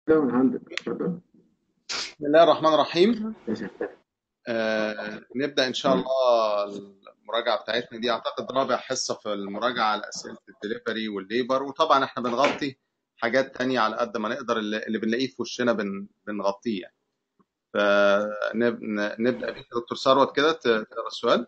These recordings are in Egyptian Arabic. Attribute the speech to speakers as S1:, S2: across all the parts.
S1: 100 اتفضل
S2: بسم الله الرحمن الرحيم
S1: يا شيخ.
S2: آه نبدأ إن شاء الله المراجعة بتاعتنا دي أعتقد رابع حصة في المراجعة على أسئلة الدليفري والليبر وطبعا إحنا بنغطي حاجات تانية على قد ما نقدر اللي اللي بنلاقيه في وشنا بن بنغطيه يعني. فنبدأ بيك يا دكتور ثروت كده تقرا السؤال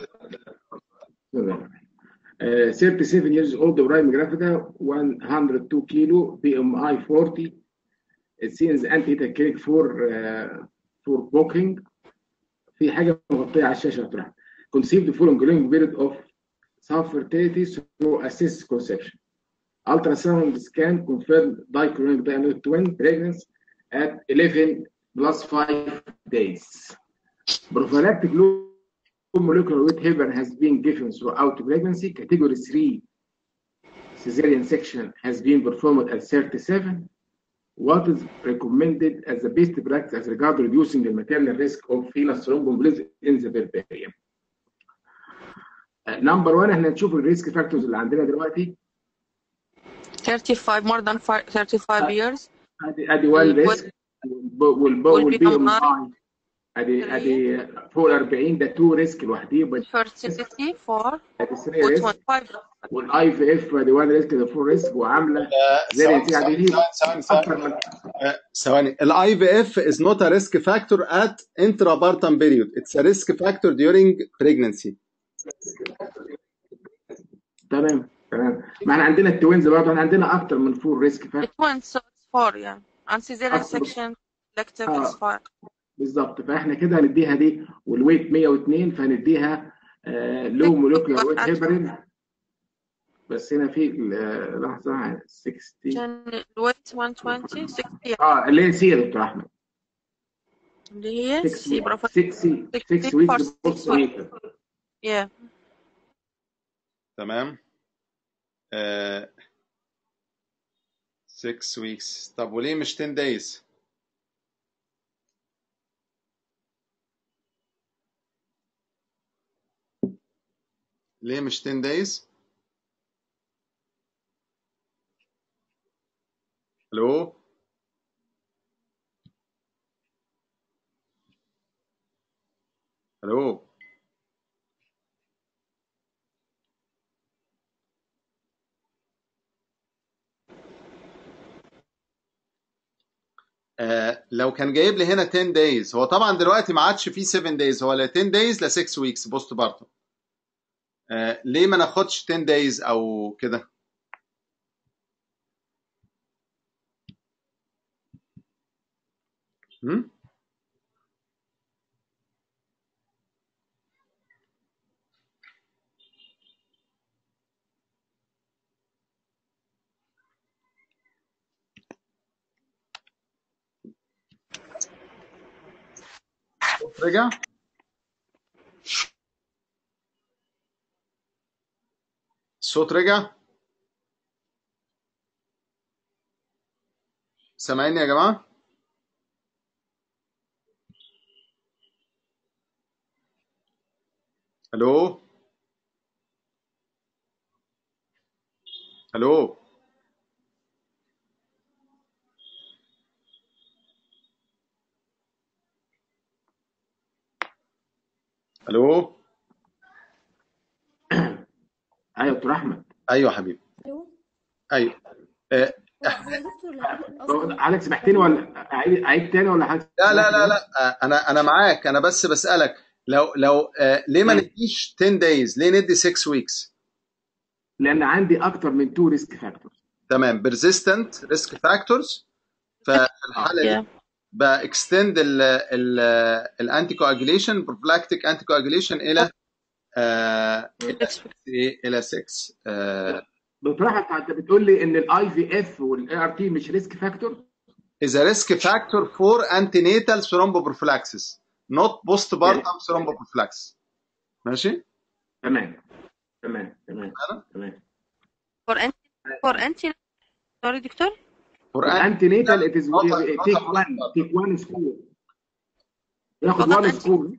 S1: Uh, 37 years old Ibrahim Grafida 102 kilo BMI 40 it seems anti for uh, for booking في حاجه مغطيه على الشاشه بتاعها conceived following long period of fertility through assist conception ultrasound scan confirmed dichromatic diamond twin pregnancy at 11 plus 5 days prophylactic low molecular weight heparin has been given throughout pregnancy category 3 cesarean section has been performed at 37 what is recommended as the best practice as regard reducing the maternal risk of venous thromboembolism in the puerperium. نمبر 1 احنا نشوف الريسك فاكتورز اللي عندنا دلوقتي
S3: 35 more than fi- 35 years
S1: ادي ادي 1 ريسك والبي ام اي ادي ادي فوق ال 40 ده 2 ريسك لوحده يبقى
S3: fertility for
S1: ادي 3 ريسك
S3: 25
S1: والاي في اف ادي 1 ريسك ده 4 ريسك وعامله زي
S2: ثواني
S1: الانتاج
S2: ثواني
S1: دي
S2: ثواني ثواني
S1: اكتر من
S2: آه، ثواني الاي في اف is not a risk factor at intrapartum period it's a risk factor during pregnancy
S1: تمام تمام ما احنا عندنا التوينز برضه احنا عندنا اكتر من 4 ريسك
S3: it
S1: فاكتور
S3: went so it's 4 yeah and cesarean
S1: اكتر
S3: section elective
S1: اه
S3: it's 5
S1: بالظبط فاحنا كده هنديها دي والويت 102 فهنديها لو مولكيولار ويت هيبرين بس هنا في آه، لحظه 60
S3: عشان الويت 120 60
S1: اه اللي هي سي يا دكتور احمد
S3: اللي هي
S1: 6
S3: سي برافو
S1: 6
S3: 60
S1: 6
S3: for
S1: ويكس
S3: 6
S1: بوست
S3: weeks
S1: ميتر
S3: yeah
S2: تمام آه 6 weeks طب وليه مش 10 days ليه مش 10 days الو الو آه لو كان جايب لي هنا 10 days هو طبعا دلوقتي ما عادش فيه 7 days هو لا 10 days لا 6 weeks بوست بارتم آه ليه ما ناخدش 10 days او كده هم؟ رجع الصوت رجع سامعيني يا جماعة الو الو الو
S1: ايوه دكتور احمد
S2: ايوه حبيبي
S4: الو
S2: ايوه آه،
S4: هو هو يا دكتور العيان اصلا
S1: حضرتك سمحتني ولا اعيد اعيد تاني ولا حضرتك
S2: لا لا
S1: سمحت
S2: لا
S1: بس
S2: لا آه، انا انا معاك انا بس بسألك لو لو آه، ليه ما
S1: ماشي
S2: نديش 10 days ليه ندي 6 weeks
S1: لان عندي اكتر من 2 ريسك فاكتور
S2: تمام persistent risk factors ففي
S1: اه
S2: الحالة دي
S3: yeah
S2: باكستند الانتي كواجيليشن بروفلاكتيك انتي كواجيليشن الى آه، الى
S3: Next
S2: 6 ايه الى 6 آه،
S1: دكتور احمد انت بتقول لي ان الاي في اف والاي ار تي مش ريسك فاكتور
S2: is a risk factor for antenatal thromboprophylaxis not
S1: يعني
S2: postpartum thromboprophylaxis ماشي
S1: تمام تمام تمام
S2: أنا؟
S1: تمام
S3: for anti for anti sorry دكتور
S2: for
S1: الانتي نيتال ات از
S2: not a, not
S1: تيك
S2: a
S1: 1
S2: postpartum
S1: تيك 1 سكور ياخد
S3: فقط
S1: 1
S3: انتي
S1: سكور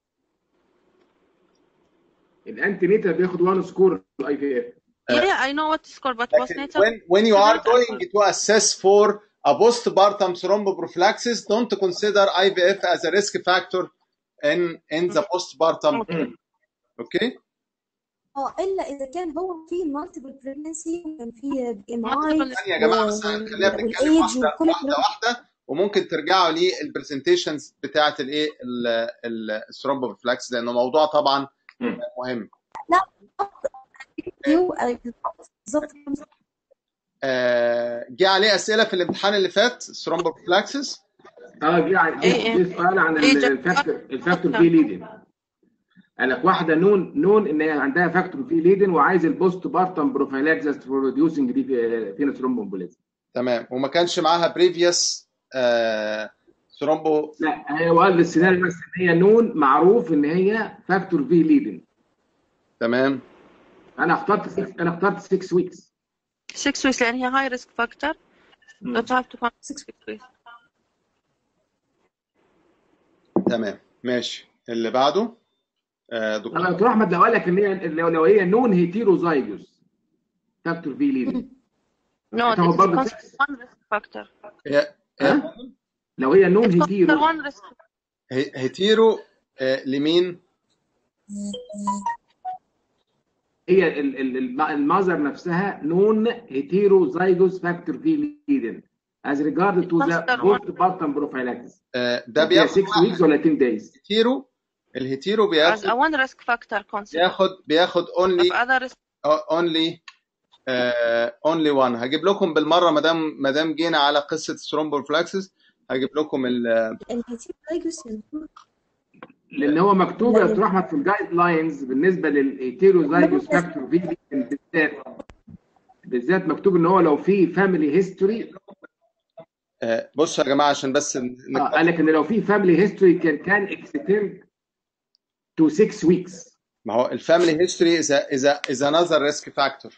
S1: الانتي نيتال بياخد 1 سكور الاي في اف
S3: yeah I know what to score but
S2: لكن
S3: postnatal
S2: when when you are
S3: student
S2: going to assess for a postpartum thromboprophylaxis don't consider IVF as a risk factor in in the postpartum
S3: اوكي
S2: اوكي
S4: اه الا اذا كان هو في مالتيبل بريجنسي وكان في بي ام اي
S3: Multiple-
S2: ثانيه يا جماعه بس خلينا بنتكلم
S4: والايدج
S2: واحده
S4: وكل
S2: واحده
S4: الكلام
S2: واحده وممكن ترجعوا للبرزنتيشنز بتاعه الايه الثرومبوفلاكس لانه موضوع طبعا
S1: مم.
S2: مهم
S4: لا يو بالظبط
S2: آه، جه عليه اسئله في الامتحان اللي فات الثرومبوفلاكسس
S1: اه جه عن-
S3: إيه إيه.
S1: جه سؤال عن
S3: إيه
S1: ال-
S3: جا-
S1: الفاكتور الفاكتور في ليدن قال لك واحده نون نون ان هي عندها فاكتور في ليدن وعايز البوست بارتم بروفيلاكسس فور ريديوسنج دي فينس ثرومبومبوليزم
S2: تمام وما كانش معاها بريفيوس ثرومبو
S1: لا هو قال السيناريو بس ان هي نون معروف ان هي فاكتور في ليدن
S2: تمام
S1: انا اخترت 6 انا اخترت 6 ويكس
S3: 6 weeks لان هي هاي ريسك فاكتور don't have to come 6 weeks
S2: تمام ماشي اللي بعده آه، دكتور
S1: انا دكتور احمد لو قال لك ان هي لو لو هي نون هيتيروزايجوس فاكتور في ليدن
S3: no
S1: هتاخد
S3: it's
S1: برضه
S3: considered
S1: 6
S3: one risk factor
S2: هي
S1: ها لو هي نون
S3: it's considered
S1: هيتيرو
S3: one risk
S2: هي- هيتيرو آه، لمين
S1: هي ال- ال- ال- المذر نفسها نون هيتيروزايجوس فاكتور في ليدن as regard to the
S3: considered one
S1: postpartum prophylaxis
S2: آه، ده
S1: فيها
S2: بياخد
S1: 6 weeks ولا 10 days
S2: هيتيرو الهيتيرو
S3: as
S2: بياخد
S3: a one risk factor considered
S2: بياخد بياخد
S3: of
S2: اونلي
S3: other risk
S2: اونلي اونلي 1 هجيب لكم بالمره ما دام ما دام جينا على قصه ثرومبوفلاكسس هجيب لكم ال
S4: الهيتيروزايجوس
S1: لان هو مكتوب يا دكتور احمد في الجايد لاينز بالنسبه للهيتيروزايجوس فاكتور في بالذات بالذات مكتوب ان هو لو في فاميلي هيستوري
S2: آه، بصوا يا جماعه عشان بس ن-
S1: اه قال لك ان لو في فاميلي هيستوري كان كان اكستند تو 6 ويكس
S2: ما هو الفاميلي هيستوري از از از انذر ريسك فاكتور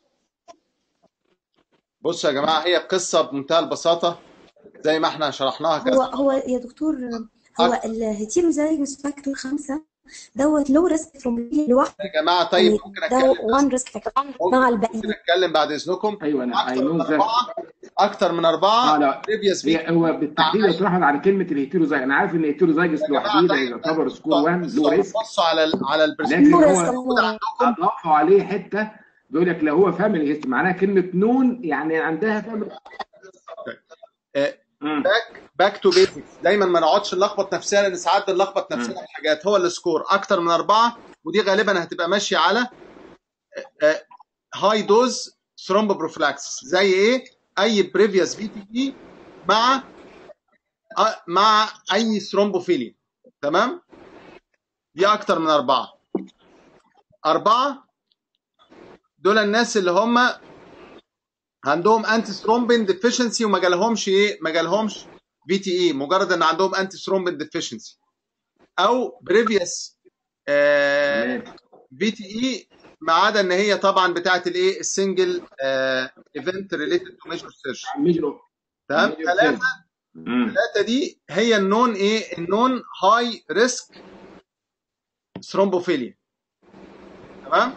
S2: بصوا يا جماعه هي قصه بمنتهى البساطه زي ما احنا شرحناها
S4: هو
S2: كذا
S4: هو يا دكتور هو الهيتيروزايجوس فاكتور خمسة دوت لو ريسك فروم لوحده
S2: يا جماعه طيب
S4: يعني
S2: ممكن
S4: ده
S2: اتكلم
S4: وان ريسك فاكتور
S2: ممكن
S4: مع
S2: ممكن
S4: الباقيين
S2: اتكلم بعد اذنكم
S1: ايوه انا اي
S2: اكتر من
S1: نو ذات
S2: اربعه اكتر من اربعه
S1: اه لا
S2: بريفيوس
S1: هي هو بالتحديد يا دكتور احمد على كلمه الهيتيروزايجوس انا عارف ان الهيتيروزايجوس
S2: يا جماعه
S1: لوحده ده
S2: طيب
S1: يعتبر سكور 1 لو
S2: بصوا
S1: ريسك
S2: بصوا على ال على البرسنت
S1: لكن
S4: لو
S1: هو
S4: ريسك
S2: موجود
S4: هو
S2: عندكم
S1: اضافوا عليه حته بيقول لك لو هو فاميلي هيستوري معناها كلمه نون يعني عندها فاميلي
S2: باك باك تو بيزكس دايما ما نقعدش نلخبط نفسنا لان ساعات بنلخبط نفسنا في حاجات هو السكور اكتر من اربعه ودي غالبا هتبقى ماشيه على هاي دوز ثرومبوبروفلاكسس زي ايه؟ اي بريفيوس في تي اي مع آه، مع اي ثرومبوفيليا تمام؟ دي اكتر من اربعه اربعه دول الناس اللي هم عندهم انتي ثرومبين ديفيشنسي وما جالهمش ايه ما جالهمش في تي اي مجرد ان عندهم انتي ثرومبين ديفيشنسي او بريفيوس
S1: تمام
S2: في تي اي ما عدا ان هي طبعا بتاعت الايه السنجل ايفنت ريليتد تو ميجور سيرجري
S1: ميجرو
S2: تمام
S1: ميجر
S2: ثلاثه
S1: سيرجري امم
S2: ثلاثه دي هي النون ايه النون هاي ريسك ثرومبوفيليا تمام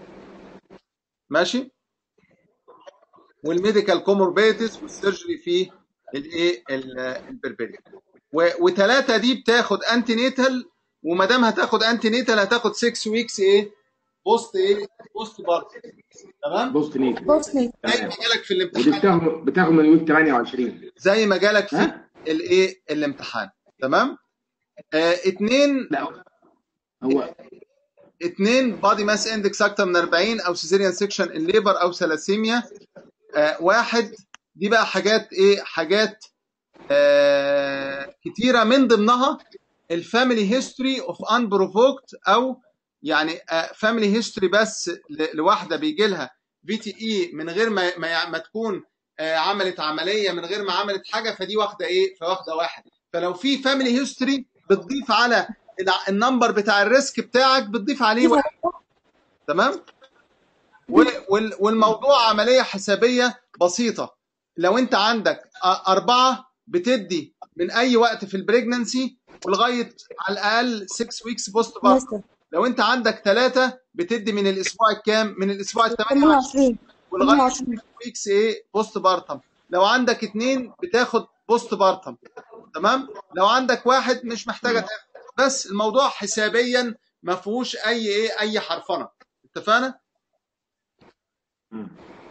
S2: ماشي والميديكال كوموربيديز والسيرجري في الايه البربري وثلاثه دي بتاخد انتي نيتال وما دام هتاخد انتي نيتال هتاخد 6 ويكس ايه بوست ايه بوست بارت تمام
S1: بوست نيت
S4: بوسني
S2: زي
S1: تمام
S2: ما جالك في
S1: ودي
S2: الامتحان
S1: بتاخد بتاخد من ويك 28
S2: زي ما جالك في
S1: ها؟
S2: الايه الامتحان تمام آه اتنين
S1: لا هو
S2: اتنين بادي ماس اندكس اكتر من 40 او سيزيريان سيكشن الليبر او ثلاسيميا آه واحد دي بقى حاجات ايه حاجات آه كتيره من ضمنها الفاميلي هيستوري اوف انبروفوكت او يعني فاميلي هيستوري بس ل- لواحده بيجي لها في تي اي من غير ما ما, ما تكون آه، عملت عمليه من غير ما عملت حاجه فدي واخده ايه فواخده واحد فلو في فاميلي هيستوري بتضيف على الع- النمبر بتاع الريسك بتاعك بتضيف عليه واحد تمام وال- وال- والموضوع عمليه حسابيه بسيطه لو انت عندك أ- اربعه بتدي من اي وقت في البريجننسي ولغايه على الاقل 6 ويكس بوست بارت
S4: مستر
S2: لو انت عندك ثلاثه بتدي من الاسبوع الكام من الاسبوع ال 28
S4: 28
S2: ولغايه
S4: 28
S2: ويكس ايه بوست بارتم لو عندك اتنين بتاخد بوست بارتم تمام لو عندك واحد مش محتاجه تاخد بس الموضوع حسابيا ما فيهوش اي ايه اي حرفنه اتفقنا
S1: مم.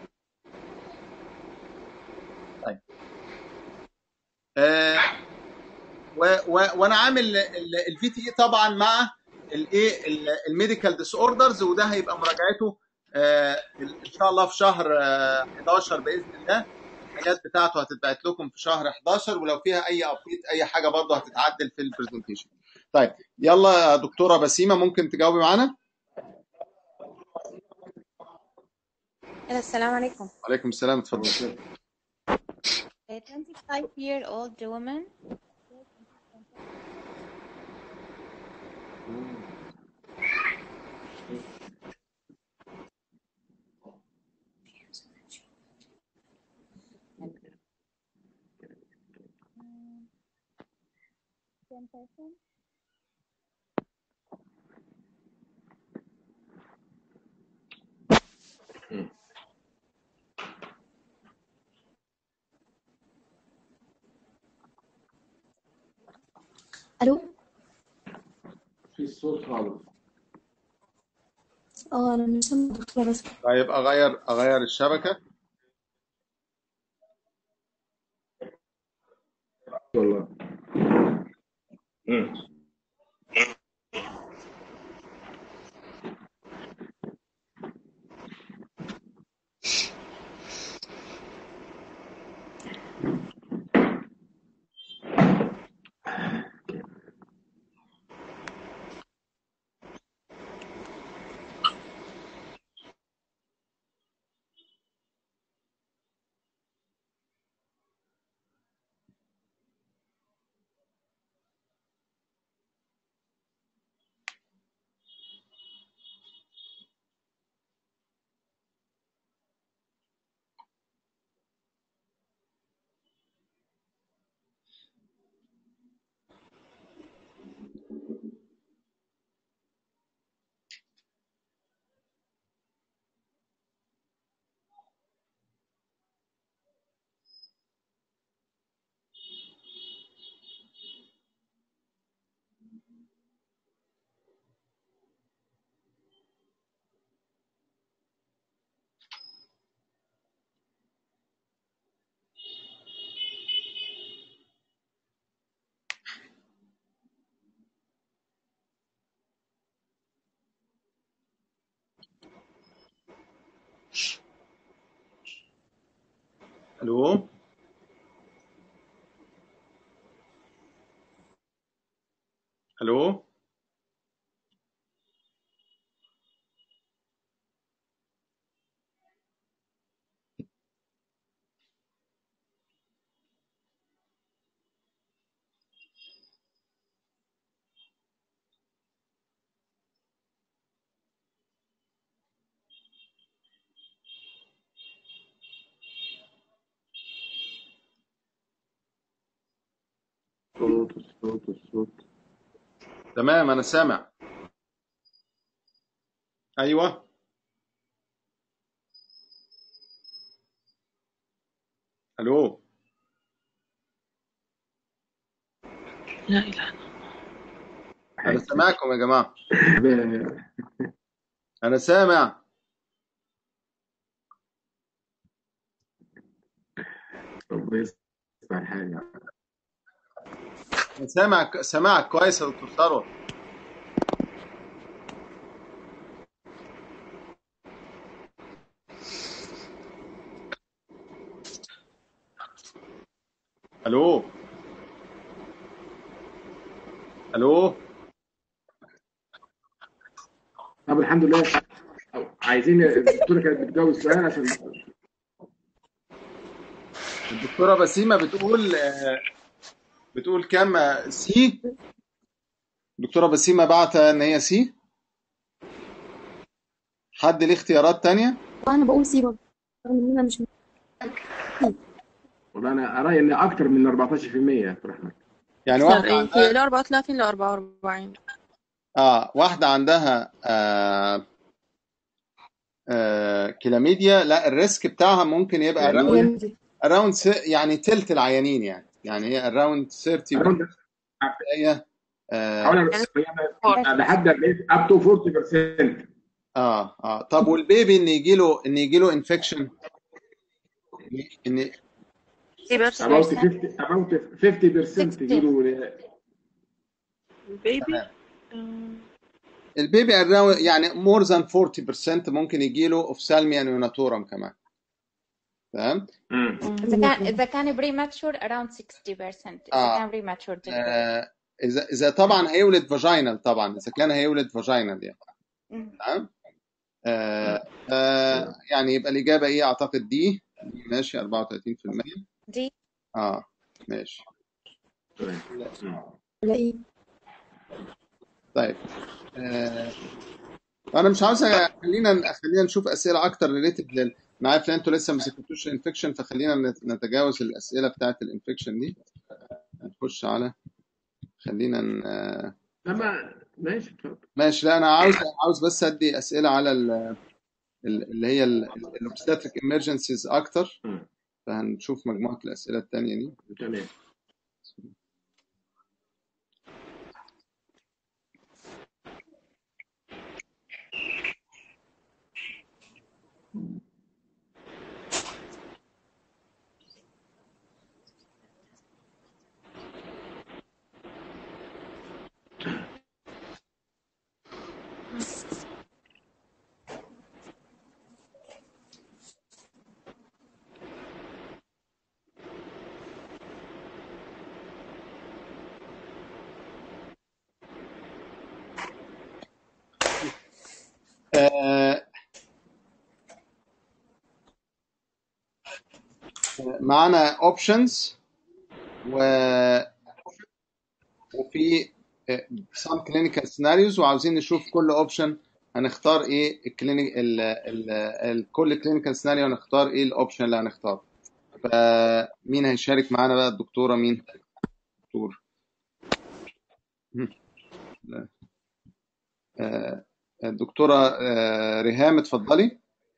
S2: آه و و وانا عامل الفي تي اي طبعا مع الايه الميديكال ديس اوردرز وده هيبقى مراجعته آه ان شاء الله في شهر آه 11 باذن الله الحاجات بتاعته هتتبعت لكم في شهر 11 ولو فيها اي ابديت اي حاجه برضه هتتعدل في البرزنتيشن طيب يلا يا دكتوره بسيمه ممكن تجاوبي معانا
S5: السلام عليكم.
S2: وعليكم السلام اتفضل
S5: A 25 year old woman Ten person.
S4: الو
S1: في صوت خالص
S4: اه انا مش سامعة دكتورة بس
S2: طيب اغير اغير الشبكه
S1: والله مم.
S2: الو الو
S1: صوت الصوت الصوت
S2: تمام انا سامع ايوه الو
S3: لا إله إلا الله
S2: انا سامعكم يا جماعه
S1: ب-
S2: انا سامع
S1: ربنا يصلح الحال
S2: انا سامع سامعك كويس يا دكتور ثروت الو الو
S1: طب الحمد لله عايزين الدكتوره كانت بتجاوب السؤال عشان
S2: الدكتوره بسيمه بتقول آه، بتقول كام آه، سي الدكتوره بسيمه بعت ان هي سي حد ليه اختيارات تانية
S4: وانا بقول سي برضه رغم ان انا مش
S1: والله انا رايي ان اكتر من 14% يا دكتور احمد
S2: يعني
S3: أكثر
S2: واحده
S3: إيه
S2: عندها
S3: هي ل 34 ل 44
S2: اه واحده عندها آه آه كلاميديا لا الريسك بتاعها ممكن يبقى
S1: كلاميديا؟
S2: اقل
S4: كلاميديا
S2: اراوند يعني تلت العيانين يعني يعني هي اراوند 30
S1: around
S2: هي اه
S1: حوالي
S3: يعني
S1: لحد اب تو 40%
S2: اه, آه. طب والبيبي ان يجي له ان يجي له انفكشن ان
S3: 50%
S1: about 50 about 50% يجيله
S3: البيبي
S2: تمام
S3: آه،
S2: البيبي around يعني مور ذان 40% ممكن يجي له اوفسالميا نيوناتورم كمان تمام
S1: مم.
S5: إذا كان إذا كان premature around 60% إذا
S2: اه
S5: كان premature delivery
S2: آه، اذا اذا طبعا هيولد فاجينال طبعا اذا كان هيولد فاجينال يعني
S5: مم.
S2: تمام آه آه يعني يبقى الاجابه ايه اعتقد دي دي ماشي 34%
S5: دي
S2: اه ماشي
S1: تمام. مم.
S4: لاقي
S2: طيب آه انا مش عاوز أ- خلينا خلينا نشوف اسئله اكتر ريليتد لل انا عارف ان انتوا لسه ما ذاكرتوش الانفكشن فخلينا نت- نتجاوز الاسئله بتاعت الانفكشن دي نخش على خلينا ن... آه،
S1: لما ماشي اتفضل
S2: ماشي لا انا عاوز عاوز بس ادي اسئله على ال... ال- اللي هي الاوبستاتريك ايمرجنسيز اكتر
S1: مم.
S2: فهنشوف مجموعه الاسئله التانيه دي
S1: تمام
S2: آه، معانا اوبشنز و وفي آه، some clinical scenarios وعاوزين نشوف كل اوبشن هنختار ايه الكلينيك ال ال ال كل كلينيكال سيناريو هنختار ايه الاوبشن اللي هنختاره فمين هيشارك معانا بقى الدكتوره مين دكتور هم، لا. آه، الدكتوره آه، ريهام اتفضلي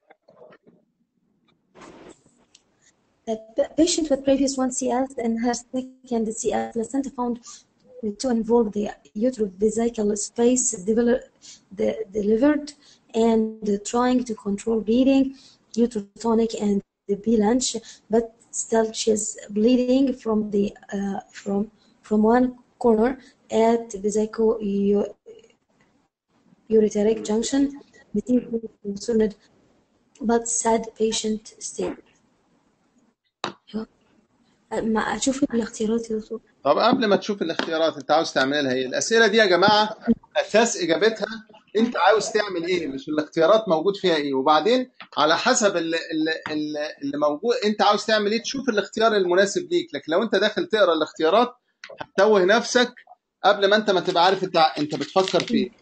S4: A patient with previous 1 CS and her second CS placenta found to involve the uterovesical space develop, the, delivered and trying to control bleeding, uterotonic and the B-lunch, but still she's bleeding from the uh, from from one corner at vesico ureteric junction. The team was concerned, but sad patient state. ما اشوف الاختيارات يا دكتور
S2: طب قبل ما تشوف الاختيارات انت عاوز تعملها ايه الاسئله دي يا جماعه اساس اجابتها انت عاوز تعمل ايه مش الاختيارات موجود فيها ايه وبعدين على حسب اللي, اللي, اللي موجود انت عاوز تعمل ايه تشوف الاختيار المناسب ليك لكن لو انت داخل تقرا الاختيارات هتتوه نفسك قبل ما انت ما تبقى عارف انت انت بتفكر في ايه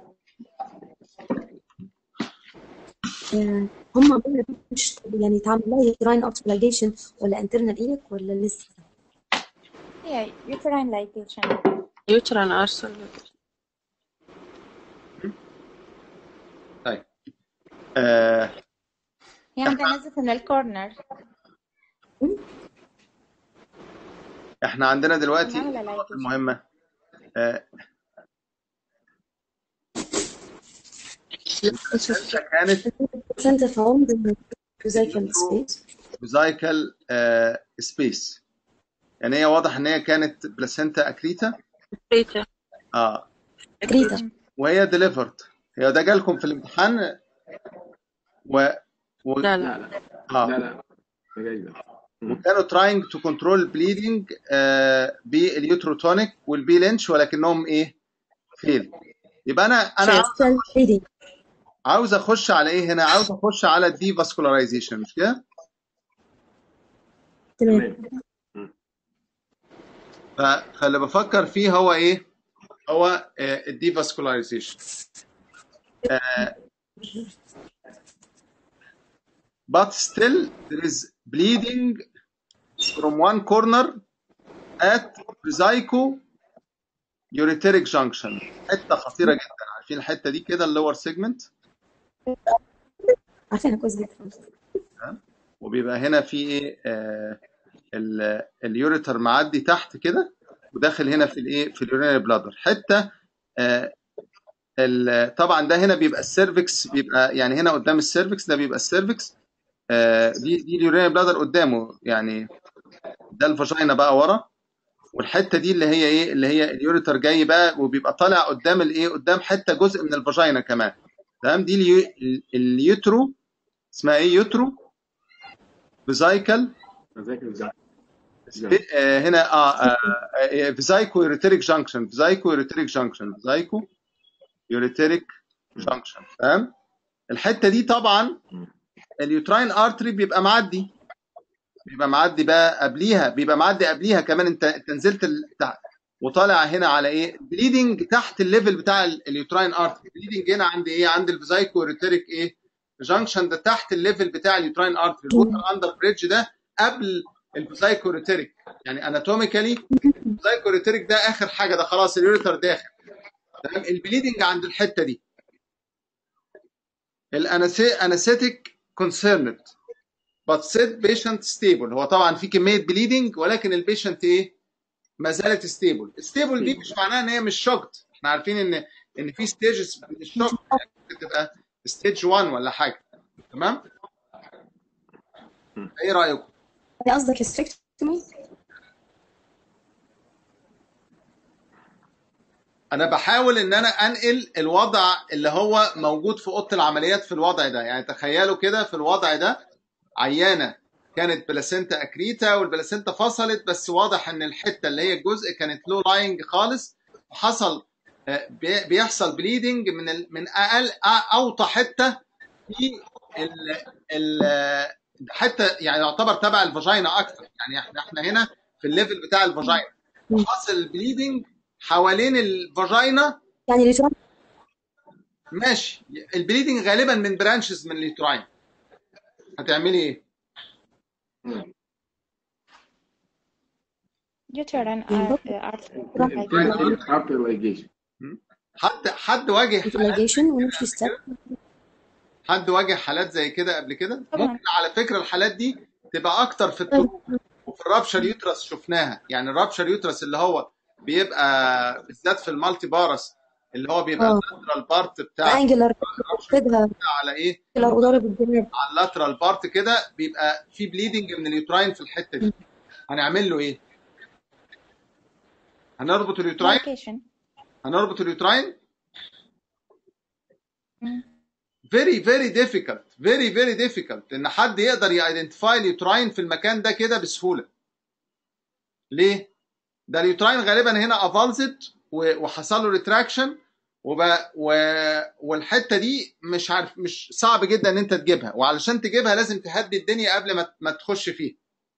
S4: آه، هم مش يعني تعمل لها يوتراين اوبسبلايجيشن ولا انترنال ايلك ولا لسه
S5: Yeah, uterine ligation.
S3: يوتران ارسل
S2: طيب آه
S5: هي عندها نزلت من الكورنر
S2: احنا عندنا دلوقتي
S5: ما ولا
S2: النقط
S5: ligation.
S2: المهمه آه البلاسنتا كانت
S4: placenta found in the vesical space
S2: فيزايكال سبيس يعني هي واضح ان هي كانت بلاسنتا اكريتا
S3: ريتا
S2: اه
S4: كريتا
S2: وهي ديليفرد هي ده جالكم في الامتحان و, و...
S3: لا
S1: لا
S3: لا
S1: لا
S2: اه
S1: لا لا ده جاي ده مم.
S2: وكانوا تراينج تو كنترول بليدنج باليوتروتونيك والبي لينش ولكنهم ايه فيل يبقى انا انا
S4: she's still bleeding
S2: عاوز اخش على ايه هنا عاوز اخش على الدي فاسكولارايزيشن مش كده
S4: تمام
S1: تمام مم.
S2: ف- فاللي بفكر فيه هو ايه هو الدي فاسكولارايزيشن but still there is bleeding from one corner at Psycho ureteric junction حته خطيره جدا عارفين الحته دي كده اللور سيجمنت
S4: عارفينها كويس جدا
S2: وبيبقى هنا في ايه آه ال- اليوريتر معدي تحت كده وداخل هنا في الايه في اليورينري بلادر حته آه ال- طبعا ده هنا بيبقى السيرفكس بيبقى يعني هنا قدام السيرفكس ده بيبقى السيرفكس آه دي دي اليورينري بلادر قدامه يعني ده الفاجينا بقى ورا والحته دي اللي هي ايه اللي هي اليوريتر جاي بقى وبيبقى طالع قدام الايه قدام حته جزء من الفاجينا كمان تمام دي اليو- ال- اليوترو اسمها ايه يوترو فيزايكل
S1: مذاكر ازاي
S2: آه هنا اه, آه, آه فيزايكو يوريتريك جانكشن فيزايكو يوريتريك جانكشن فيزايكو يوريتريك جانكشن تمام الحته دي طبعا اليوتراين ارتري بيبقى معدي بيبقى معدي بقى قبليها بيبقى معدي قبليها كمان انت انت نزلت ال- تحت وطالع هنا على ايه بليدنج تحت الليفل بتاع ال- اليوتراين ارتري بليدنج هنا عند ايه عند الفيزايكو يوريتريك ايه جانكشن ده تحت الليفل بتاع اليوتراين ارتري الووتر اندر بريدج ده قبل الفيزايكو يوريتريك يعني اناتوميكالي الفيزايكو يوريتريك ده اخر حاجه ده خلاص اليوريتر داخل تمام البليدنج عند الحته دي الانستيك كونسيرند but said patient stable هو طبعا في كميه بليدنج ولكن البيشنت ايه ما زالت ستيبل ستيبل دي مش معناها ان هي مش شوكت احنا عارفين ان ان في ستيجز من الشوك يعني ممكن تبقى ستيج 1 ولا حاجه تمام ايه رايكم
S4: قصدك hysterectomy؟
S2: انا بحاول ان انا انقل الوضع اللي هو موجود في اوضه العمليات في الوضع ده يعني تخيلوا كده في الوضع ده عيانه كانت بلاسينتا اكريتا والبلاسينتا فصلت بس واضح ان الحته اللي هي الجزء كانت لو لاينج خالص حصل آه، بي- بيحصل بليدنج من ال- من اقل أ- اوطى حته في ال ال حته يعني يعتبر تبع الفاجينا اكتر يعني احنا احنا هنا في الليفل بتاع الفاجينا حصل بليدنج حوالين الفاجينا
S4: يعني اليوتراين
S2: ماشي البليدنج غالبا من برانشز من اليوتراين هتعملي ايه؟
S5: uterine
S4: بالضبط.
S5: ar- artery
S1: ارتر لايجيشن
S2: حد حد واجه حالات
S4: utilization ونمشي ستيب
S2: حد واجه حالات زي كده قبل كده
S5: طبعا.
S2: ممكن على فكره الحالات دي تبقى اكتر في الطب وفي الرابشر يوترس شفناها يعني الرابشر يوترس اللي هو بيبقى بالذات في المالتي بارس اللي هو بيبقى
S4: اه.
S2: اللاترال بارت بتاع
S4: انجلر خدها
S2: على ايه
S4: انجلر وضارب الجنب
S2: على اللاترال بارت كده بيبقى في بليدنج من اليوتراين في الحته دي هنعمل له ايه هنربط اليوتراين
S5: medication
S2: هنربط اليوتراين
S5: مم.
S2: very very difficult very very difficult ان حد يقدر يايدنتيفاي اليوتراين في المكان ده كده بسهوله ليه ده اليوتراين غالبا هنا افالزت وحصل له ريتراكشن وب... و... والحته دي مش عارف مش صعب جدا ان انت تجيبها وعلشان تجيبها لازم تهدي الدنيا قبل ما ما تخش فيها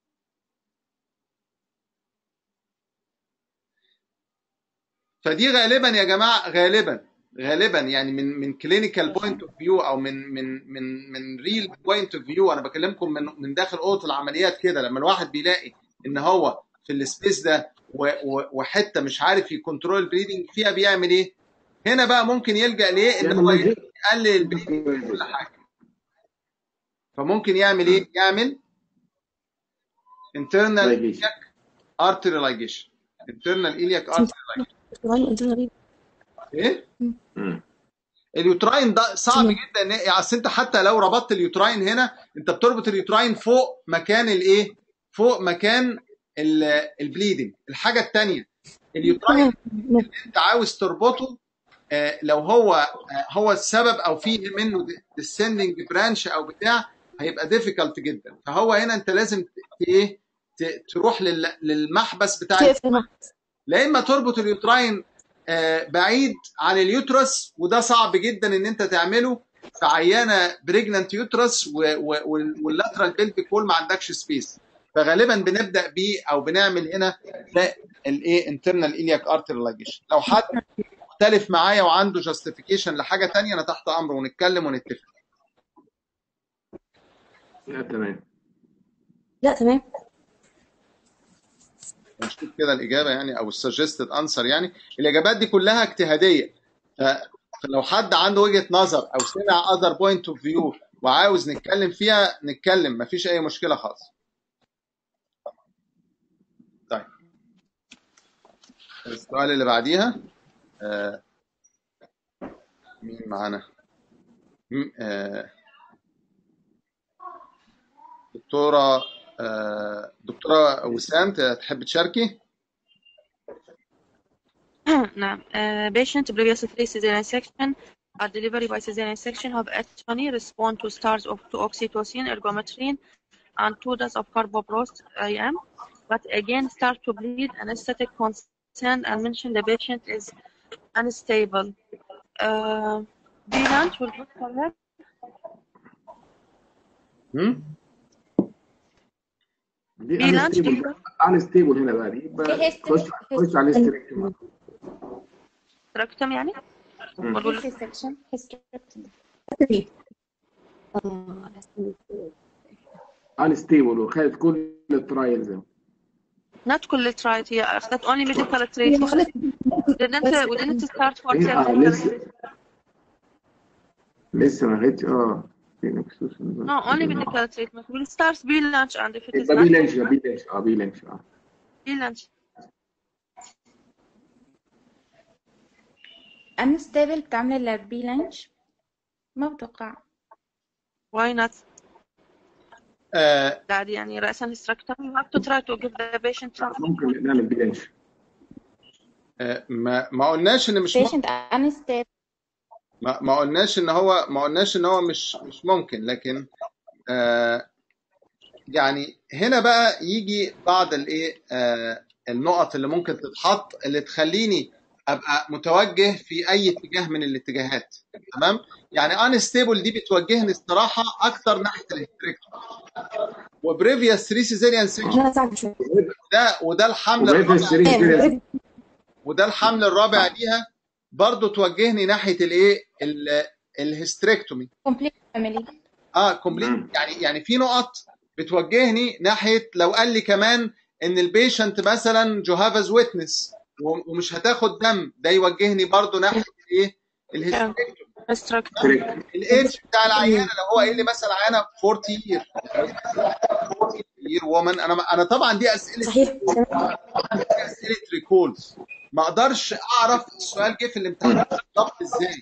S2: فدي غالبا يا جماعه غالبا غالبا يعني من من كلينيكال بوينت اوف فيو او من من من من ريل بوينت اوف فيو انا بكلمكم من من داخل اوضه العمليات كده لما الواحد بيلاقي ان هو في السبيس ده و- و- وحته مش عارف يكنترول البريدنج فيها بيعمل ايه؟ هنا بقى ممكن يلجا ليه؟ ان
S1: يعمل
S2: هو
S1: مايجريت.
S2: يقلل البريدنج كل حاجه فممكن يعمل ايه؟ يعمل internal
S1: لايجيشن
S2: iliac artery ligation internal iliac artery ligation
S4: انترنالي
S2: ايه؟ اليوتراين ده صعب
S4: مم.
S2: جدا ان يعني اصل انت حتى لو ربطت اليوتراين هنا انت بتربط اليوتراين فوق مكان الايه؟ فوق مكان ال- البليدنج الحاجه الثانيه اليوتراين انت عاوز تربطه آه، لو هو آه، هو السبب او فيه منه descending برانش او بتاع هيبقى difficult جدا فهو هنا انت لازم ت- ايه ت- تروح لل- للمحبس بتاع
S4: تقف المحبس
S2: لا اما تربط اليوتراين آه، بعيد عن اليوترس وده صعب جدا ان انت تعمله في عيانه بريجننت يوترس واللاترال بيلفيك وول ما عندكش سبيس فغالبا بنبدا بيه او بنعمل هنا ده الايه انترنال الياك ارتر لاجيشن لو حد مختلف معايا وعنده جاستيفيكيشن لحاجه تانية انا تحت امره ونتكلم ونتفق
S1: لا تمام
S4: لا تمام
S2: نشوف كده الاجابه يعني او السجستد انسر يعني الاجابات دي كلها اجتهاديه ف- فلو حد عنده وجهه نظر او سمع اذر بوينت اوف فيو وعاوز نتكلم فيها نتكلم مفيش اي مشكله خالص طيب السؤال اللي بعديها آه، مين معانا مين- آه، دكتوره آه، دكتوره وسام تحب تشاركي
S3: نعم uh, patient previous three cesarean section are delivery by cesarean section have atony respond to stars of to oxytocin ergometrine and two doses of carboprost IM but again start to bleed anesthetic consent and mention the patient is unstable uh, the lunch will good for her
S2: هم؟
S1: دي
S3: في لانش
S1: انستيبل انستيبل هنا بقى دي يبقى
S5: في
S1: خش خش على الاستريكتوم
S3: rectum يعني ولا
S5: في section hysterectomy
S1: انستيبل وخدت كل الترايلز
S3: not كل الترايت هي أخذت only medical treatment didn't we didn't start for
S1: هي اه
S3: surgical
S1: لسه لسه ما خدتش اه فينكسوس
S3: No, only medical treatment. We'll start B lunch and if it is
S1: يبقى بي
S3: not
S1: لانش بي لانش اه بي لانش اه
S3: B lunch.
S5: unstable بتعمل البي لانش ما بتوقع
S3: Why not?
S2: آه،
S3: that يعني رأسا hysterectomy you have to try to give the patient something.
S1: ممكن نعمل بي لانش
S2: آه، ما ما قلناش ان مش ممكن
S5: patient unstable
S2: ما ما قلناش ان هو ما قلناش ان هو مش مش ممكن لكن آه يعني هنا بقى يجي بعض الايه آه النقط اللي ممكن تتحط اللي تخليني ابقى متوجه في اي اتجاه من الاتجاهات تمام يعني انستيبل دي بتوجهني الصراحه اكتر ناحيه الهستريكتوم وبريفيوس 3 سيزيريان سيكشن
S4: أنا صعب شوي
S2: ده وده الحمل
S1: وبقيت
S2: الرابع
S1: السرير كده
S2: وده الحمل الرابع ليها برضو توجهني ناحيه الايه ال- الهستريكتومي
S5: complete family
S2: اه كومبليت
S1: مم.
S2: يعني يعني في نقط بتوجهني ناحيه لو قال لي كمان ان البيشنت مثلا جوهافاز ويتنس ومش هتاخد دم ده يوجهني برضو ناحيه الايه الهستريكتومي
S3: Hysterectomy.
S2: الايدج بتاع العيانه لو هو قايل لي مثلا عيانه 40 يير 40 يير وومن انا انا طبعا دي اسئله
S4: صحيح
S2: دي اسئله ريكولز ما اقدرش اعرف السؤال جه في الامتحان بالظبط ازاي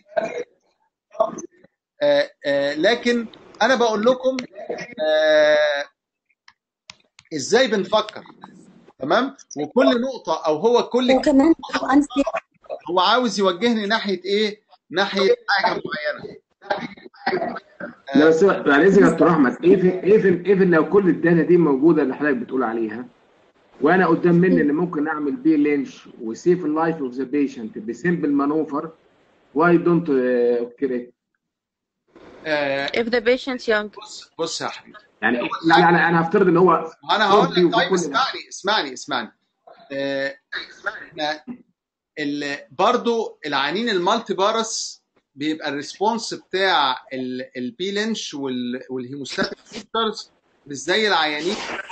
S2: آه آه لكن انا بقول لكم آه ازاي بنفكر تمام وكل نقطه او هو كل
S4: وكمان unstable
S2: هو عاوز يوجهني ناحيه ايه ناحيه حاجه معينه
S1: لا بس بعد اذنك يا دكتور احمد ايفن ايفن ايفن لو كل الداتا دي موجوده اللي حضرتك بتقول عليها وانا قدام مني ان ممكن اعمل بي لينش وسيف اللايف اوف ذا بيشنت بسيمبل مانوفر واي دونت كريت
S2: آه
S3: If the patient young.
S2: بص بص يا حبيبي
S1: يعني لا لا لا انا هفترض ان هو
S2: انا هقول
S1: 40
S2: لك طيب
S1: وكل ده.
S2: اسمعني اسمعني اسمعني آه، احنا ال- برضو العيانين المالتي بارس بيبقى الريسبونس بتاع البي لينش والهيموستاتيك فيكتورز مش زي العيانين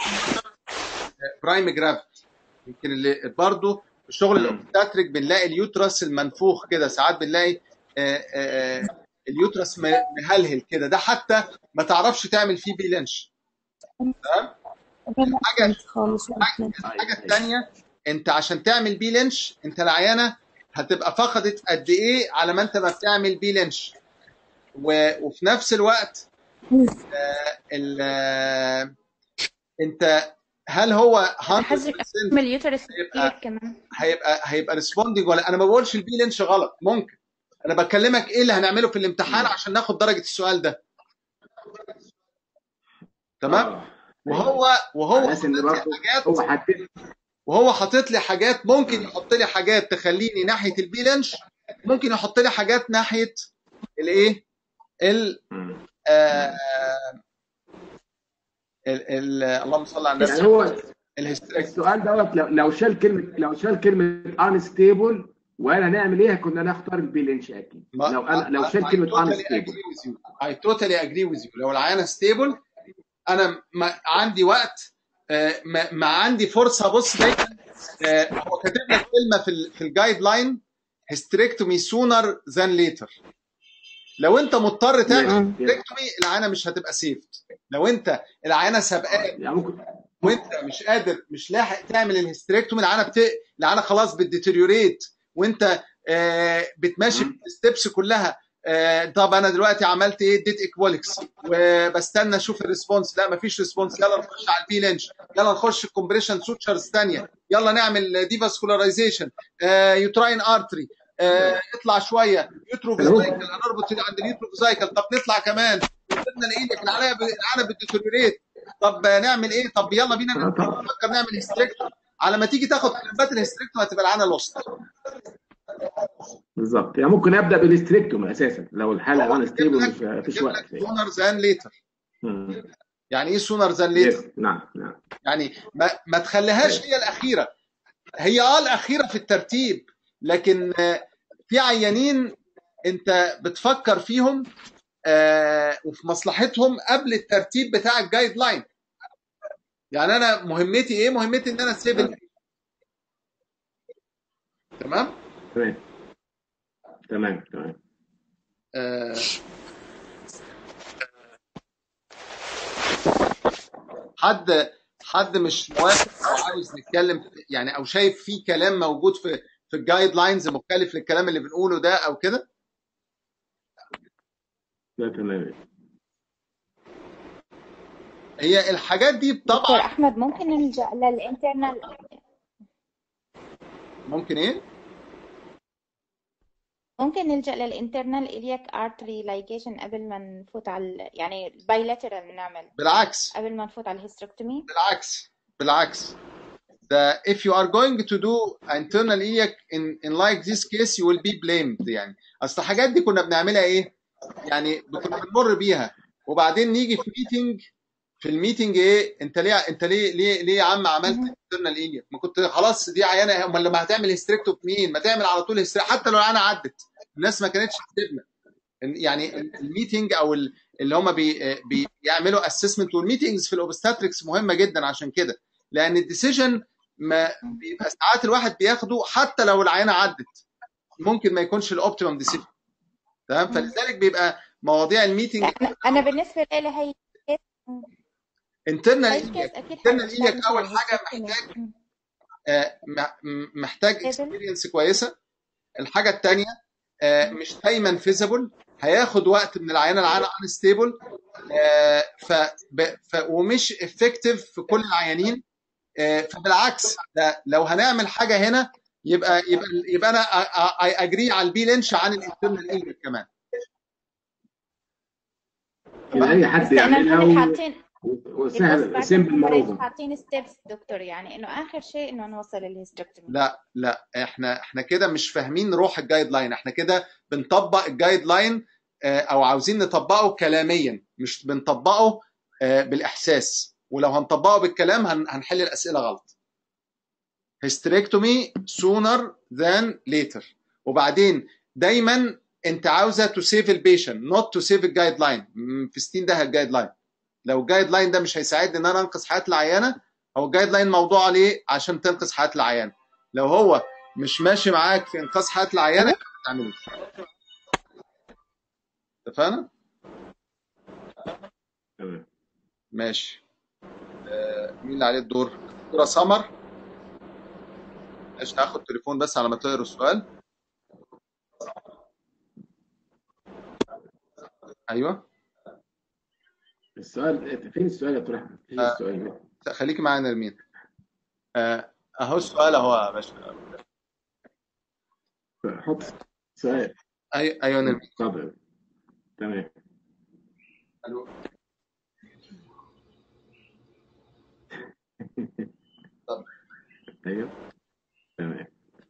S2: برايم جرافيتي يمكن اللي برضو في الشغل الاوبستاتريك بنلاقي اليوترس المنفوخ كده ساعات بنلاقي آه، آه، اليوترس م- مهلهل كده ده حتى ما تعرفش تعمل فيه بي لينش حاجه
S4: خالص
S2: الحاجه الثانيه انت عشان تعمل بي لينش انت العيانه هتبقى فقدت قد ايه على ما انت ما بتعمل بي لينش و... وفي نفس الوقت آه ال... آه انت هل هو 100%
S5: حذرك من اليوترس كتير
S2: هيبقى
S5: كمان
S2: هيبقى هيبقى ريسبوندنج ولا انا ما بقولش البي لينش غلط ممكن انا بكلمك ايه اللي هنعمله في الامتحان عشان ناخد درجه السؤال ده تمام
S1: آه.
S2: وهو وهو
S1: على اساس ان
S2: حاطط لي
S1: برضه
S2: حاجات
S1: هو حدد
S2: وهو حاطط لي حاجات ممكن يحط لي حاجات تخليني ناحيه البي لانش ممكن يحط لي حاجات ناحيه الايه ال آه ال ال اللهم صل على
S1: يعني
S2: النبي
S1: هو
S2: الهستريك
S1: السؤال دوت لو لو شال كلمه لو شال كلمه انستيبل وانا هنعمل ايه كنا نختار البي لينش اكيد لو انا لو شال كلمه انستيبل
S2: اي توتالي اجري ويز يو لو العيانه ستيبل انا ما عندي وقت آه، ما, ما عندي فرصه بص دايما آه، هو كاتب لك كلمه في ال في الجايد لاين هيستريكتومي سونر ذان ليتر لو انت مضطر تعمل
S1: ماشي
S2: هيستريكتومي العينه مش هتبقى سيفت لو انت العينه سابقاك
S1: يعني ممكن
S2: وانت مش قادر مش لاحق تعمل الهستريكتومي العينه بت... العينه خلاص بتديتيريوريت وانت آه بتماشي
S1: مم.
S2: الستبس كلها آه طب انا دلوقتي عملت ايه اديت ايكوالكس وبستنى اشوف الريسبونس لا مفيش ريسبونس يلا نخش على البي لينش يلا نخش الكومبريشن سوتشرز ثانيه يلا نعمل ديفاسكولاريزيشن آه يوتراين ارتري آه اطلع شويه يوتروفيزايكل هنربط عند اليوتروفيزايكل طب نطلع كمان قلنا لايدك العينه ب- العينه بتديتيريوريت طب نعمل ايه طب يلا بينا
S1: آه، طبعا.
S2: نفكر نعمل هيستريكتوم على ما تيجي تاخد كلمات الهيستريكتوم هتبقى العينه لوست
S1: بالظبط يعني ممكن ابدا بالاستريكتوم اساسا لو الحاله
S2: هو
S1: انا ستيبل
S2: يجيب لك-
S1: مش مفيش
S2: يجيب
S1: وقت
S2: لك سونر ذان ليتر
S1: مم.
S2: يعني ايه سونر ذان ليتر
S1: يس نعم نعم
S2: يعني ما, ما تخليهاش هي الاخيره هي اه الاخيره في الترتيب لكن آه، في عيانين انت بتفكر فيهم آه، وفي مصلحتهم قبل الترتيب بتاع الجايد لاين يعني انا مهمتي ايه مهمتي ان انا اسيب ال- تمام
S1: تمام تمام تمام
S2: آه، حد حد مش موافق او عاوز نتكلم في- يعني او شايف في كلام موجود في في الجايد لاينز مختلف للكلام اللي بنقوله ده او كده
S1: لا تمام
S2: هي الحاجات دي
S5: دكتور
S2: طبعا
S5: احمد ممكن نلجا للانترنال
S2: ممكن ايه
S5: ممكن نلجا للانترنال الياك ارتري لايجيشن قبل ما نفوت على يعني بايلاترال نعمل
S2: بالعكس
S5: قبل ما نفوت على الهيستريكتومي
S2: بالعكس بالعكس ده if you are going to do internal iliac in, in like this case you will be blamed يعني اصل الحاجات دي كنا بنعملها ايه يعني كنا بنمر بيها وبعدين نيجي في ميتنج في الميتنج ايه انت ليه انت ليه ليه ليه يا عم عملت internal iliac ما كنت خلاص دي عيانه امال لما هتعمل هيستريكتوم مين ما تعمل على طول هيستريك حتى لو انا عدت الناس ما كانتش تسيبنا يعني الميتنج او ال- اللي هم بي بي- بيعملوا اسسمنت والميتنجز في الاوبستاتريكس مهمه جدا عشان كده لان الديسيجن ما بيبقى ساعات الواحد بياخده حتى لو العينه عدت ممكن ما يكونش الاوبتيمم ديسيجن تمام فلذلك بيبقى مواضيع الميتنج
S5: انا أنا بالنسبه لي هي
S2: انترنال
S5: هاي كيس
S2: ايلياك
S5: اكيد
S2: internal
S5: حنحتاج
S2: إليك أول
S5: نعمل
S2: حاجة
S5: hysterectomy.
S2: محتاج-
S5: مم.
S2: آه، مح- محتاج
S5: Stable.
S2: اكسبيرينس كويسه الحاجه الثانيه مش دايما فيزبل هياخد وقت من العيانه العيانه انستيبل ف ب- ف- ومش افكتيف في كل العيانين آه، فبالعكس ده لو هنعمل حاجه هنا يبقى يبقى يبقى انا اي اجري على البي لينش عن الانترنال ايليك كمان
S1: كده اي حد
S5: بس لأننا
S1: يعملها
S5: هون
S1: و-
S5: حاطين
S1: وسهل سيمبل معروفه
S5: حاطين ستيبس دكتور يعني انه اخر شيء انه نوصل للهيستريكتومي
S2: لا لا احنا احنا كده مش فاهمين روح الجايد لاين احنا كده بنطبق الجايد لاين آه، او عاوزين نطبقه كلاميا مش بنطبقه آه، بالاحساس ولو هنطبقه بالكلام هن- هنحل الاسئله غلط hysterectomy sooner than later وبعدين دايما انت عاوزه تو سيف البيشنت نوت تو سيف الجايد لاين في ستين ده الجايد لاين لو الجايد لاين ده مش هيساعدني ان انا انقذ حياه العيانه هو الجايد لاين موضوع عليه عشان تنقذ حياه العيانه لو هو مش ماشي معاك في انقاذ حياه العيانه ما تعملوش اتفقنا؟
S1: تمام
S2: ماشي آه، مين اللي عليه الدور؟ دكتوره سمر ماشي هاخد تليفون بس على ما تقرا السؤال ايوه
S1: السؤال فين السؤال يا دكتور احمد؟ فين
S2: آه.
S1: السؤال؟
S2: خليكي معايا يا نرمين آه، اهو السؤال اهو يا باشا
S1: حط سؤال
S2: أي- ايوه نرمين
S1: اتفضل تمام
S2: ألو.
S1: ايوه تمام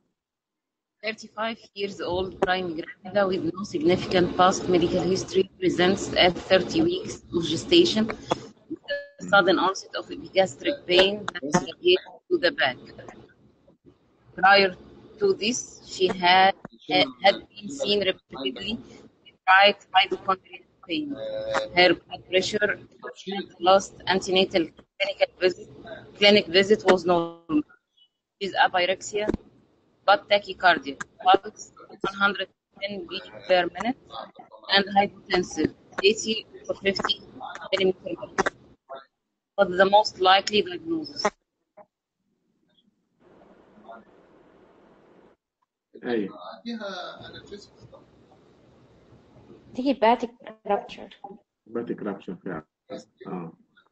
S6: 35 years old prime gravida with no significant past medical history presents at 30 weeks of gestation with a sudden onset of epigastric pain that radiates to the back. Prior to this, she had had been seen repeatedly with right hypochondrial pain. Her blood pressure at the last antenatal clinical visit, clinic visit was normal. With apyrexia, but tachycardia, pulse 110 beat per minute, and hypotensive, 80 or 50 millimeter mercury. What's the most likely diagnosis?
S1: ايوه
S2: فيها analgesics طبعا.
S5: دي hepatic rupture
S1: باتيك رابشر فعلا اه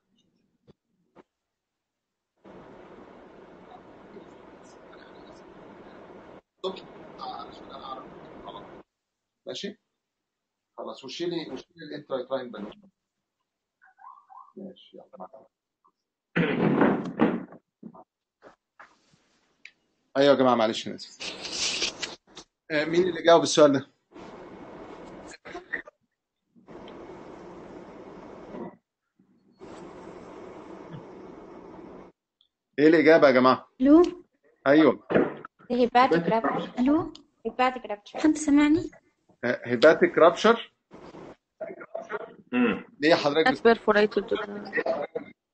S2: عشان اعرف خلاص. ماشي خلاص وشيلي وشيلي الانترايتراين بالون ماشي يلا مع السلامة. ايوه يا جماعه معلش انا اسف آه، مين اللي جاوب السؤال ده؟ ايه الاجابه يا جماعه؟
S4: الو
S2: ايوه
S5: دي hepatic rupture
S4: الو
S5: hepatic rupture
S4: حد سمعني
S2: هيباتيك رابشر
S1: مم.
S2: ليه حضرتك
S3: That's
S2: بت...
S3: perforated to the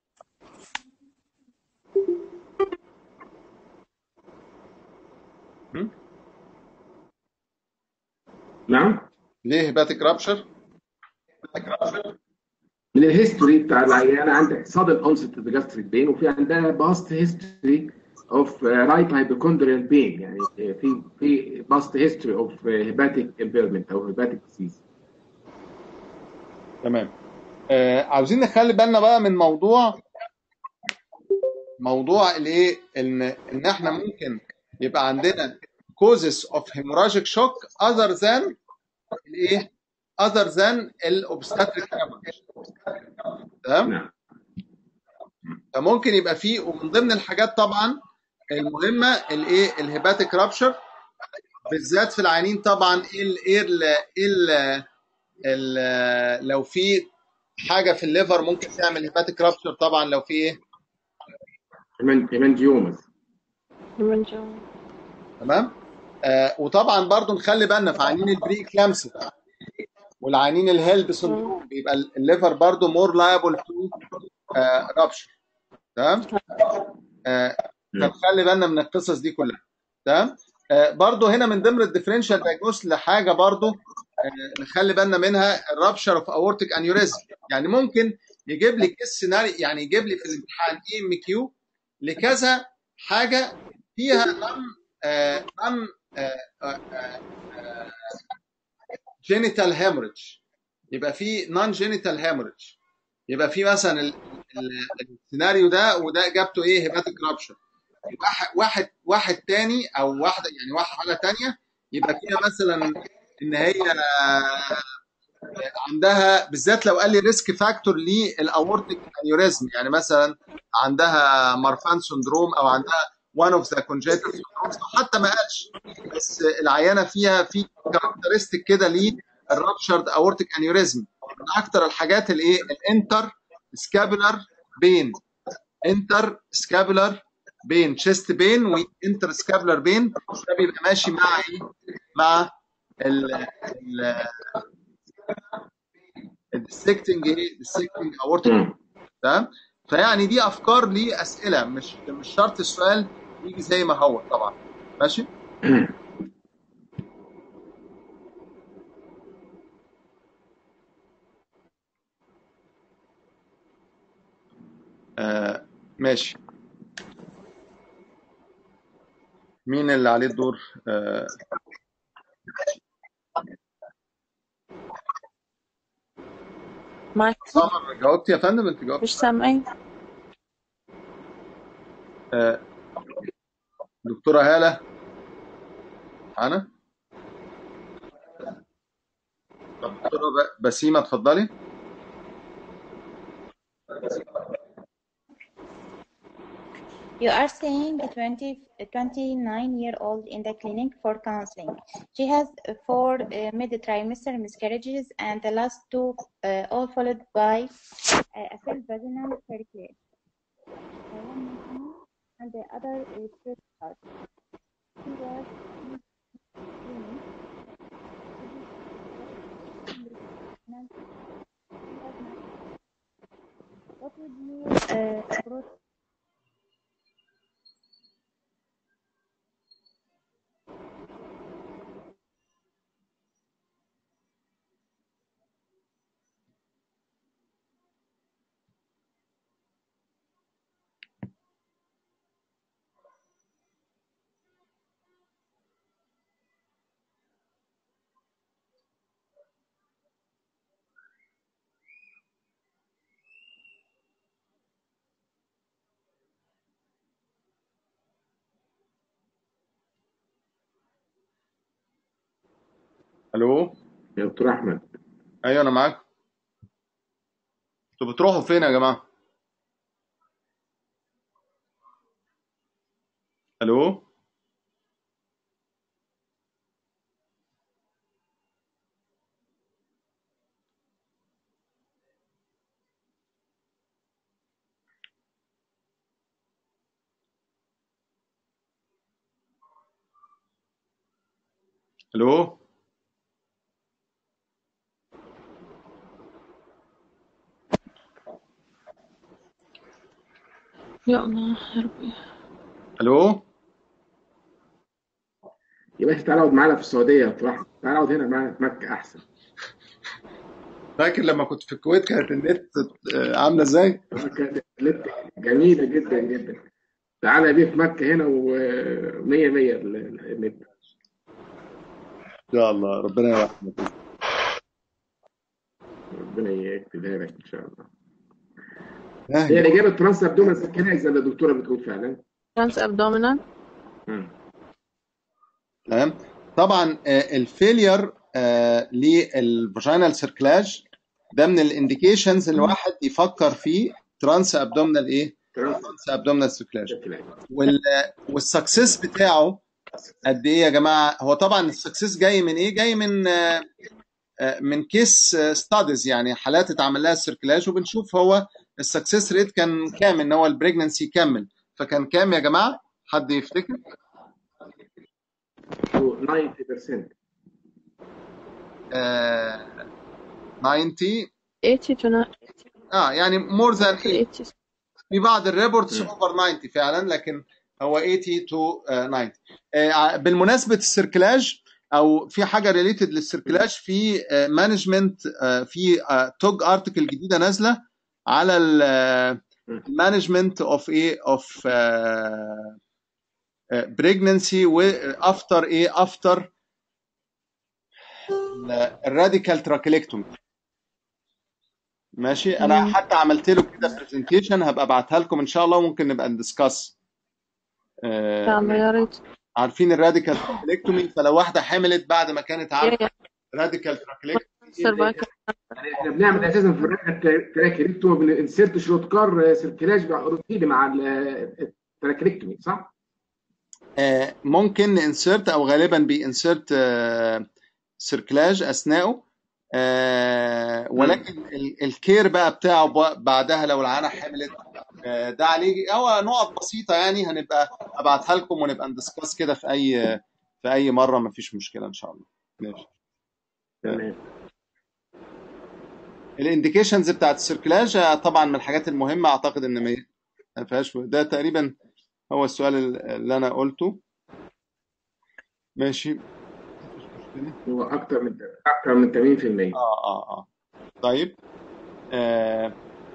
S2: هم؟
S1: نعم
S2: ليه هيباتيك رابشر؟
S1: من الهيستوري بتاع العيانه عندك sudden onset of gastric pain وفي عندها past history of uh, right hypochondrial pain يعني في في past history of uh, hepatic impairment او hepatic disease
S2: تمام آه عاوزين نخلي بالنا بقى من موضوع موضوع الايه ان ان احنا ممكن يبقى عندنا causes of hemorrhagic shock other than الايه other than الobstetric hemorrhage تمام
S1: نعم
S2: فممكن يبقى فيه ومن ضمن الحاجات طبعا المهمه الايه الهيباتيك رابشر بالذات في العيانين طبعا ايه ال ايه ال ايه ال ال لو في حاجه في الليفر ممكن تعمل هيباتيك رابشر طبعا لو في ايه
S1: هيمانجيومز
S2: تمام آه وطبعا برضو نخلي بالنا في عيانين البري كلامسي والعيانين الهيلب سندروم بيبقى الليفر برضو مور لايبل تو رابشر تمام آه فنخلي بالنا من القصص دي كلها تمام آه برضو هنا من ضمن الديفرنشال دايجنوس لحاجه برضو آه نخلي بالنا منها الرابشر اوف اورتيك انيوريزم يعني ممكن يجيب لي كيس سيناريو يعني يجيب لي في الامتحان اي ام كيو لكذا حاجه فيها نون نون جينيتال هيموريدج يبقى في نون جينيتال هيموريدج يبقى في مثلا ال- ال- السيناريو ده وده اجابته ايه هيباتيك رابشر واحد واحد واحد تاني او واحده يعني واحده حاجه تانيه يبقى فيها مثلا ان هي عندها بالذات لو قال لي ريسك فاكتور للاورتيك انيوريزم يعني مثلا عندها مارفان سندروم او عندها one of the congenital syndromes أو حتى ما قالش بس العيانه فيها في كاركترستيك كده للرابشرد اورتيك انيوريزم من اكتر الحاجات الايه الانتر سكابولار بين انتر سكابولار بين تشيست بين وانتر سكابولار بين ده بيبقى ماشي مع ايه مع ال ال الديسكتنج ايه ديسكتنج اورتيك
S1: مم.
S2: تمام فيعني دي افكار لاسئله مش مش شرط السؤال يجي زي ما هو طبعا ماشي آه ماشي مين اللي عليه الدور آه
S3: معك
S2: سمر جاوبتي يا فندم انت جاوبتي
S3: مش سامعين
S2: آه دكتوره هاله معانا طب دكتوره ب- بسيمه اتفضلي
S5: You are seeing a 20, a 29 year old in the clinic for counseling. She has uh, four uh, mid trimester miscarriages and the last two uh, all followed by uh, a full vaginal circulation. The one maternal and the other is first heart. She was in clinic. What would you uh, approach
S2: الو
S1: يا دكتور احمد
S2: ايوه انا معاك انتوا بتروحوا فين يا جماعه الو الو
S3: يا الله يا ربي
S2: الو
S1: يا باشا تعالى اقعد معانا في السعوديه يا دكتور احمد تعالى اقعد هنا معانا في مكه احسن
S2: فاكر لما كنت في الكويت كانت النت آه، عامله ازاي
S1: كانت النت جميله جدا جدا تعالى يا بيه في مكه هنا و100 100 النت
S2: ان شاء الله ربنا يرحمك
S1: ربنا يكتبها لك ان شاء الله
S2: آه،
S1: هي الاجابه ترانس ابدومن سكنها زي ما الدكتوره بتقول فعلا
S3: trans abdominal
S1: مم.
S2: تمام طبعا آه، الفيلير للفاجينال سيركلاج ده من الانديكيشنز اللي الواحد يفكر فيه ترانس ابدومينال ايه؟
S1: ترانس
S2: ترانس ابدومينال سيركلاج
S1: سكنها
S2: وال والسكسس بتاعه قد ايه يا جماعه؟ هو طبعا السكسس جاي من ايه؟ جاي من آه، آه، من كيس ستاديز يعني حالات اتعمل لها سيركلاج وبنشوف هو السكسس ريت كان كام ان هو البريجننسي يكمل فكان كام يا جماعه؟ حد يفتكر؟
S1: 90%
S2: آه 90
S3: 80 to 90
S2: اه يعني مور ذان 8
S3: 80
S2: في بعض الريبورتس
S1: مم.
S2: اوفر 90 فعلا لكن هو 80 تو 90 آه، بالمناسبه السيركلاج او في حاجه ريليتد للسيركلاج في مانجمنت في توج ارتكل جديده نازله على
S1: مم.
S2: المانجمنت اوف ايه اوف بريجننسي وافتر ايه افتر الراديكال تراكيلكتومي ماشي انا
S3: مم.
S2: حتى عملت له كده برزنتيشن هبقى ابعتها لكم ان شاء الله وممكن نبقى ندسكاس
S3: ان شاء الله يا ريت
S2: عارفين الراديكال تراكيلكتومي فلو واحده حملت بعد ما كانت
S3: يا
S2: عارفه
S3: يا
S2: راديكال تراكيلكتومي
S3: cervical
S1: يعني احنا بنعمل اساسا في الرحله تراكيريكتومي بننسرت شروتكار سيركلاج روتيني مع التراكيريكتومي صح؟
S2: آه، ممكن ننسرت او غالبا بينسرت سيركلاج اثناءه آه، ولكن ال- الكير بقى بتاعه ب- بعدها لو العانه حملت آه، ده عليه هو نقط بسيطه يعني هنبقى ابعتها لكم ونبقى ندسكاس كده في اي في اي مره مفيش مشكله ان شاء الله ماشي
S1: تمام
S2: الانديكيشنز بتاعت السيركلاج آه، طبعا من الحاجات المهمه اعتقد ان ما ما فيهاش ده تقريبا هو السؤال اللي انا قلته ماشي
S1: هو اكتر من اكتر من 80%
S2: اه اه اه طيب آه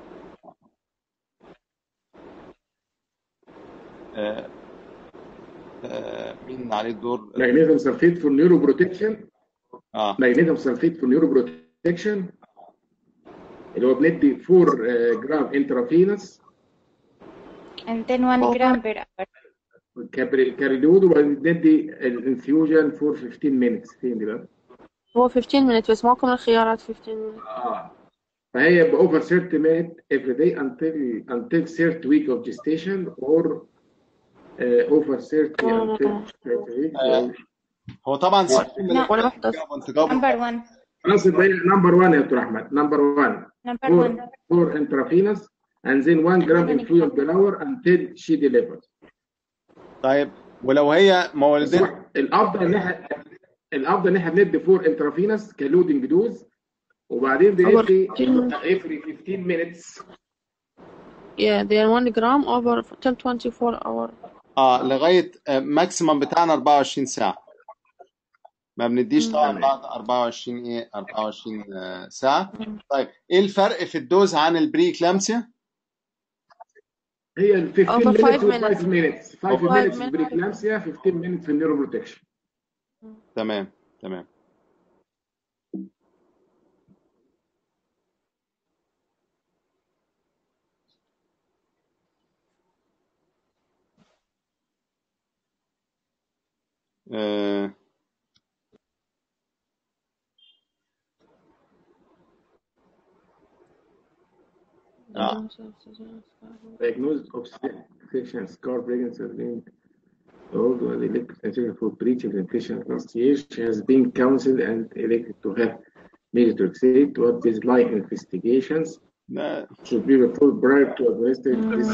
S2: آه آه مين عليه الدور
S1: ماجنيزيوم سلفيت فور نيورو بروتكشن
S2: اه
S1: ماجنيزيوم سلفيت فور نيورو بروتكشن اللي هو بندي 4 جرام انترافينس
S5: and then one gram per hour
S1: كاريدود وبعدين بندي الانفيوجن فور 15 مينتس فين دي بقى؟
S3: هو 15 minutes بس ماكو من الخيارات 15 minutes
S1: اه فهي يبقى over 30 minutes every day until until 30 week of gestation or uh, over 30
S3: آه.
S1: until 30 week
S2: آه. هو طبعا سؤال من
S5: لا.
S3: ولا واحدة
S2: جاوب انت جاوب
S5: number one
S1: خلاص يبقى نمبر 1 يا دكتور احمد نمبر 1
S5: number
S1: four
S5: one
S1: four intravenous and then 1 gram influence per hour until she delivers
S2: طيب ولو هي
S1: بس
S2: مولدين
S1: هو الافضل ان احنا الافضل ان احنا بندي 4 انترافينس كلودنج دوز وبعدين بندي every 15 minutes
S3: yeah they are 1 gram over till 24 hour
S2: اه لغايه ماكسيمم بتاعنا 24 ساعه ما بنديش طبعا
S1: تمام.
S2: بعد 24 ايه 24 آه، ساعه طيب ايه الفرق في الدوز عن البري كلامسيا
S1: هي ال 15
S3: Over five
S1: minutes و 5
S3: minutes.
S1: minutes 5
S3: Over
S1: minutes
S3: five
S1: في بريكلامسيا 15 minutes في النيورو بروتكشن
S2: تمام تمام آه، آه.
S1: diagnosis of section scar pregnancy linked although the elected criteria for breach of limitation last year she has been counseled and elected to have methotrexate what is like investigations
S2: لا
S1: should be reported prior to administering this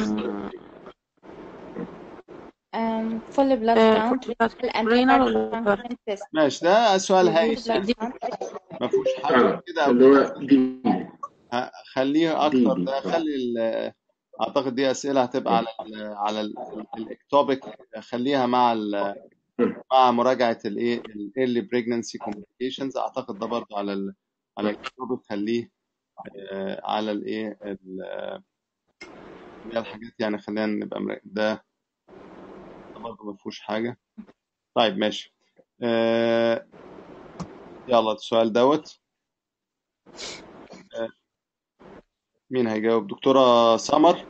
S5: Um, full blood
S3: Uh,
S5: count
S3: full blood
S5: renal and
S3: renal
S5: liver
S3: or liver.
S5: function test
S2: ماشي ده سؤال هايل
S5: full blood count
S2: ما فيهوش حاجه
S1: آه،
S2: كده أو
S1: اللي هو دي
S2: ه- خليه
S1: دي
S2: اكتر
S1: دي
S2: ده
S1: آه.
S2: خلي ال- اعتقد دي اسئله هتبقى على ال على الاكتوبيك خليها مع ال مع مراجعه الايه الايرلي بريجننسي كومبليكيشنز اعتقد ده برضه على ال على الاكتوبيك خليه آه، على الايه ال- اللي هي الحاجات يعني خلينا نبقى مرا- ده ده برضه ما فيهوش حاجه طيب ماشي آه، يلا السؤال دوت آه، مين هيجاوب دكتوره سمر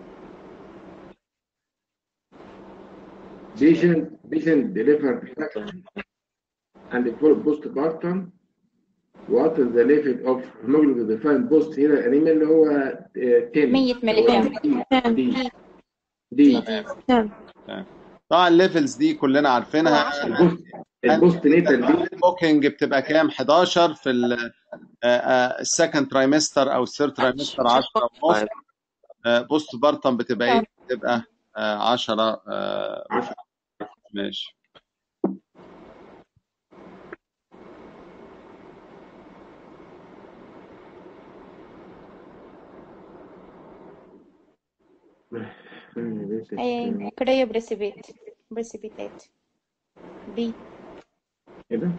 S1: patient patient delivered and full postpartum what is the level of hemoglobin defined post هنا الانيميا اللي هو آه، 10
S5: 100 ملي جرام
S1: دي
S3: Ten.
S1: دي
S5: دي دي
S3: Ten.
S2: طبعا الليفلز دي كلنا
S5: هو
S2: عارفينها
S5: 10
S1: البوست البوست نيتال دي
S2: البوكينج بتبقى كام 11 في السكند ترايمستر او الثيرد ترايمستر 10 ونص
S3: Five.
S2: بوست بارتم بتبقى ايه بتبقى 10 ماشي
S5: اي كريو بريسيبيت بريسيبيتات بي
S1: ايه ده؟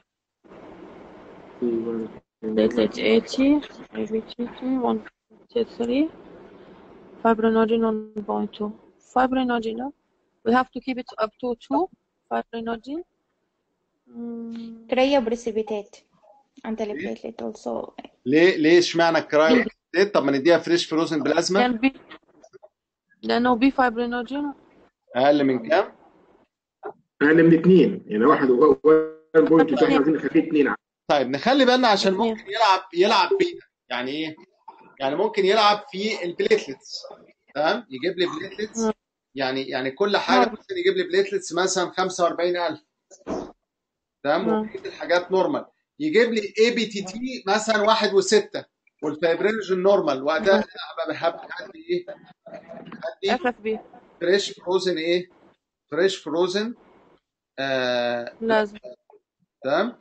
S3: Platelet 80, IVT 1.3, fibrinogen 1.2. Fibrinogen, no? we have to keep it up to 2 fibrinogen. Mm,
S5: كريو بريسيبيتات عند البليتلت also
S2: ليه ليه اشمعنى الكرايو طب ما نديها فريش فروزن بلازما
S3: can be لأنه بي fibrinogen
S2: اقل من كام؟
S1: اقل من اثنين يعني واحد و 1.2 احنا عايزين نخليه اثنين
S2: طيب نخلي بالنا عشان
S3: اتنين.
S2: ممكن يلعب يلعب فيها يعني ايه؟ يعني ممكن يلعب في البليتلتس تمام؟ يجيب لي بليتلتس يعني يعني كل حاجه
S3: نورمال.
S2: ممكن يجيب لي بليتلتس مثلا 45000 تمام؟
S3: مم.
S2: ويجيب لي الحاجات نورمال يجيب لي اي بي تي تي مثلا واحد وستة والفايبرينجن نورمال وقتها أنا هبقى هبقى هدي ايه؟ هدي
S3: FFB
S2: فريش فروزن ايه؟ فريش فروزن آه
S3: لازم
S2: تمام؟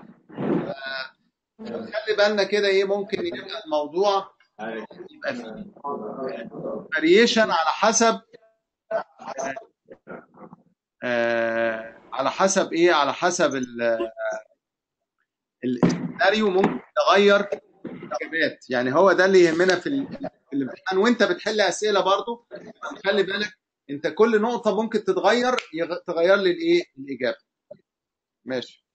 S2: خلي بالنا كده ايه ممكن يبقى الموضوع يبقى فيه فاريشن على حسب آه على حسب ايه على حسب ال- السيناريو ممكن يغير الاجابات يعني هو ده اللي يهمنا في ال- في الامتحان وانت بتحل اسئله برضو خلي بالك انت كل نقطه ممكن تتغير يغ- تغير لي الايه الاجابه ماشي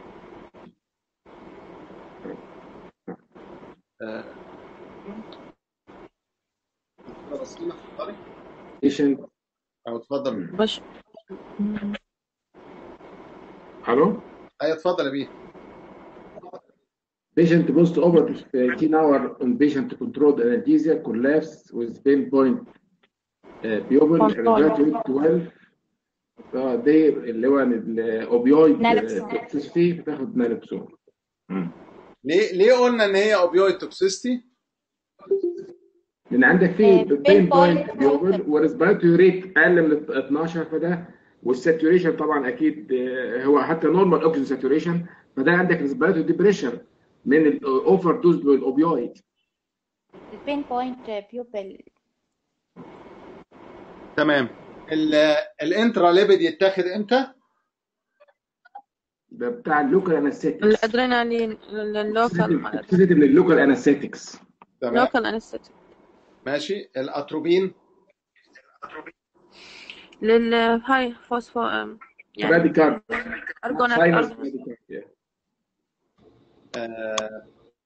S2: آه. رسيمة اتفضلي.
S1: patient
S2: او اتفضل
S3: بش مم.
S1: الو
S2: ايوه اتفضل يا بيه
S1: patient post operative 18 hour on patient controlled analgesia collapse with pain point uh, pupil
S3: Control.
S1: evaluate 12 اه دي اللي هو الاوبيويد
S5: نالكسون.
S1: توكسيستي بتاخد نالكسون
S2: ليه ليه قلنا ان هي اوبيويد توكسيستي
S1: لان عندك في
S5: آه،
S1: بين
S5: pain
S1: بوينت
S5: point.
S1: بيوبل وريسبيراتوري ريت اقل من 12 فده والساتوريشن طبعا اكيد آه، هو حتى نورمال اوكسجين ساتوريشن فده عندك ريسبيراتوري ديبريشن من الاوفر دوز بالاوبيويد
S5: البين بوينت بيوبل
S2: تمام الانترا ليبيد يتاخد امتى؟
S1: ده بتاع اللوكال انستيكس
S3: الادرينالين اللوكال
S1: توكسيسيتي من اللوكال انستيكس
S2: تمام
S3: لوكال انستيك
S2: ماشي الاتروبين
S3: للهاي فوسفو أم، يعني
S1: راديكال
S3: ارجونات
S1: ساينس
S3: أرجونات.
S2: آه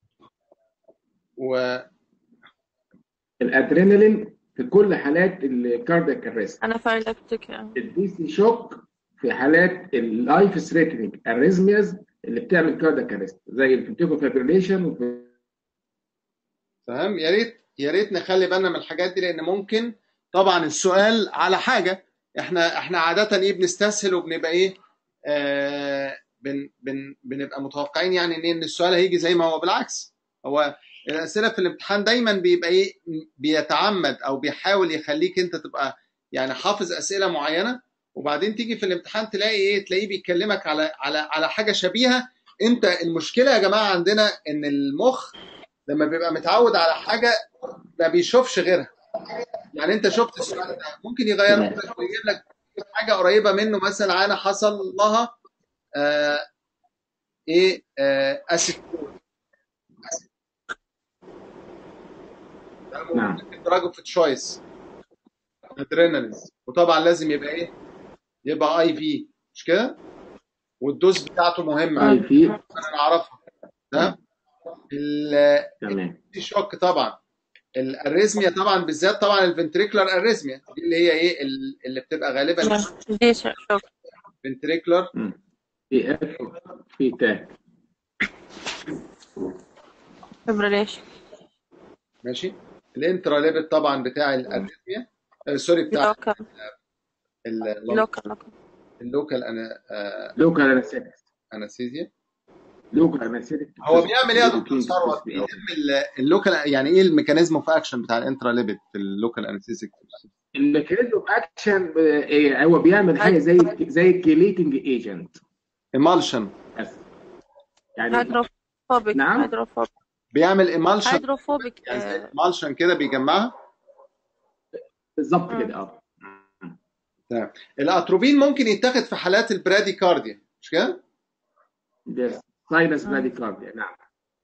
S2: و
S1: الادرينالين في كل حالات الكاردياك اريست
S3: انافيلاكتيك
S1: الدي سي شوك في حالات اللايف ثريتنينج اريزمياز اللي بتعمل كاردياك اريست زي الفنتيكو فابريليشن
S2: تمام يا ريت يا ريت نخلي بالنا من الحاجات دي لان ممكن طبعا السؤال على حاجه احنا احنا عاده ايه بنستسهل وبنبقى ايه آه بن بن بنبقى متوقعين يعني ان إن السؤال هيجي زي ما هو بالعكس هو الاسئله في الامتحان دايما بيبقى ايه بيتعمد او بيحاول يخليك انت تبقى يعني حافظ اسئله معينه وبعدين تيجي في الامتحان تلاقي ايه تلاقيه بيكلمك على على على حاجه شبيهه انت المشكله يا جماعه عندنا ان المخ لما بيبقى متعود على حاجه ما بيشوفش غيرها يعني انت شفت السؤال ده ممكن يغير
S1: تمام.
S2: لك ويجيب لك حاجه قريبه منه مثلا انا حصل لها آه ايه آه اسيتون
S1: نعم
S2: دراج في تشويس ادرينالين وطبعا لازم يبقى ايه يبقى اي في مش كده والدوز بتاعته مهمه
S1: اي في
S2: انا اعرفها ده ال-
S1: تمام
S2: شوك طبعا الاريزميا طبعا بالذات طبعا الفنتريكولار اريزميا دي اللي هي ايه ال- اللي بتبقى غالبا
S3: دي ش- شوف
S2: فنتريكولار
S1: مم. في اف في تاك
S3: fibrillation
S2: ماشي الانترا ليبت طبعا بتاع الاريزميا آه سوري بتاع
S3: local
S2: ال-
S3: local local
S2: اللوكال أنا آه
S1: لوكال انستيك
S2: انستيزيا
S1: لوكال انستيك
S2: هو بيعمل ايه يا دكتور ثروت؟ بيلم ال- اللوكال يعني ايه الميكانيزم اوف اكشن بتاع الانترا ليبت في اللوكال انستيزيك
S1: الميكانيزم اوف اكشن هو بيعمل حاجه زي زي الكيليتنج ايجنت
S2: ايمالشن
S1: بس يعني
S3: hydrophobic
S1: نعم.
S3: hydrophobic
S2: بيعمل ايمالشن
S3: hydrophobic
S2: يعني زي
S3: آه،
S2: ايمالشن كده بيجمعها
S1: بالظبط
S3: مم.
S1: كده اه
S2: تمام الاتروبين ممكن يتاخد في حالات البراديكارديا مش كده؟
S1: ده ساينس براديكارديا نعم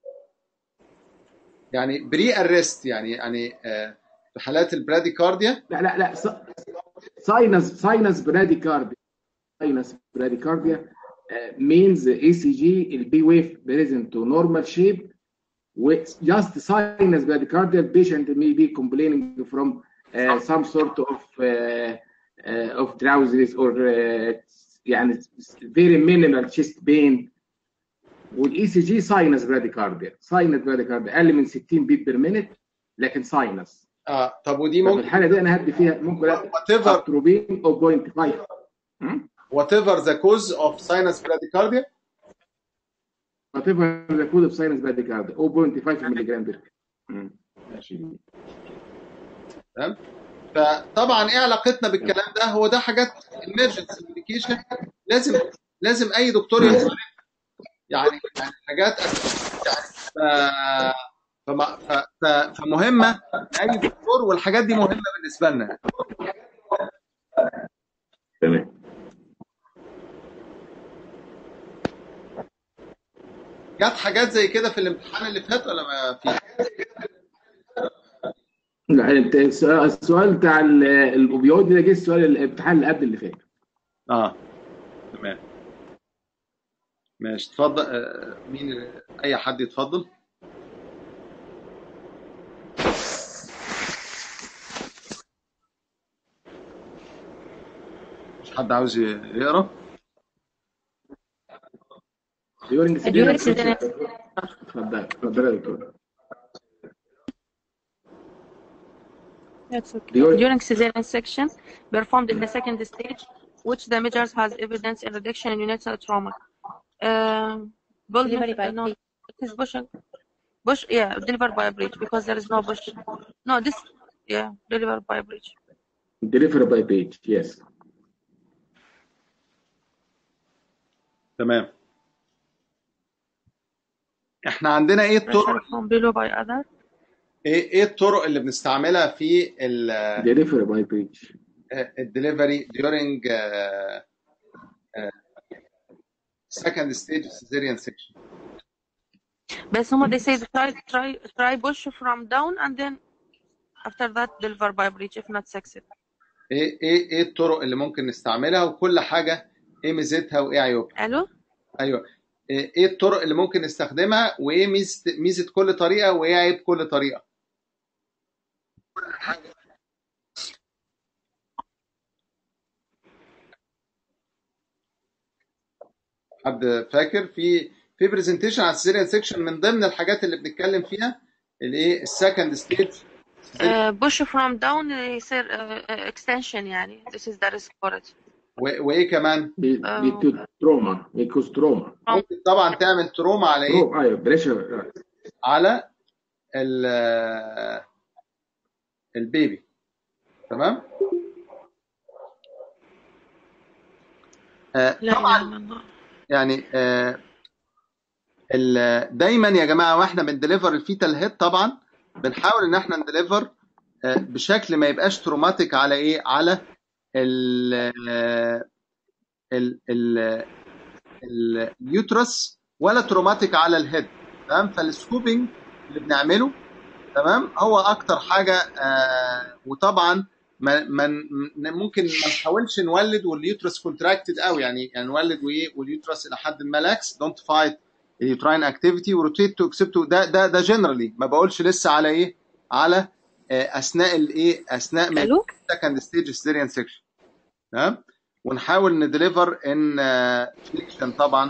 S2: يعني بري ارست يعني يعني آه، في حالات البراديكارديا
S1: لا لا لا ساينس ساينس براديكارديا ساينس براديكارديا means ECG البي ويف present to normal shape with just sinus bradycardia patient may be complaining from uh, some sort of uh, uh, of drowsiness or uh, يعني very minimal chest pain والاي سي جي ساينس براديكارديا ساينس براديكارديا اقل من 60 بيت بير مينت لكن ساينس
S2: اه طب ودي
S1: في
S2: ممكن
S1: الحاله دي انا هدي فيها ممكن
S2: وات ايفر
S1: اتروبين 0.5
S2: وات ايفر ذا كوز اوف ساينس براديكارديا
S1: وات ايفر ذا كود اوف ساينس براديكارديا 0.5 ملي جرام بير
S2: ماشي تمام فطبعا ايه علاقتنا بالكلام ده هو ده حاجات emergency medication لازم لازم اي دكتور يعرف يعني يعني حاجات أساسية. ف... فما... ف... ف... فمهمه لاي دكتور والحاجات دي مهمه بالنسبه لنا
S1: تمام
S2: جت حاجات زي كده في الامتحان اللي فات ولا ما في
S1: لا انت السؤال السؤال بتاع ال- الاوبيويد ده جه السؤال الامتحان اللي قبل اللي فات
S2: اه تمام ماشي اتفضل آه، مين اي حد يتفضل مش حد عاوز يقرا
S1: during
S3: During
S1: cesarean
S3: cesarean
S1: اتفضل اتفضل يا دكتور
S3: That's okay.
S1: During-
S3: During cesarean section performed in the second stage, which the measures has evidence in reduction in unilateral trauma. Um, bull-
S5: Delivery by
S3: no,
S5: breech.
S3: it is bush. Bush, yeah, delivered by a breech because there is no bush. No, this, yeah, delivered by a breech.
S1: delivery by page yes
S2: تمام احنا عندنا ايه الطرق
S3: Pressure from below by other.
S2: ايه ايه الطرق اللي بنستعملها في
S1: delivery by page
S2: الدليفري during uh, uh, second stage of cesarean section
S3: But someone they say try try try push from down and then after that deliver by breech if not succeed.
S2: ايه ايه ايه الطرق اللي ممكن نستعملها وكل حاجه ايه ميزتها وايه عيوبها
S3: Hello?
S2: ايوه ايه إيه الطرق اللي ممكن نستخدمها وايه ميزه ميزه كل طريقه وايه عيب كل طريقه حد فاكر في في برزنتيشن على السيريال سيكشن من ضمن الحاجات اللي بنتكلم فيها الايه السكند ستيج
S3: uh, push from down يصير uh, uh, extension يعني this is the risk for it
S2: و- وايه كمان
S1: بي-
S3: آه.
S1: بيدو تروما بيكوز تروما
S2: ممكن طبعا تعمل تروما على ايه
S1: تروما ايوه بريشر
S2: على ال البيبي تمام آه،
S3: لا
S2: طبعا
S3: اله الا الله
S2: يعني آه، ال- دايما يا جماعه واحنا بندليفر الفيتال هيد طبعا بنحاول ان احنا ندليفر آه، بشكل ما يبقاش تروماتيك على ايه على ال ال ال اليوترس ولا تروماتيك على الهيد تمام فالسكوبنج اللي بنعمله تمام هو اكتر حاجه آه وطبعا ما ما ممكن ما نحاولش نولد واليوترس كونتراكتد قوي يعني يعني نولد وايه واليوترس الى حد ما لاكس دونت فايت اليوتراين اكتيفيتي وروتيت تو اكسبت ده ده ده جنرالي ما بقولش لسه على ايه على آه اثناء الايه اثناء ما
S3: الو
S2: سكند ستيج سيريان سيكشن تمام ونحاول ندليفر ان فليكشن طبعا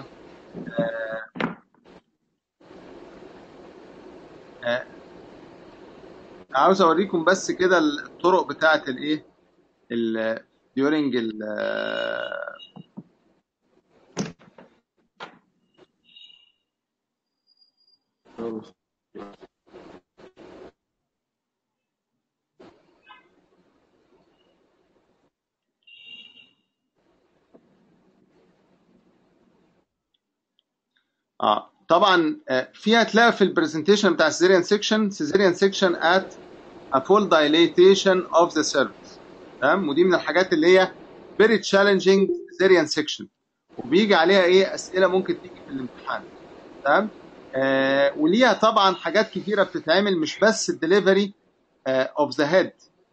S2: آه، عاوز اوريكم بس كده الطرق بتاعه الايه ال during ال اه طبعا آه، في هتلاقي في البرزنتيشن بتاع السيزيريان سيكشن سيزيريان سيكشن ات a full dilatation of the cervix تمام ودي من الحاجات اللي هي very challenging cesarean section وبيجي عليها ايه اسئله ممكن تيجي في الامتحان تمام آه وليها طبعا حاجات كتيره بتتعمل مش بس الدليفري اوف ذا هيد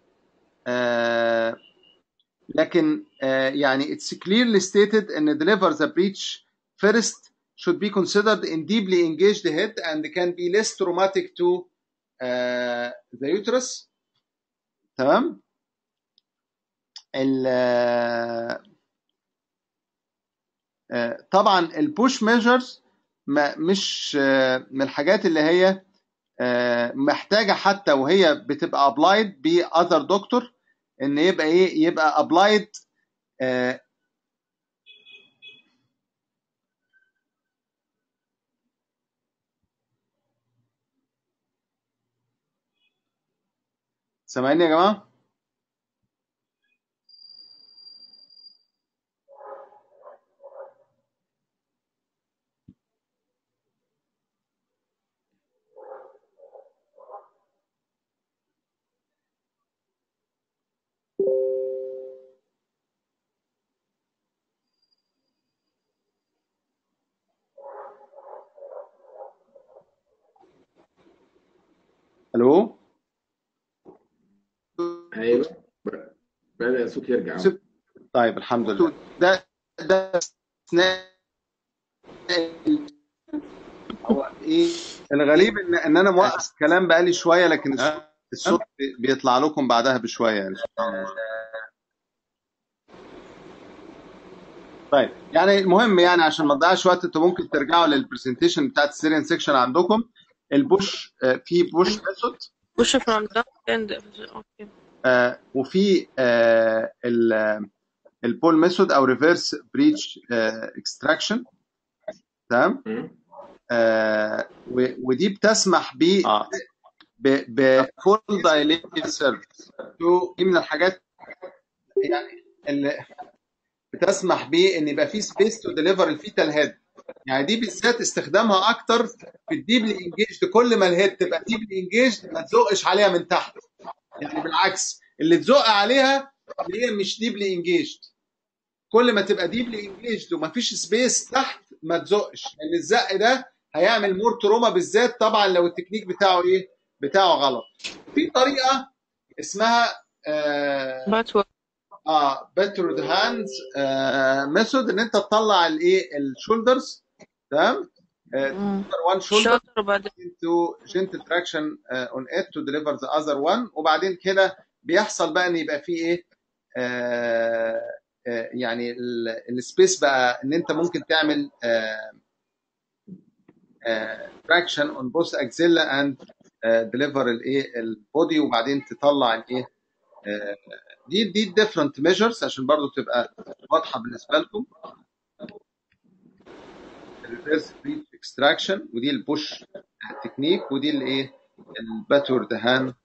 S2: لكن آه يعني it's clearly stated ان deliver the breech first should be considered in deeply engaged head and can be less traumatic to uh, the uterus تمام ال آه، طبعا البوش ميجرز مش آه، من الحاجات اللي هي آه، محتاجه حتى وهي بتبقى ابلايد باذر دكتور ان يبقى ايه يبقى ابلايد سامعيني يا جماعه الو
S1: ايوه بدا الصوت يرجع
S2: سب- طيب الحمد لله ده ده اثناء هو ايه الغريب ان ان انا موقف الكلام بقالي شويه لكن الصوت, الصوت بي- بيطلع لكم بعدها بشويه يعني طيب يعني المهم يعني عشان ما تضيعش وقت انتوا ممكن ترجعوا للبرزنتيشن بتاعت السيريان سيكشن عندكم البوش آه، في بوش ميثود
S3: push from down and okay
S2: آه، وفي آه، ال- البول ميثود او ريفرس بريتش اكستراكشن تمام آه، و- ودي بتسمح ب بفول دايليتد سيرفيس دي من الحاجات يعني اللي بتسمح ب ان يبقى في سبيس تو ديليفر الفيتال هيد يعني دي بالذات استخدامها اكتر في الديبلي انجيجد كل ما الهيد تبقى ديبلي انجيجد ما تزقش عليها من تحت يعني بالعكس اللي تزق عليها اللي هي مش ديبلي انجيجد كل ما تبقى ديبلي انجيجد ومفيش سبيس تحت ما تزقش لان يعني الزق ده هيعمل مور تروما بالذات طبعا لو التكنيك بتاعه ايه بتاعه غلط في طريقه اسمها آه
S3: but what
S2: اه بترود هاندز ميثود ان انت تطلع الايه الشولدرز تمام وان شولدر
S3: شاطر بعد
S2: into gentle traction uh, on it to deliver the other one وبعدين كده بيحصل بقى ان يبقى فيه ايه آه آه يعني السبيس بقى ان انت ممكن تعمل آه آه traction on both axilla and ديليفر الايه البودي وبعدين تطلع الايه آه، دي دي ديفرنت ميجرز عشان برضو تبقى واضحه بالنسبه لكم الريفرس بريتش اكستراكشن ودي البوش تكنيك ودي الايه الباتور دهان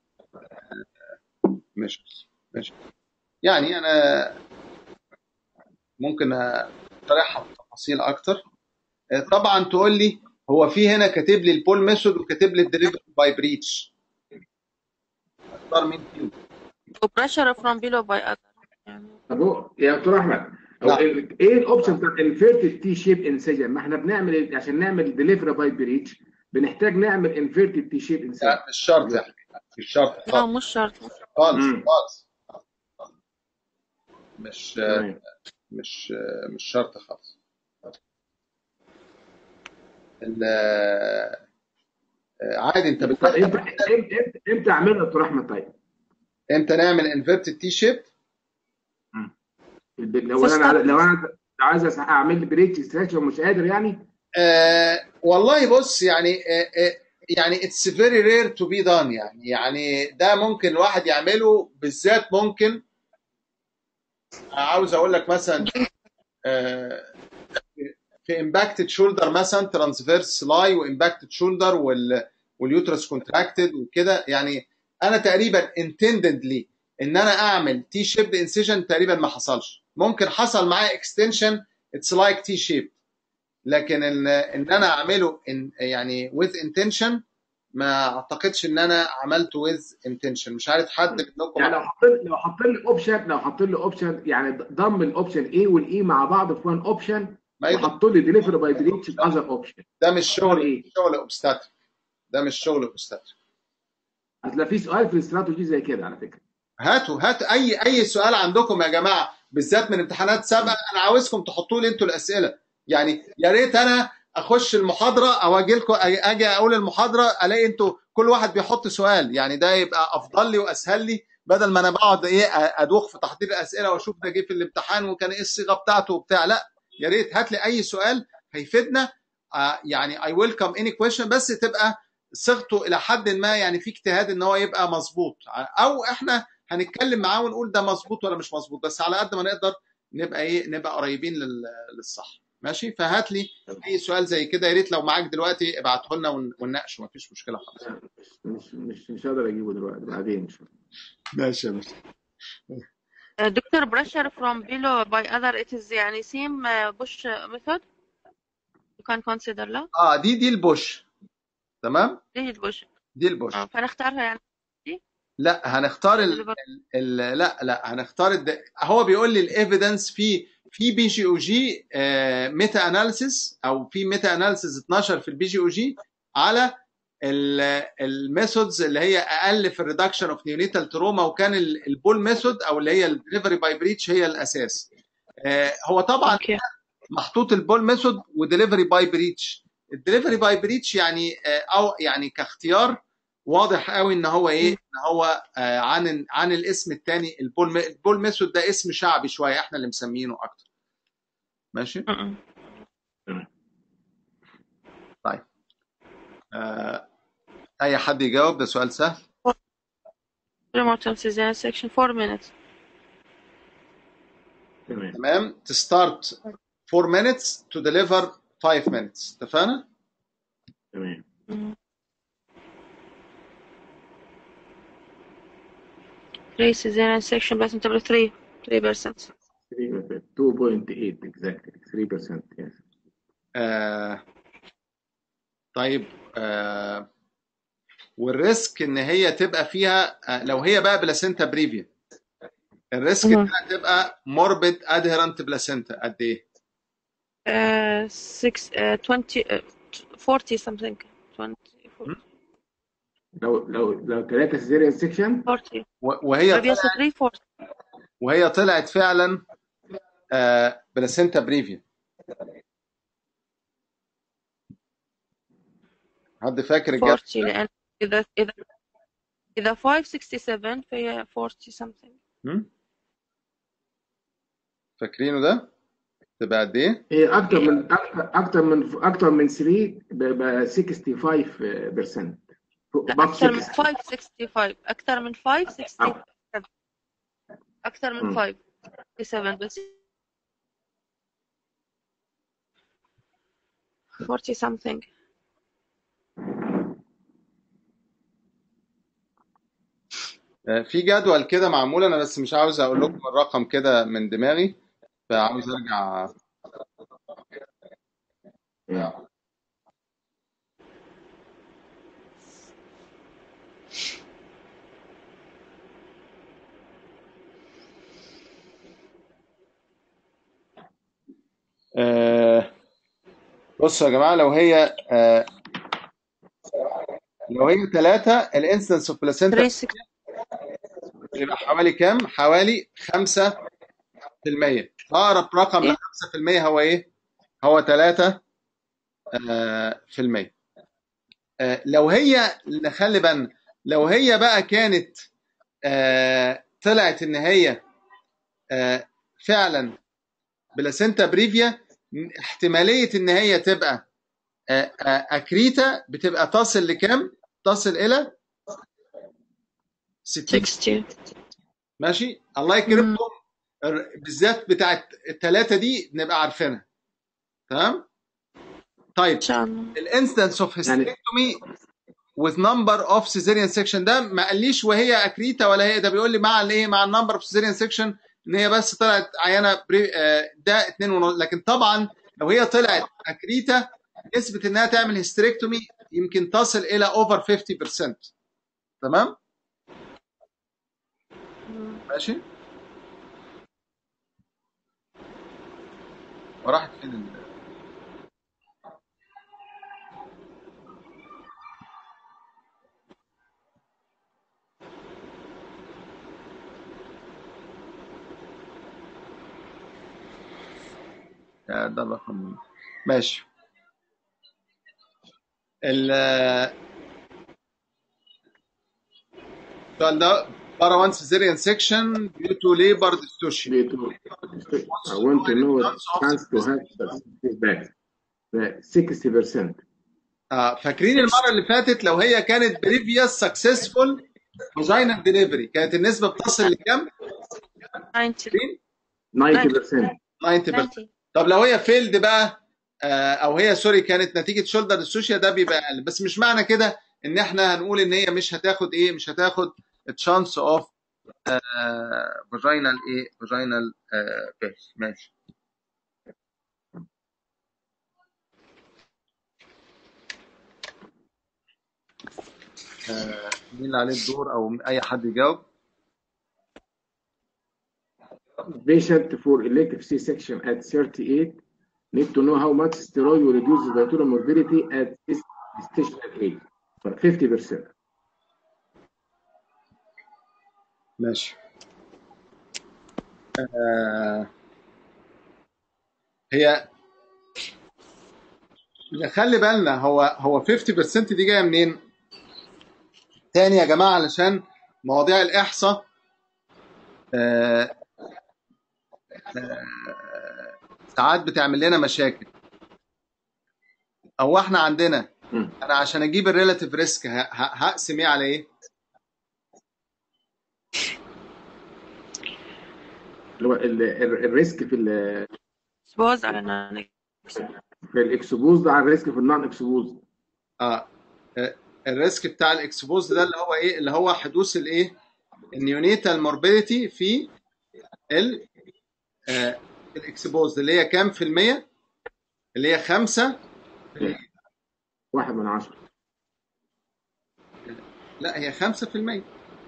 S2: ميجرز ماشي يعني انا ممكن اقترحها بتفاصيل اكتر آه، طبعا تقول لي هو في هنا كاتب لي البول ميثود وكاتب لي الدليفري باي بريتش اختار مين فيهم
S3: وبريشر from below by other يعني
S1: طب هو يا دكتور احمد هو
S2: نعم.
S1: ال- ايه الاوبشن بتاع الانفيرتد تي شيب انسجن ما احنا بنعمل عشان نعمل ديليفري باي بريتش بنحتاج نعمل انفيرتد تي شيب انسجن
S2: لا مش شرط يا حبيبي مش شرط
S3: لا
S2: خالص
S3: مش شرط
S2: خالص
S1: مم.
S2: خالص مش
S1: تمام
S2: مش مش شرط خالص ال- عادي انت
S1: طب
S2: بتدخل
S1: امتى امتى امتى امتى اعملها يا دكتور احمد طيب؟
S2: امتى نعمل انفيرتد تي شيب
S1: لو انا
S3: ستارت.
S1: لو انا عايز اعمل بريتش ستريتش ومش قادر يعني
S2: آه والله بص يعني آه آه يعني اتس فيري رير تو بي دان يعني يعني ده ممكن الواحد يعمله بالذات ممكن عاوز اقول لك مثلا آه في امباكتد شولدر مثلا ترانسفيرس لاي وامباكتد شولدر وال واليوترس كونتراكتد وكده يعني انا تقريبا انتنددلي ان انا اعمل تي شيب انسيجن تقريبا ما حصلش ممكن حصل معايا اكستنشن اتس لايك تي شيب لكن ان ان انا اعمله إن يعني with intention ما اعتقدش ان انا عملته with intention مش عارف حد منكم
S1: يعني لو حطيت لو حطيت لي اوبشن لو حطيت لي اوبشن يعني ضم الاوبشن اي والاي مع بعض في وان اوبشن
S2: ما يقدر-
S1: وحط لي ديليفري باي بريتش في اذر اوبشن
S2: ده مش شغل
S1: ايه؟
S2: شغل اوبستاتريك ده مش شغل اوبستاتريك
S1: اصل في سؤال في الاستراتيجي زي كده على فكره
S2: هاتوا هاتوا اي اي سؤال عندكم يا جماعه بالذات من امتحانات سابقه انا عاوزكم تحطوا لي انتوا الاسئله يعني يا ريت انا اخش المحاضره او اجي لكم اجي اقول المحاضره الاقي انتوا كل واحد بيحط سؤال يعني ده يبقى افضل لي واسهل لي بدل ما انا بقعد ايه ادوخ في تحضير الاسئله واشوف ده جه في الامتحان وكان ايه الصيغه بتاعته وبتاع لا يا ريت هات لي اي سؤال هيفيدنا آه، يعني اي ويلكم اني كويشن بس تبقى صيغته الى حد ما يعني في اجتهاد ان هو يبقى مظبوط او احنا هنتكلم معاه ونقول ده مظبوط ولا مش مظبوط بس على قد ما نقدر نبقى ايه نبقى قريبين لل- للصح ماشي فهات لي اي سؤال زي كده يا ريت لو معاك دلوقتي ابعته لنا ون- ونناقشه مفيش مشكله خالص
S1: مش مش مش هقدر اجيبه دلوقتي بعدين مش
S2: ماشي يا باشا
S3: Uh, Doctor pressure from below by other it is يعني same uh, Bush method you can consider لا
S2: اه دي دي البوش تمام
S3: دي البوش
S2: دي البوش
S3: آه، فنختارها يعني
S2: لا هنختار ال...
S3: deliver
S2: ال... لا لا هنختار الد... هو بيقول لي الايفيدنس في في بي جي او جي ميتا اناليسيس او في ميتا اناليسيس 12 في البي جي او جي على الميثودز اللي هي اقل في الريدكشن اوف نيونيتال تروما وكان ال- البول ميثود او اللي هي الدليفري باي بريتش هي الاساس آه، هو طبعا
S3: اوكي
S2: محطوط البول ميثود ودليفري باي بريتش الدليفري باي بريتش يعني آه، او يعني كاختيار واضح قوي ان هو ايه ان هو آه، عن عن الاسم الثاني البول مي- البول ميثود ده اسم شعبي شويه احنا اللي مسمينه اكتر ماشي
S3: م-م.
S2: طيب آه، اي حد يجاوب ده سؤال سهل
S3: remote cesarean section 4 minutes
S1: تمام
S2: تمام to start 4 minutes to deliver 5 minutes اتفقنا
S1: تمام
S3: م. three cesarean section placenta number 3 3%
S1: 2.8 exactly 3% yes
S2: آه طيب آه والريسك ان هي تبقى فيها آه لو هي بقى بلاسينتا بريفيا الريسك
S3: مم.
S2: انها تبقى موربيد ادهيرنت بلاسينتا قد ايه؟
S3: uh, 6 uh, 20 uh, 40 something 20 40
S1: لو لو لو ثلاثة سيزيريان سيكشن
S3: 40
S2: و- وهي
S3: previous
S2: طلعت
S3: 3 40
S2: وهي طلعت فعلا آه بلاسينتا بريفيا حد فاكر الجاب
S3: 40 لأن إذا إذا إذا 567 فهي 40 something
S2: هم؟ فاكرينه ده؟ تبقى قد ايه؟
S1: هي اكتر من اكتر اكتر من اكتر من 3 بيبقى 65%
S3: لا
S1: above
S3: أكثر من
S1: 60
S3: 565 أكثر من 567 أكثر من
S1: مم.
S3: 567 بس 40 something
S2: آه، في جدول كده معمول انا بس مش عاوز اقول لكم الرقم كده من دماغي فعاوز ارجع
S1: مم.
S2: آه، بصوا يا جماعه لو هي آه، لو هي ثلاثة الانسنس اوف بلاسينتا
S3: 360
S2: يبقى حوالي كام؟ حوالي 5% اقرب رقم ل
S3: إيه
S2: 5% هو ايه؟ هو 3 في المية آه، لو هي نخلي بالنا لو هي بقى كانت آه، طلعت ان هي آه، فعلا بلاسينتا بريفيا احتماليه ان هي تبقى آه، آه، اكريتا بتبقى تصل لكام؟ تصل الى 60
S3: 60
S2: ماشي الله
S3: مم.
S2: يكرمكم الر- بالذات بتاعت الثلاثه دي نبقى عارفينها تمام؟ طيب
S3: إن شاء الله
S2: الانستنس اوف
S1: يعني
S2: hysterectomy with number of cesarean section ده ما قاليش وهي اكريتا ولا هي ده بيقول لي مع الايه مع النمبر اوف cesarean section ان هي بس طلعت عينه بري آه، ده 2 ونص لكن طبعا لو هي طلعت اكريتا نسبه انها تعمل هيستريكتومي يمكن تصل الى اوفر 50% تمام
S3: مم.
S2: ماشي وراحت فين ال- آه، ده الرقم ماشي ال- السؤال ده para one cesarean section due to labor distortion
S1: due to- I want to know the chance to have success back. The 60%.
S2: آه فاكرين المره اللي فاتت لو هي كانت بريفيوس سكسسفول فاجينال ديليفري كانت النسبه بتصل لكام؟
S3: 90
S1: 90%.
S2: 90%
S5: 90
S2: طب لو هي فيلد بقى آه او هي سوري كانت نتيجه شولدر ديستوشيا ده بيبقى اقل بس مش معنى كده ان احنا هنقول ان هي مش هتاخد ايه مش هتاخد تشانس اوف فاجينال ايه فاجينال بيرث ماشي آه، مين اللي عليه الدور او اي حد يجاوب
S1: Patient for elective C-section at 38 need to know how much steroid will reduce the diatorial morbidity at this gestational age. 50%.
S2: ماشي آه، هي خلي بالنا هو هو 50% دي جايه منين؟ تاني يا جماعه علشان مواضيع الاحصاء آه، آه، ساعات بتعمل لنا مشاكل او احنا عندنا
S1: مم.
S2: انا عشان اجيب الريلاتيف ريسك هقسم ايه على ايه؟
S1: اللي هو ال- ال- الريسك في ال
S3: سبوز على non
S1: في الاكسبوز على الريسك في النون اكسبوز
S2: اه آه، الريسك بتاع الاكسبوز ده اللي هو ايه اللي هو حدوث الايه النيونيتال موربيديتي في ال آه، الاكسبوز اللي هي كام في المية اللي هي خمسة
S1: واحد من عشرة
S2: لا هي خمسة في المية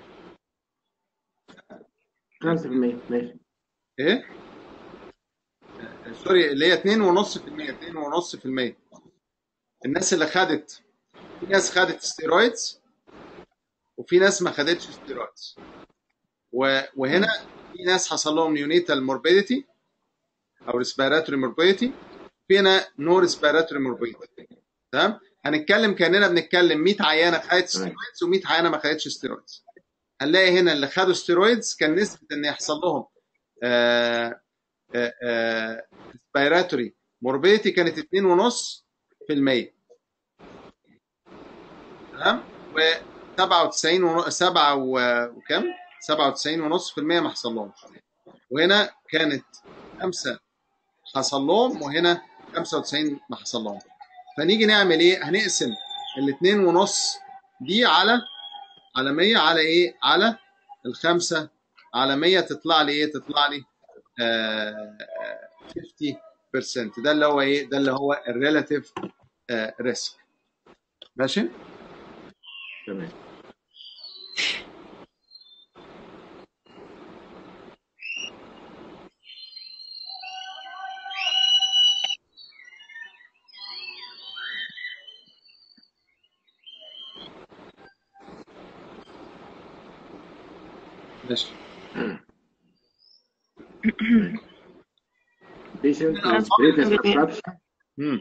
S1: 5% ماشي
S2: ايه آه، سوري اللي هي اتنين ونص في المية اتنين ونص في المية الناس اللي خدت في ناس خدت ستيرويدز وفي ناس ما خدتش ستيرويدز و- وهنا في ناس حصل لهم نيونيتال موربيديتي او ريسبيراتوري موربيديتي في هنا نو ريسبيراتوري موربيديتي تمام هنتكلم كاننا بنتكلم 100 عيانه خدت ستيرويدز و100 عيانه ما خدتش ستيرويدز هنلاقي هنا اللي خدوا ستيرويدز كان نسبه ان يحصل لهم ريسبيراتوري موربيديتي كانت 2.5% تمام و97 ون... 7 و... وكم 97 ونص في المية ما حصلهمش وهنا كانت 5 حصل لهم وهنا 95 ما حصل لهم فنيجي نعمل ايه هنقسم الاثنين ونص دي على على 100 على ايه على الخمسة على 100 تطلع لي ايه تطلع لي آه 50% ده اللي هو ايه ده اللي هو الريلاتيف ريسك ماشي
S1: تمام
S2: ماشي
S1: patient with previous abruption
S2: مم.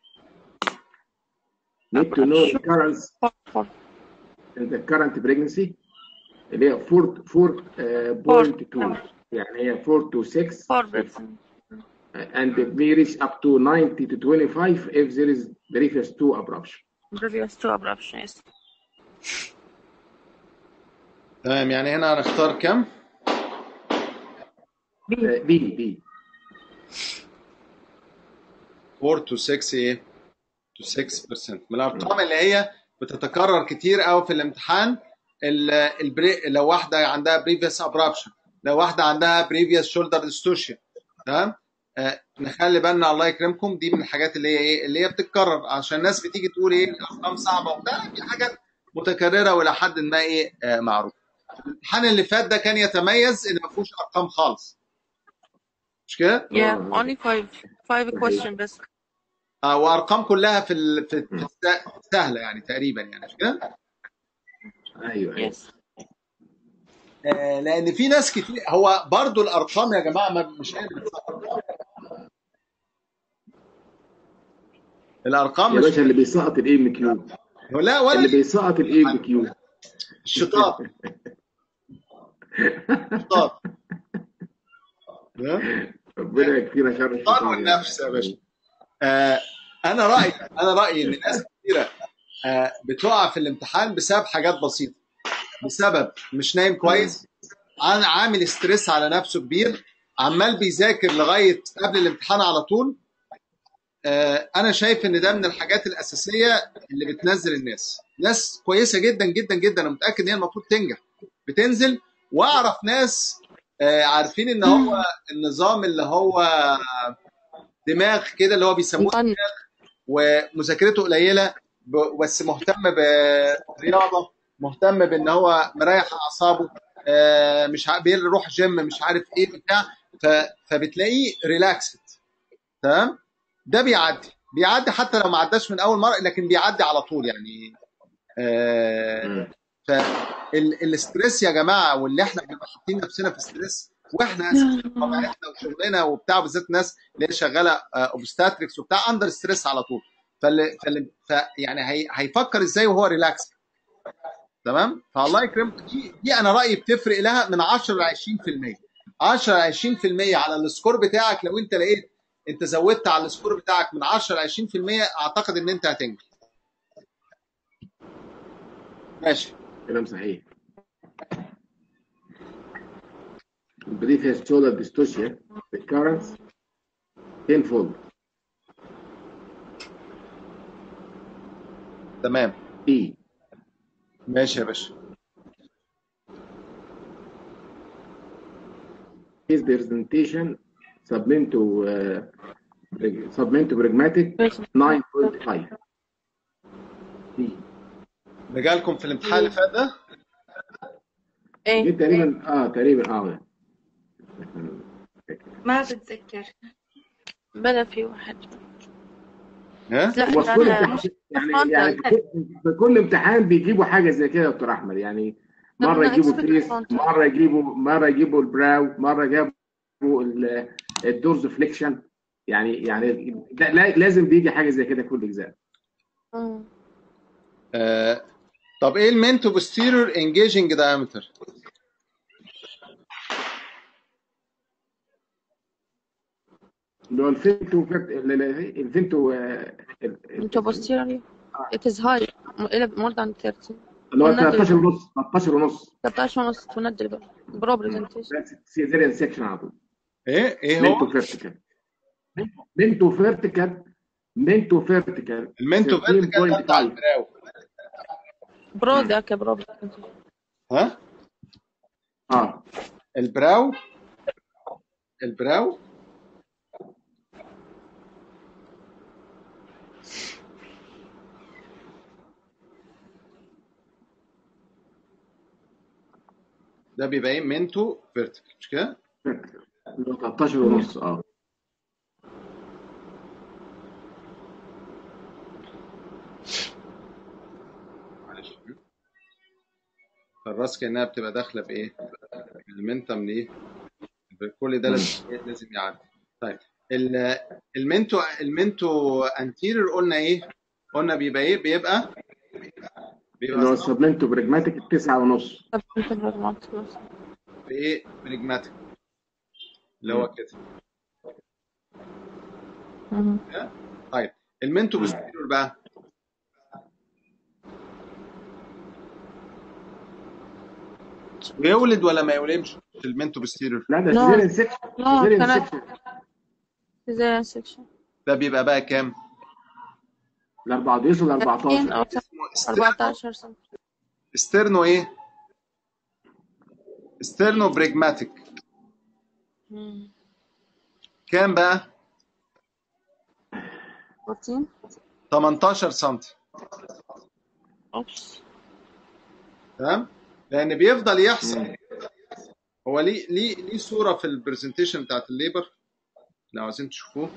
S1: need to know recurrence
S3: four, four.
S1: in the current pregnancy اللي هي 4 4.2 يعني هي 4 to 6
S3: Four percent.
S1: and it may reach up to 90 to 25 if there is previous two abruption.
S3: Previous two abruptions.
S2: تمام يعني هنا هنختار كم؟
S3: B.
S1: Uh, B B
S2: 4 to 6 ايه؟ to 6% من الارقام اللي هي بتتكرر كتير قوي في الامتحان ال- البري... لو واحده عندها بريفيوس ابرابشن لو واحده عندها بريفيوس شولدر ديستوشن تمام آه نخلي بالنا الله يكرمكم دي من الحاجات اللي هي ايه اللي هي بتتكرر عشان الناس بتيجي تقول ايه الارقام صعبه وبتاع دي حاجات متكرره والى حد ما ايه آه معروفه الامتحان اللي فات ده كان يتميز ان ما فيهوش ارقام خالص مش كده؟
S3: Yeah,
S1: Oh.
S3: only five five question بس.
S2: آه وارقام كلها في ال... في في الس- سهله يعني تقريبا يعني مش كده؟
S1: ايوه ايوه
S3: Yes.
S2: آه، لان في ناس كتير هو برضو الارقام يا جماعه ما مش هي اللي بتسقط. الارقام
S1: يا
S2: مش
S1: باشا اللي بيسقط الاي ام كيو
S2: لا ولا
S1: اللي بيسقط الاي ام كيو
S2: الشطار الشطار ها؟
S1: ربنا يكفينا شر
S2: الشطار
S1: الشيطان يعني.
S2: والنفس يا باشا آه، انا رايي انا رايي ان ناس كتيره آه، بتقع في الامتحان بسبب حاجات بسيطه بسبب مش نايم كويس عن عامل ستريس على نفسه كبير عمال بيذاكر لغايه قبل الامتحان على طول آه، انا شايف ان ده من الحاجات الاساسيه اللي بتنزل الناس ناس كويسه جدا جدا جدا انا متاكد ان هي المفروض تنجح بتنزل واعرف ناس آه، عارفين ان هو النظام اللي هو دماغ كده اللي هو بيسموه
S3: Fun.
S2: ومذاكرته قليله ب- بس مهتم برياضه مهتم بان هو مريح اعصابه آه، مش ع- بيروح جيم مش عارف ايه بتاع ف- فبتلاقيه ريلاكسد تمام ده بيعدي بيعدي حتى لو ما عداش من اول مره لكن بيعدي على طول يعني آه
S1: مم.
S2: فالاستريس يا جماعه واللي احنا بنبقى حاطين نفسنا في ستريس واحنا اساسا طبيعتنا وشغلنا وبتاع بالذات ناس اللي هي شغاله اوبستاتريكس وبتاع اندر ستريس على طول فاللي فاللي ف يعني هي هيفكر ازاي وهو ريلاكس تمام فالله يكرمك دي دي انا رايي بتفرق لها من 10 ل 20% 10 ل 20% على السكور بتاعك لو انت لقيت انت زودت على السكور بتاعك من 10 ل 20% اعتقد ان انت هتنجح ماشي
S1: كلام صحيح previous shoulder dystocia recurrence tenfold
S2: تمام
S1: B
S2: ماشي يا باشا
S1: his presentation submit to uh, submit to pragmatic 9.5 B
S2: ده جالكم في الامتحان اللي فات ده
S1: دي
S3: ايه
S1: تقريبا اه تقريبا اه
S5: ما بتذكر
S3: بلا في واحد
S2: ها
S3: لا
S1: هو في
S3: احنا
S1: كل
S3: أنا
S1: امتحان يعني
S3: front
S1: يعني
S3: end.
S1: في كل- في كل امتحان بيجيبوا حاجه زي كده يا دكتور احمد يعني
S3: طب
S1: مره
S3: أنا
S1: يجيبوا
S3: expect
S1: الفيس
S3: front end.
S1: مره يجيبوا مره يجيبوا البراو مره جابوا ال- الدورز فليكشن يعني يعني ده لا- لازم بيجي حاجه زي كده كل اجزاء
S3: مم.
S2: آه. طب ايه المينتو بوستيريور انجيجنج دايمتر
S1: اللي هو الفينتو الفينتو آه، ال-
S3: Into posterior it is high more than 30
S1: اللي هو
S3: والنادي.
S1: 13 ونص 13 ونص
S3: 13 ونص في الدليفري برو برزنتيشن
S1: سيزيريان سيكشن على طول
S2: ايه ايه
S1: منتو
S2: هو
S1: فيرتيكال منتو فيرتيكال منتو فيرتيكال
S2: المنتو فيرتيكال ده بتاع
S1: 13.5.
S2: البراو
S3: برو ذاك برو برزنتيشن
S2: ها
S1: اه
S2: البراو البراو ده بيبقى ايه منتو فيرتيكال مش كده؟
S1: فيرتيكال اللي هو 13 ونص اه
S2: معلش فالراس كانها بتبقى داخله بايه؟ المنتم ليه؟ كل ده لازم لازم يعدي طيب ال- المنتو المنتو انتيرير قلنا ايه؟ قلنا بيبقى ايه؟ بيبقى
S1: اللي هو
S2: بيبقى
S1: السبلنتو بريجماتيك 9 ونص
S2: بايه؟ بريجماتيك اللي هو كده طيب المنتو بوستيريور بقى بيولد ولا ما يولدش في المنتو بوستيريور
S1: لا ده
S3: لا.
S1: سيزيريان سيكشن
S3: لا،
S1: سيزيريان
S3: كانت-
S1: سيكشن
S3: سيزيريان سيكشن
S2: ده بيبقى بقى كام؟
S1: الاربعه بيوصل ل 14
S3: أو
S2: اسمه استرنو
S3: 14 سم
S2: استرنو ايه؟ استرنو بريجماتيك كام بقى؟
S3: 14
S2: 18 سم
S3: اوبس
S2: تمام؟ لان بيفضل يحصل هو ليه ليه ليه صوره في البرزنتيشن بتاعت الليبر لو عايزين تشوفوه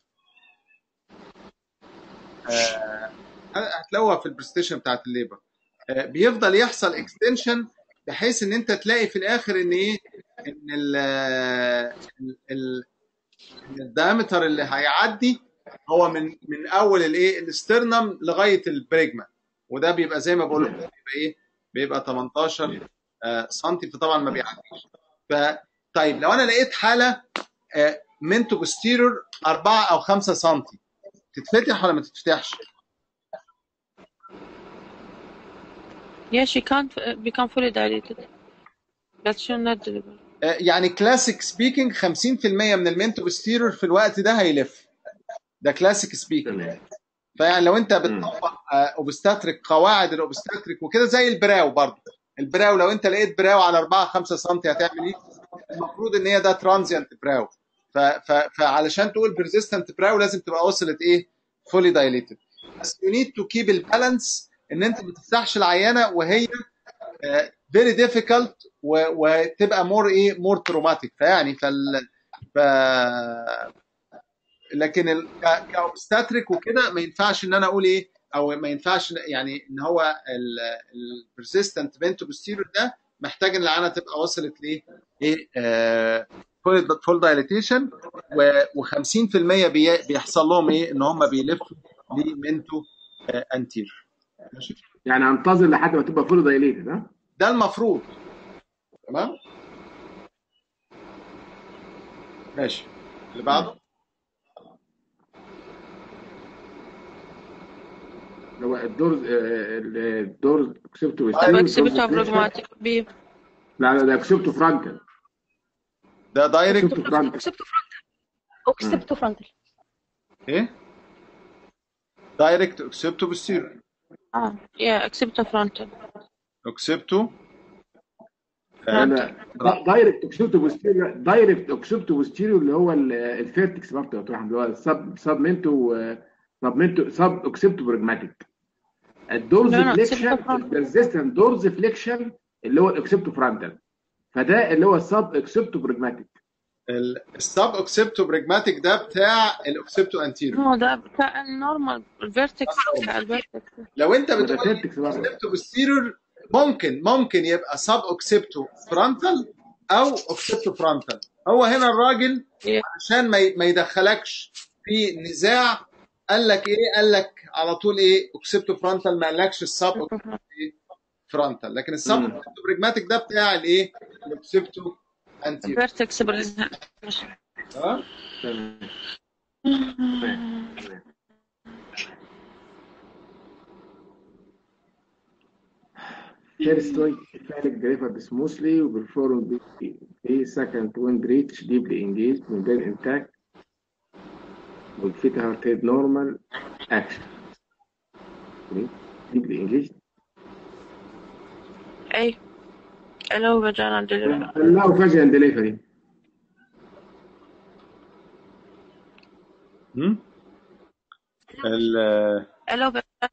S2: آه هتلاقوها في البرزنتيشن بتاعت الليبر آه بيفضل يحصل اكستنشن بحيث ان انت تلاقي في الاخر ان ايه ان ال ال- ال- إن الدايمتر اللي هيعدي هو من من اول الايه الاسترنم لغايه البريجما وده بيبقى زي ما بقول لكم بيبقى ايه بيبقى 18 آه، سنتي فطبعا ما بيعديش ف طيب لو انا لقيت حاله آه، منتو بوستيرور 4 او 5 سنتي تتفتح ولا ما تتفتحش؟
S3: Yeah, she can't uh, become fully dilated. But she'll not deliver.
S2: آه، يعني كلاسيك سبيكينج 50% من المنتو بوستيرور في الوقت ده هيلف ده كلاسيك سبيكينج
S1: تمام
S2: فيعني لو انت بتطبق اوبستاتريك قواعد الاوبستاتريك وكده زي البراو برضه البراو لو انت لقيت براو على 4 5 سم هتعمل ايه؟ المفروض ان هي ده ترانزيانت براو ف ف فعلشان تقول بيرزيستنت براو لازم تبقى وصلت ايه؟ فولي دايليتد بس يو نيد تو كيب البالانس ان انت ما تفتحش العيانه وهي فيري ديفيكالت وتبقى مور ايه مور تروماتيك فيعني فال ف لكن ال- ك- كاوبستاتريك وكده ما ينفعش ان انا اقول ايه او ما ينفعش يعني ان هو البرسيستنت بنتو بوستيريور ده محتاج ان العانه تبقى وصلت لايه؟ ايه فول دايليتيشن و50% بيحصل لهم ايه؟ ان هم بيلفوا لمنتو انتير ماشي
S1: يعني انتظر لحد ما تبقى فول دايليتد ها
S2: ده المفروض تمام ماشي اللي بعده
S1: اللي هو الدورز آه، الدورز اكسبتو
S3: طب اكسبتها بروجماتيك بي
S1: لا لا ده اكسبتو فرانكل
S2: ده دايركت
S1: اكسبتو فرانكل
S5: اكسبتو فرونتال اكسبتو فرونتال
S2: ايه دايركت اكسبتو بوستيريور
S3: اه يا اكسبتها فرونتال
S2: اكسبتو
S1: انا دايركت اكسبتو بوستيريور دايركت اكسبتو بوستيريور اللي هو ال- الفيرتكس برضه يا دكتور احمد اللي هو السب سب منتو سب منتو سب اكسبتو برجماتيك الدورز
S3: لا، لا،
S1: فليكشن
S3: اكسبتو فرانكل.
S1: البرزيستنت دورز فليكشن اللي هو الاكسبتو فرانتال فده اللي هو السب اكسبتو برجماتيك
S2: السب اكسبتو بريجماتيك ده بتاع الاكسبتو انتيريور
S3: هو ده بتاع النورمال الفيرتكس بتاع الفيرتكس
S2: لو انت
S1: وده
S2: بتقول
S1: فيرتكس برضه
S2: اكسبتو بوستيريور ممكن ممكن يبقى سب اكسبتو فرونتال او اكسبتو فرونتال هو هنا الراجل
S3: إيه.
S2: عشان ما ي- ما يدخلكش في نزاع قال لك ايه قال لك على طول ايه اكسبتو فرونتال ما قالكش السب فرونتال لكن السب
S1: مم.
S2: اكسبتو بريجماتيك ده بتاع الايه الاكسبتو انتيريور
S3: الفيرتكس مش
S2: تمام
S1: تمام تمام تمام First one, phallic delivered smoothly, performed the, the second one breach deeply engaged, membrane intact, والفيتا heart rate normal, action. Okay. Deeply engaged.
S3: A. Allow vaginal delivery.
S1: allow vaginal delivery.
S2: هم؟ ال
S3: Allow vaginal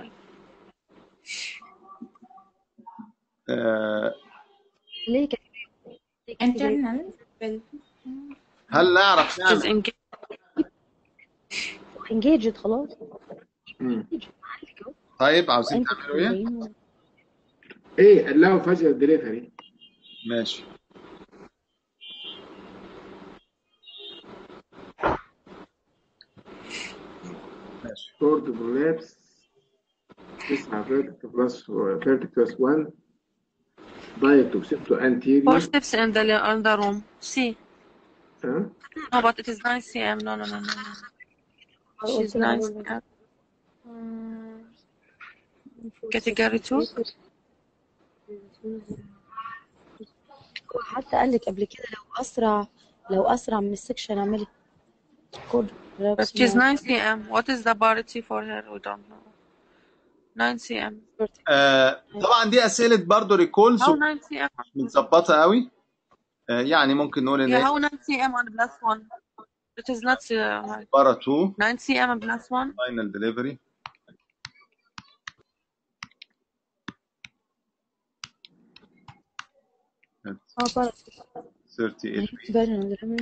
S2: آه،
S4: ليه كده؟
S5: internal
S2: هل نعرف
S3: is
S2: نعمل
S3: engaged.
S4: انجيجد خلاص
S1: مم.
S2: طيب عاوزين
S4: وانت
S2: تعملوا ايه؟
S4: بتقولين
S1: ايه allow vaginal delivery.
S2: ماشي ماشي
S1: Cord prolapse. تسعة vertex plus vertex plus one. Diet to septo anterior.
S3: Four steps in the in the room. C.
S1: ها؟
S3: No, but it is 9 cm. No, no, no, no. no. She's 9 cm. Mm, Category 2.
S4: هو حتى قال لك قبل كده لو اسرع لو اسرع من السكشن اعملي كود
S3: But she's 9 cm. What is the parity for her? We don't know. 9 cm.
S2: آه طبعا دي اسئله برضو ريكولز
S3: How 9 cm?
S2: متظبطه قوي آه يعني ممكن نقول ان
S3: Yeah,
S2: هي
S3: how 9 cm on plus 1? It is not uh, high.
S2: بارا 2
S3: 9 cm on plus 1?
S2: فاينل ديليفري
S4: اه بقى
S2: 38
S4: فاجن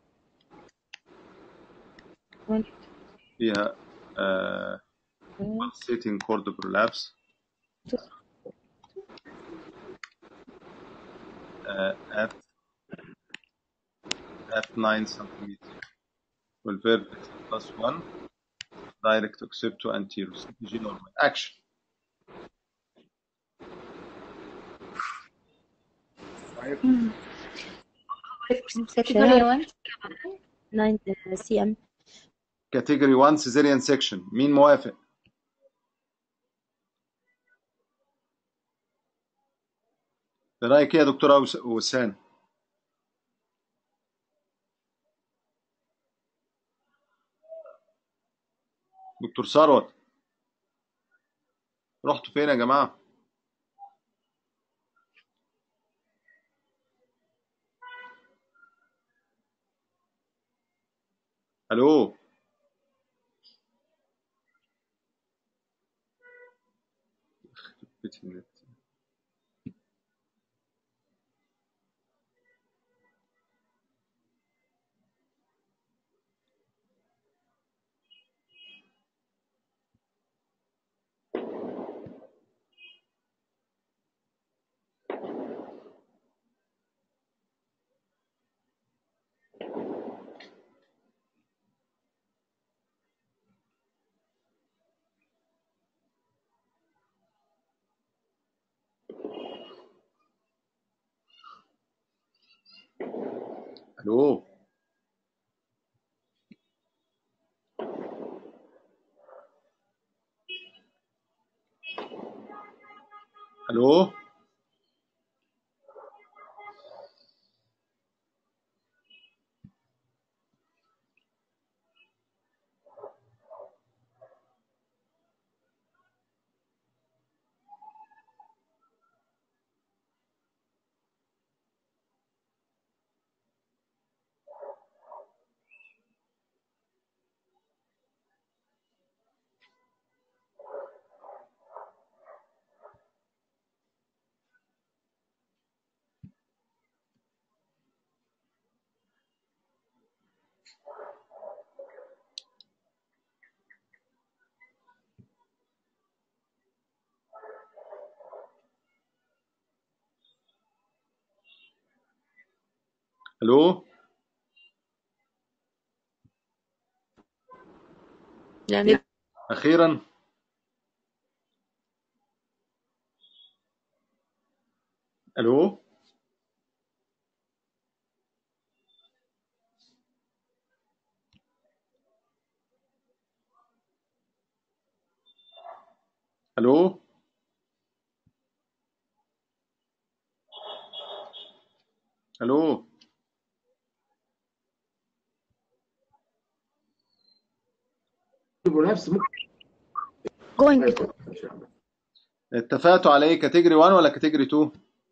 S2: فيها آه pulsating cord prolapse آه at at 9 centimeter والvertex plus 1 direct occipital to anterior CPG normal action
S5: category 1
S4: 9 سي ام
S2: category 1 cesarean section مين موافق إيه رأيك إيه يا دكتورة وس- وسام دكتور ثروت رحتوا فين يا جماعة الو يخرب بيت النت الو الو الو
S3: يعني
S2: اخيرا الو الو الو
S1: نفس ممكن
S4: going to
S1: ان شاء الله
S2: اتفقتوا على ايه كاتيجوري 1 ولا كاتيجوري 2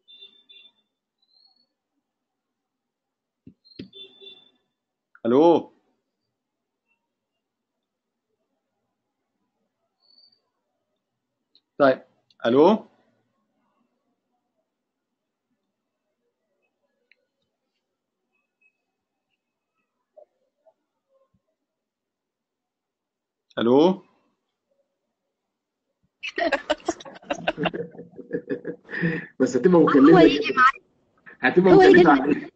S2: الو طيب الو الو
S1: بس هتبقى
S4: هو
S1: مكلفه
S4: يجي
S1: جدا
S4: معايا
S1: هتبقى
S4: هو يجي
S1: مكلفه
S4: لنا
S1: عليك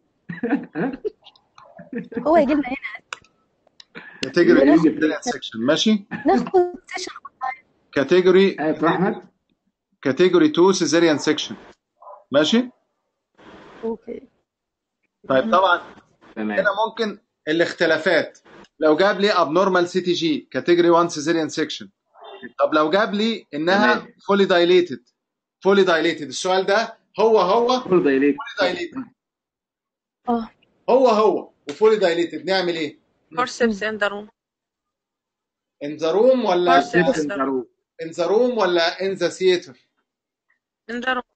S4: هو يجي لنا هنا
S2: كاتيجوري
S1: يجي
S2: ايه
S1: في
S2: سيكشن ماشي
S4: ناخد سيشن
S2: كاتيجوري
S1: ايه يا احمد
S2: كاتيجوري 2 سيزيريان سيكشن ماشي
S4: اوكي
S2: طيب طبعا
S1: تمام
S2: هنا ممكن الاختلافات لو جاب لي ابنورمال سي تي جي كاتيجوري 1 سيزيريان سيكشن طب لو جاب لي انها
S1: تمام
S2: فولي دايليتد فولي دايليتد السؤال ده هو هو
S1: فول دايليت
S2: فولي دايليتد
S4: اه
S2: هو هو وفولي دايليتد نعمل ايه؟
S3: forceps in the room
S2: ان ذا روم ولا
S3: forceps in
S1: سيكشن
S3: the room
S1: ضروري
S2: ان ذا روم ولا ان ذا ثياتر
S3: in the room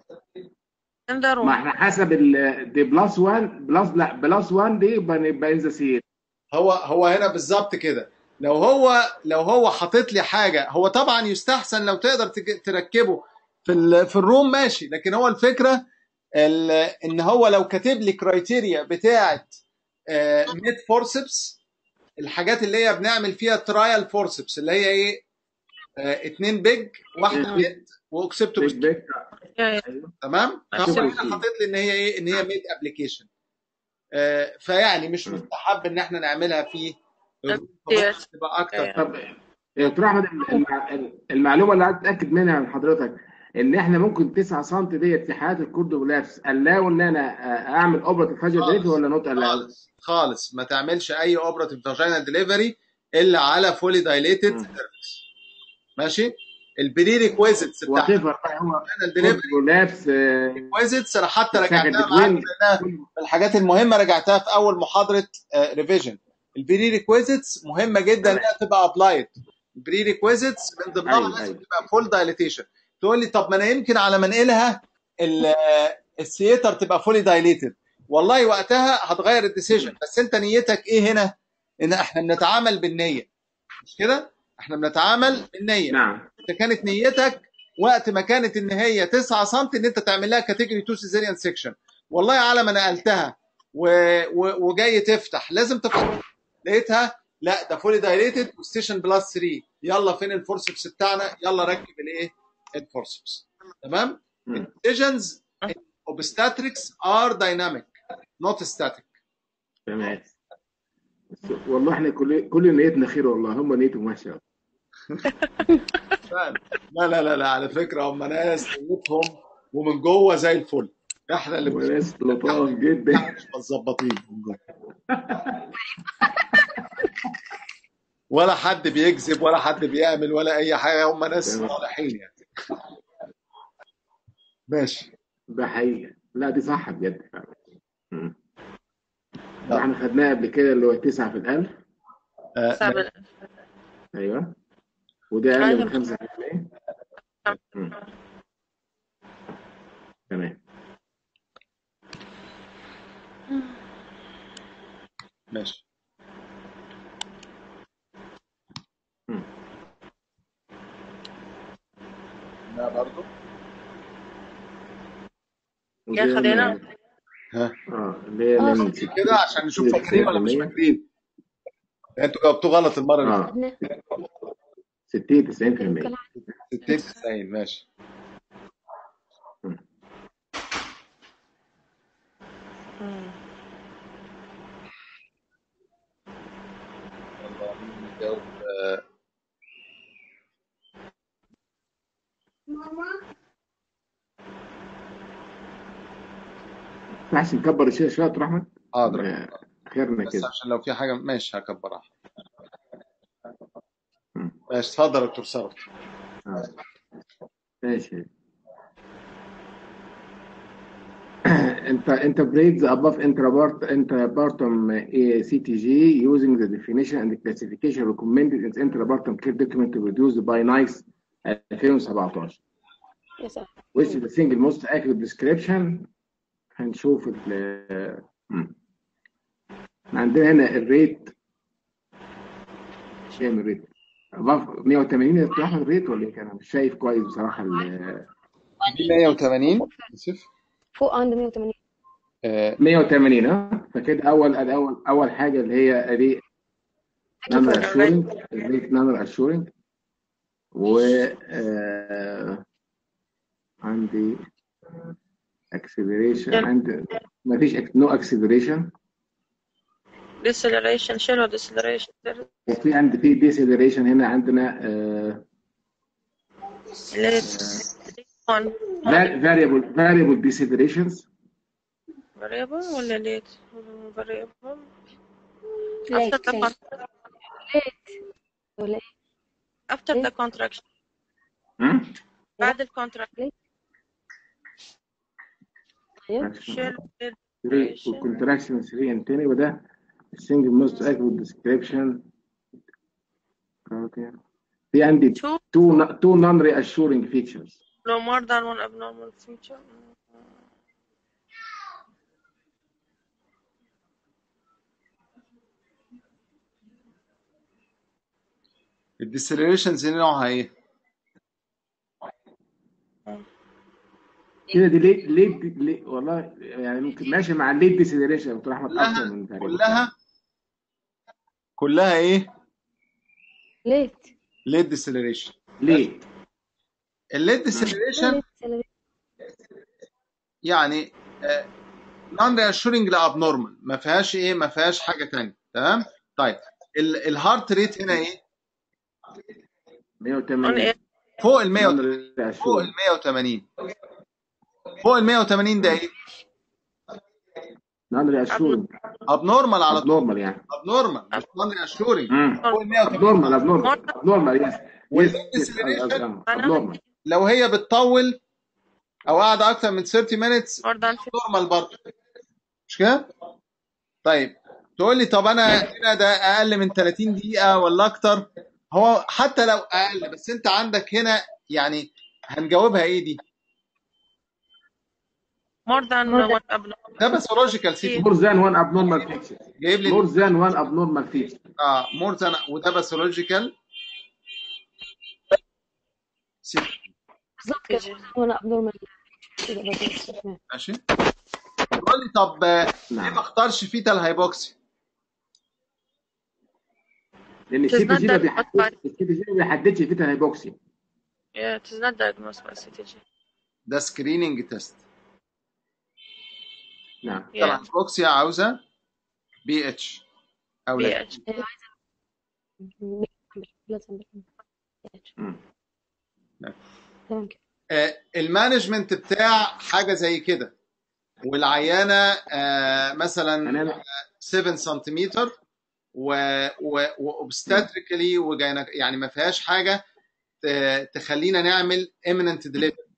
S3: in the
S1: ما
S3: room
S1: احنا حسب ال دي بلس 1 بلس لا بلس 1 دي يبقى يبقى ان ذا سير
S2: هو هو هنا بالظبط كده لو هو لو هو حاطط لي حاجه هو طبعا يستحسن لو تقدر تج- تركبه في ال- في الروم ماشي لكن هو الفكره ال- ان هو لو كاتب لي كرايتيريا بتاعه ميد فورسبس الحاجات اللي هي بنعمل فيها ترايل فورسبس اللي هي ايه آه، اتنين بيج واحده ميد واكسبتو
S1: بيج بيج
S3: yeah, yeah.
S1: ايوه
S2: تمام فهو
S1: شوف
S2: هنا
S1: الفيل.
S2: حاطط لي ان هي ايه ان هي ميد ابلكيشن فيعني مش
S1: مم.
S2: مستحب ان احنا نعملها في الروم
S3: Yes.
S2: فممكن تبقى اكتر
S1: طب يا دكتور احمد المع- المعلومه اللي عايز اتاكد منها من حضرتك ان احنا ممكن 9 سم ديت في حالات الكوردوبلابس الاو ان انا اعمل اوبرا فاجر ديليت ولا نوت الاو
S2: خالص خالص ما تعملش اي اوبراتيف فاجينال ديليفري الا على فولي دايليتد
S1: مم.
S2: سيرفيس ماشي البري ريكويزيتس بتاع
S1: وات ايفر بقى هو
S2: الفاجينال ديليفري
S1: كوردوبلابس
S2: ريكويزيتس انا حتى
S1: سكند
S2: رجعتها معاك
S1: توين
S2: لانها من الحاجات المهمه رجعتها في اول محاضره ريفيجن البري ريكويزيتس مهمه جدا
S1: تمام
S2: انها تبقى ابلايد البري ريكويزيتس من ضمنها
S1: ايوه
S2: لازم
S1: ايوه
S2: تبقى فول دايليتيشن تقول لي طب ما انا يمكن على ما انقلها ال- الثياتر تبقى فولي دايليتد والله وقتها هتغير الديسيجن بس انت نيتك ايه هنا ان احنا بنتعامل بالنيه مش كده احنا بنتعامل بالنيه
S1: نعم
S2: انت كانت نيتك وقت ما كانت ان هي 9 سم ان انت تعمل لها كاتيجوري 2 سيزيريان سيكشن والله على ما نقلتها و... و... وجاي تفتح لازم تفتح لقيتها لا ده فولي دايليتد وستيشن بلس 3 يلا فين الفورسبس بتاعنا يلا ركب الايه الفورسبس تمام
S1: مم.
S2: decisions in obstetrics are dynamic not static
S1: تمام بس والله احنا كل كل نيتنا خير والله هم نيتهم وحشه
S2: فعلا. لا لا لا لا على فكره هم ناس نيتهم ومن جوه زي الفل احنا اللي مش
S1: وناس لطاف جدا
S2: احنا مش متظبطين من جوه ولا حد بيكذب ولا حد بيعمل ولا اي حاجه هم ناس
S1: تمام.
S2: صالحين يعني ماشي
S1: ده حقيقه لا دي صح بجد فعلا مم.
S2: لا.
S1: احنا خدناها قبل كده اللي هو 9 في الألف
S2: آه
S3: سبعة
S1: ايوه وده اقل
S3: أيوة.
S1: من 5% مم. تمام
S2: ماشي
S1: مم.
S2: لا برضو
S1: ودي
S3: يا خلينا
S1: من-
S2: ها
S1: اه اللي هي
S4: آه.
S1: من
S2: كده عشان نشوف فاكرين ولا مش
S1: 60%
S2: فاكرين انتوا جاوبتوه غلط المره اللي فاتت
S1: اه 60 90%
S2: 60 90 ماشي
S3: مم.
S2: يلا مين يجاوب آه،
S1: ما ينفعش نكبر الشاشه شويه يا دكتور احمد
S2: حاضر
S1: آه، خيرنا
S2: بس
S1: كده
S2: عشان لو في حاجه ماشي هكبرها
S1: مم.
S2: ماشي اتفضل يا دكتور ثروت
S1: آه. ماشي انت interpret the above intrapart intrapartum uh, CTG using the definition and the classification recommended in the intrapartum care document produced by NICE 2017
S4: Yes, sir.
S1: which is the single most accurate description هنشوف ال مم. عندنا هنا الريت كام الريت؟ above 180 يا احمد الريت ولا ايه؟ انا مش شايف كويس بصراحه ال-
S2: دي 180 اسف
S4: فوق عند 180
S2: آه،
S1: 180 ها فكده اول اول اول حاجه اللي هي ريت نمبر اشورنج ريت نمبر اشورنج و آه، عندي اكسلريشن عندي ما فيش نو اكسلريشن
S3: deceleration shallow deceleration
S1: وفي عندي في ديسيلريشن هنا عندنا آه،
S3: late on
S1: variable variable decelerations
S3: variable ولا late variable
S4: Late,
S3: after the
S4: late.
S3: con-
S4: ولا إيه؟
S3: after the
S4: Late.
S3: contraction
S1: هم؟
S3: بعد الكونتراكت
S4: أيوه
S3: shallow late
S1: 3 والكونتراكشن 3 and 10 وده السنجل موست accurate description في عندي
S3: two
S1: two two non reassuring features
S3: no more than one abnormal feature
S2: الديسلريشنز دي نوعها ايه؟
S1: كده دي ليه ليه ليه والله يعني ممكن ماشي مع الليد ديسيلريشن يا دكتور احمد اكتر
S2: كلها
S1: من تقريبا
S2: كلها كلها ايه؟
S4: ليت
S2: ليد ديسلريشن
S1: ليه؟
S2: الليد ديسلريشن
S4: ليت
S2: يعني نون رياشورنج لابنورمال ما فيهاش ايه ما فيهاش حاجه ثانيه تمام طيب ال- الهارت ريت هنا ايه
S1: 180
S2: فوق ال 100
S1: non
S2: فوق ال
S1: reassuring
S2: 180 فوق ال 180 ده ايه
S1: non reassuring
S2: ابنورمال على طول
S1: abnormal يعني
S2: ابنورمال مش نون رياشورنج
S1: امم
S2: فوق ال 180
S1: abnormal abnormal abnormal yes yes
S2: والليد
S1: yes
S2: ديسلريشن
S1: abnormal
S2: لو هي بتطول او قاعده اكتر من 30 minutes
S3: more than 50
S2: نورمال برضه مش كده؟ طيب تقول لي طب انا هنا ده اقل من 30 دقيقه ولا اكتر هو حتى لو اقل بس انت عندك هنا يعني هنجاوبها ايه دي؟
S3: more than
S4: More than-
S3: one abnormal
S2: ده باثولوجيكال سيتي
S1: more than one abnormal feature
S2: جايب لي
S1: more than one abnormal feature
S2: اه مور ذان وده باثولوجيكال سيتي
S4: بالظبط كده وانا ابنورمال كده برضه.
S2: ماشي تقول لي طب آه، ليه
S1: نعم
S2: ما اختارش فيتال هايبوكسي؟
S1: لان السي تي
S3: not
S1: جي ما
S3: that
S1: بيحددش
S3: much
S1: السي تي جي ما بيحددش فيتا هايبوكسي
S3: yeah it is not diagnosed by CTG
S2: ده سكريننج تيست
S1: نعم
S3: yeah
S2: الهايبوكسي عاوزه بي اتش او لا
S3: pH
S4: لازم
S1: مم.
S4: تمام كده
S2: آه، المانجمنت بتاع حاجه زي كده والعيانه آه، مثلا
S1: انا
S2: 7 سنتيمتر واوبستاتريكالي يعني ما فيهاش حاجه ت- تخلينا نعمل imminent delivery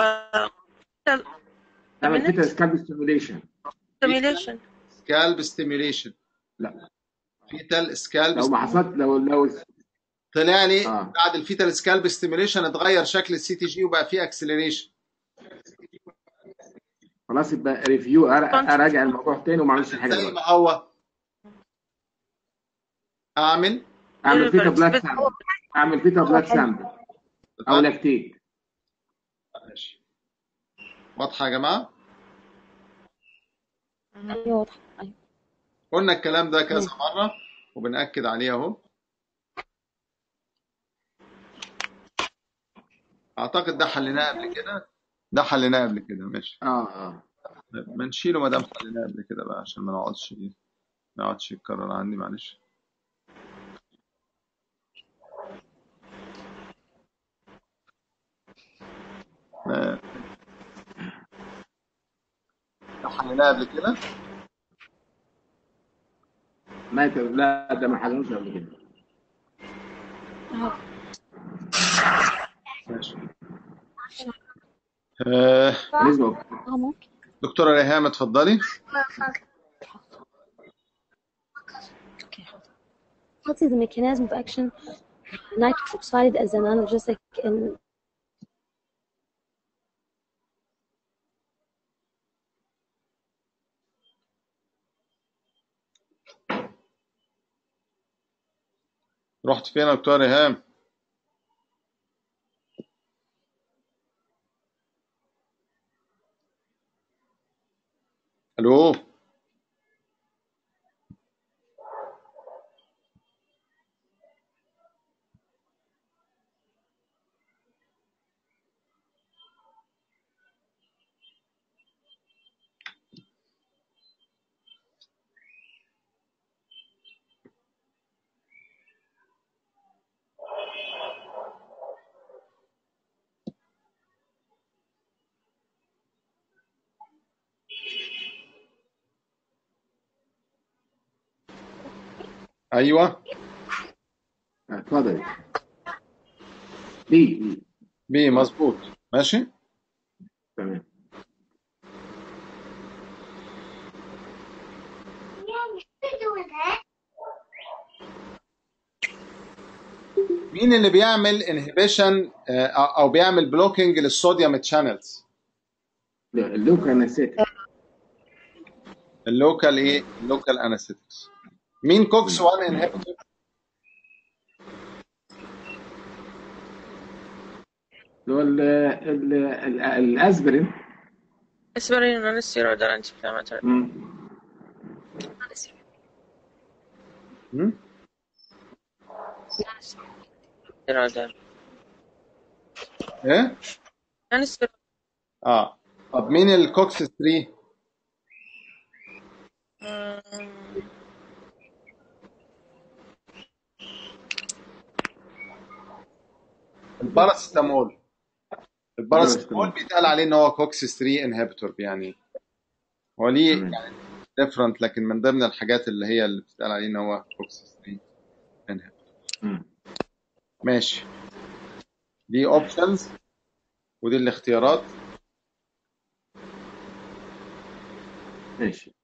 S1: اعمل فيتا سكالب ستيموليشن
S3: stimulation
S2: scalp stimulation
S1: لا
S2: فيتال scalp
S1: لو ما حصلت لو لو
S2: طلع لي
S1: اه
S2: بعد الفيتال سكالب ستيميوليشن اتغير شكل السي تي جي وبقى فيه اكسلريشن
S1: خلاص يبقى ريفيو اراجع الموضوع تاني وما اعملش حاجه
S2: زي
S1: دلوقتي
S2: ما هو اعمل
S1: اعمل فيتا بلاد
S3: بس-
S1: سامبل اعمل فيتا بلاد سامبل او لاكتيت
S2: ماشي. واضحه يا جماعه
S4: ايوه واضحه ايوه
S2: قلنا الكلام ده كذا مره وبنأكد عليه اهو اعتقد ده حليناه قبل كده ده حليناه قبل كده ماشي
S1: اه اه
S2: ما نشيله ما دام حليناه قبل كده بقى عشان ما نقعدش ايه ما يقعدش يتكرر عندي معلش آه. ده حليناه قبل كده
S1: ما يت- لا ده ما حلوش قبل كده
S2: ماشي آه.
S1: بالنسبه
S4: اه ممكن
S2: دكتوره ريهام اتفضلي
S4: What is the mechanism of action of nitrous oxide as an analgesic in
S2: رحت فين يا دكتوره ريهام الو ايوه
S1: اتفضل بي بي
S2: بي مظبوط ماشي
S1: تمام
S2: مين اللي بيعمل انهبيشن او بيعمل بلوكينج للصوديوم تشانلز
S1: اللوكا انستيك
S2: اللوكال ايه اللوكال انستيكس مين كوكس 1 انهبيتور
S1: اللي هو ال- ال- ال- الاسبرين
S3: aspirin non steroidal anti-inflammatory
S1: مم.
S3: steroidal
S2: ايه
S3: non steroidal
S2: اه طب مين الكوكس 3 الباراسيتامول الباراسيتامول بيتقال عليه ان هو كوكس 3 انهبيتور يعني هو ليه
S1: تمام.
S2: يعني ديفرنت لكن من ضمن الحاجات اللي هي اللي بتتقال عليه ان هو كوكس 3 انهبيتور
S1: مم.
S2: ماشي دي اوبشنز ودي الاختيارات
S1: ماشي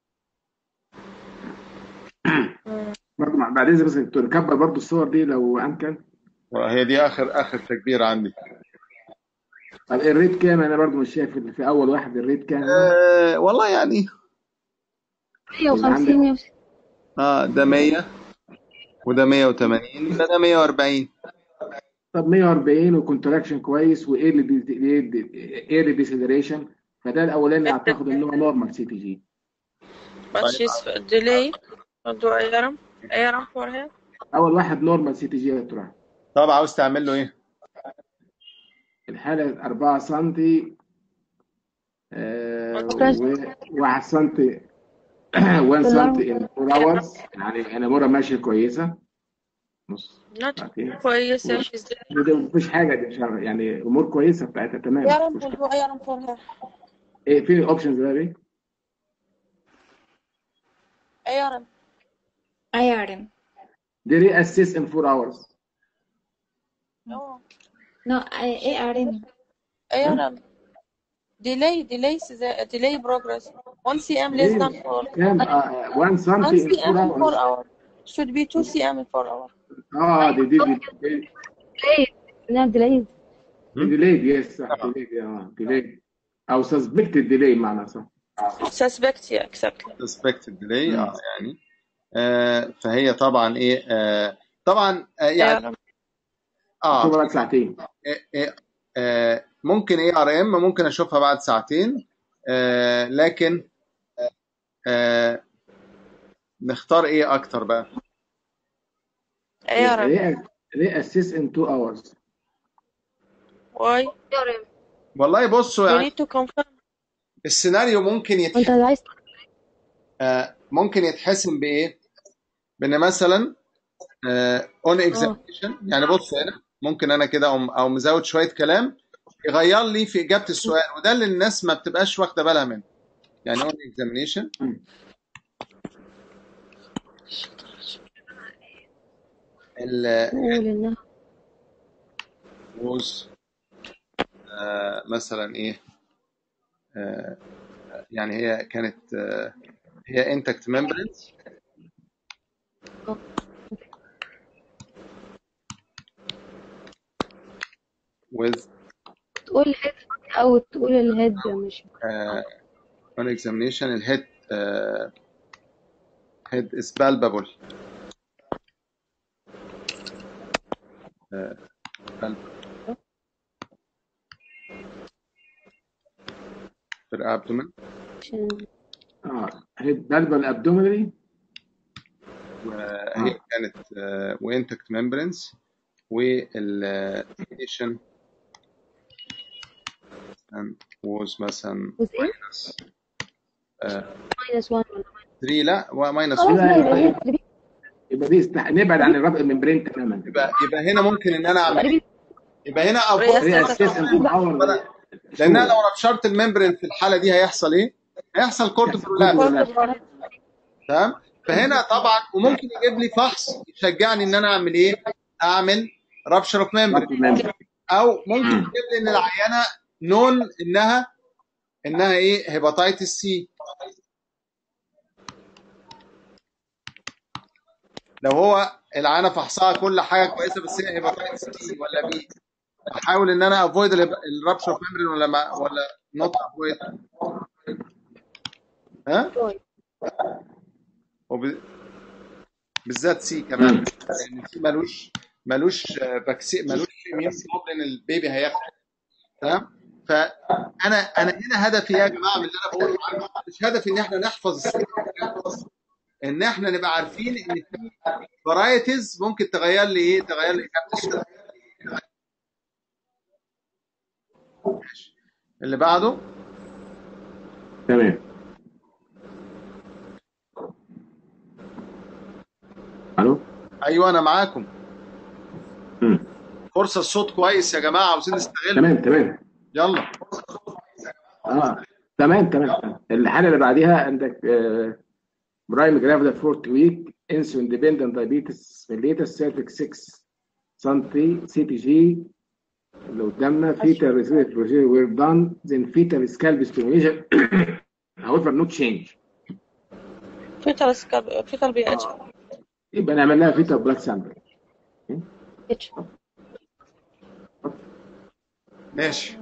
S1: برضه مع- بعد اذنك بس يا دكتور كبر برضه الصور دي لو امكن
S2: وهي دي اخر اخر تكبير عندي
S1: طب الريت كام انا برضه مش شايف اللي في اول واحد الريت كام
S2: أه والله يعني
S4: 150 160
S2: اه ده 100 وده 180 يبقى ده 140
S1: طب 140 وكونتراكشن كويس وايرلي ايرلي ديسيلريشن فده الاولاني اعتقد ان هو نورمال سي تي جي
S3: but she's delay do ARM ARM for her
S1: اول واحد نورمال سي تي جي يا دكتور
S2: طب عاوز تعمل له ايه؟
S1: الحالة 4 سم
S4: Pressure.
S1: 1 سم 1 سم ان 4 hours يعني انا مرة ماشية كويسة نص
S3: not
S1: ساعتين
S3: كويسة she's delay
S1: ودي مفيش حاجة دي مش عارف- يعني امور كويسة بتاعتها تمام
S3: ARM
S1: مفيش
S3: will do ARM for her
S1: ايه في اوبشنز بقى ايه؟
S3: ARM
S5: IRM.
S1: دي ري اسيس ان 4 hours
S3: no
S5: No, I- ARM.
S3: ARM delay delay the delay progress 1 cm less than 4
S1: كام 1 سم
S3: 1
S1: ان
S3: cm in 4
S1: 4 hours
S3: hours should be 2 cm in 4 hours
S1: اه دي دي دي
S4: نعم delayed
S1: ديليد يس صح ديليد اه ديليد او سسبكتد ديلي معنى صح
S3: suspect yeah exactly
S2: suspected delay اه يعني آه فهي طبعا ايه آه طبعا آه يعني
S3: ARM
S2: اه
S1: شوف بعد ساعتين
S2: إيه إيه آه ممكن اي ار ام ممكن اشوفها بعد ساعتين آه لكن آه نختار ايه اكتر بقى
S3: ARM
S1: ري اسيس ان 2 hours
S3: why
S2: والله بصوا
S3: you
S2: يعني
S3: need to confirm
S2: السيناريو ممكن
S4: وانت
S2: يتحسن
S4: عايز
S2: آه ممكن يتحسن بايه بان مثلا اون اكزامينشن يعني بص هنا ممكن انا كده اقوم او مزود شويه كلام يغير لي في اجابه السؤال وده اللي الناس ما بتبقاش واخده بالها منه يعني اون اكزامينشن
S4: تقول انها
S2: was آه مثلا ايه آه يعني هي كانت آه، هي انتكت ممبرينز with
S7: تقول الهيد او تقول الهيد مش
S2: uh, on examination الهيد uh, head is palpable uh, palpable في الابدومن
S7: عشان
S1: اه هيد بالبل ابدومينالي
S2: وهي كانت uh, وانتكت ممبرينز والنيشن was مثلا
S7: was ايه؟
S2: آه،
S7: minus 1 ولا
S2: 3 لا ماينس
S7: خلاص
S2: 1
S7: بقى يبقى هي
S1: يبقى دي است- نبعد عن الربط الممبرين تماما
S2: يبقى يبقى هنا ممكن ان انا اعمل
S7: تقريبا
S2: يبقى هنا افويد
S1: هي اساسا بتعور
S2: لان انا لو ربشرت الممبرين في الحاله دي هيحصل ايه؟ هيحصل كورد برولابس تمام؟ فهنا طبعا وممكن يجيب لي فحص يشجعني ان انا اعمل ايه؟ اعمل رابشر اوف ممبرين او ممكن يجيب لي ان العيانه نون انها انها ايه؟ هيباتيتس سي لو هو العيانه فحصها كل حاجه كويسه بس هي هيباتيتس سي ولا بي احاول ان انا افويد الرابشر اوف ممبرين ولا ما ولا نوت افويد ها؟ وب... بالذات سي كمان لان سي ملوش ملوش باكسي ملوش اميون جلوبولين البيبي هياخد تمام فانا انا هنا هدفي يا جماعه من اللي انا بقوله مش هدفي ان احنا نحفظ السي ان احنا نبقى عارفين ان في فرايتيز ممكن تغير لي ايه تغير لي اجابه السؤال ماشي. اللي بعده
S1: تمام الو
S2: ايوه انا معاكم
S1: مم.
S2: فرصه الصوت كويس يا جماعه عاوزين نستغل
S1: تمام تمام
S2: يلا
S1: اه تمام تمام الحاله اللي بعديها عندك برايم جرافيدا فورت ويك انسولين ديبندنت دايابيتس ميليتس سيرفكس 6 سنتي سي تي جي اللي قدامنا فيتال ريسيرش بروسيجر وير دان ذن فيتال سكالب ستيميوليشن however no change
S3: فيتال سكاب فيتال بي اتش
S1: يبقى نعمل لها فيتال بلاد سامبل
S7: اتش
S2: ماشي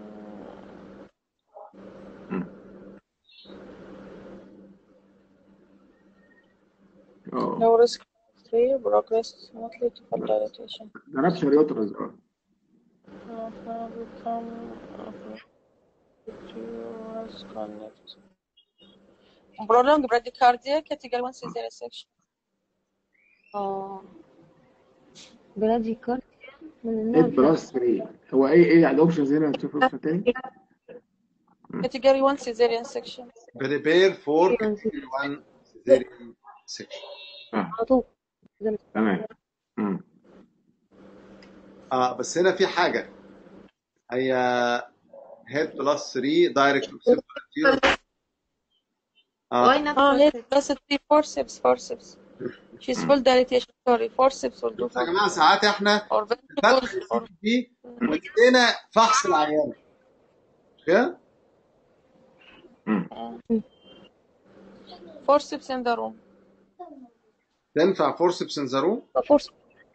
S1: اه
S3: No risk 3 progress not lead to full dilatation.
S1: ده رابشر يوترس اه
S3: Uh, become connect. Prolonged bradycardia category 1 caesarean section.
S7: اه بلادي كارد من
S1: 8
S7: النوع
S1: بلس 3 هو ايه ايه الاوبشنز هنا نشوف الاوبشن تاني
S3: Category 1 caesarean section.
S2: prepare for one cesarean section
S1: اه
S7: على طول
S1: تمام مم.
S2: اه بس هنا في حاجه هي هيد بلس 3 دايركت اه
S5: Why not
S3: Oh,
S5: forceps?
S3: head plus 3 forceps, forceps. She's full dilatation, sorry. Forceps will do
S2: بصوا يا
S3: full.
S2: جماعه ساعات احنا
S3: Or
S2: فتح
S3: ventricles
S2: السي
S3: or
S2: دي وادينا فحص العيان مش كده؟
S3: forceps in the room.
S2: تنفع فورسبس ان ذا روم
S7: فورس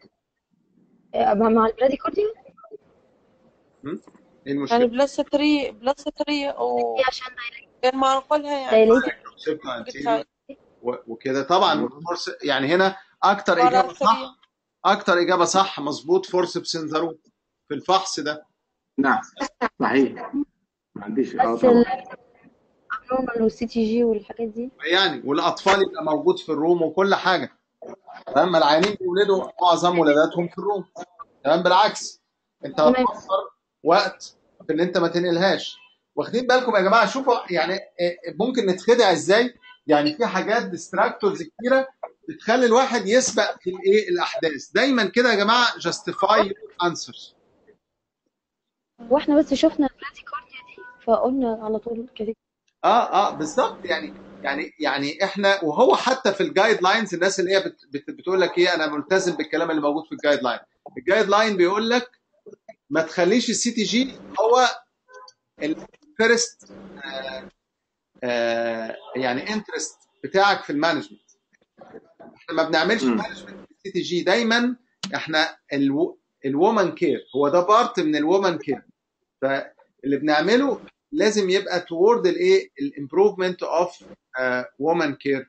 S7: مع البلادي كارديو
S2: ايه
S3: يعني
S2: المشكله؟
S3: بلس 3 بلس 3 او
S7: دي عشان
S3: غير ما نقولها يعني
S7: دايليت
S2: شبكه
S3: قلت
S2: anterior
S3: هاي.
S2: و- وكده طبعا فورس يعني هنا اكتر
S3: ولا
S2: اجابه صح
S3: ثري.
S2: اكتر اجابه صح مظبوط فورسبس ان ذا روم في الفحص ده
S1: نعم صحيح ما عنديش اه
S7: بس
S1: طبعا
S7: الابنورمال والسي تي جي والحاجات دي
S2: يعني والاطفال يبقى موجود في الروم وكل حاجه تمام العيانين بيولدوا معظم ولاداتهم في الروم تمام بالعكس انت
S7: تمام.
S2: هتوفر وقت في ان انت ما تنقلهاش واخدين بالكم يا جماعه شوفوا يعني إيه، ممكن نتخدع ازاي يعني في حاجات ديستراكتورز كتيره بتخلي الواحد يسبق في الايه الاحداث دايما كده يا جماعه جاستيفاي انسرز
S7: واحنا بس شفنا البلادي كارديو دي فقلنا على طول كده
S2: اه اه بالظبط يعني يعني يعني احنا وهو حتى في الجايد لاينز الناس اللي هي بت بت بتقول لك ايه انا ملتزم بالكلام اللي موجود في الجايد لاين الجايد لاين بيقول لك ما تخليش السي تي جي هو الفيرست آه يعني انترست بتاعك في المانجمنت احنا ما بنعملش
S1: مم.
S2: مانجمنت سي تي جي دايما احنا الو الومن كير هو ده بارت من الومن كير فاللي بنعمله لازم يبقى تورد الايه الامبروفمنت اوف وومن كير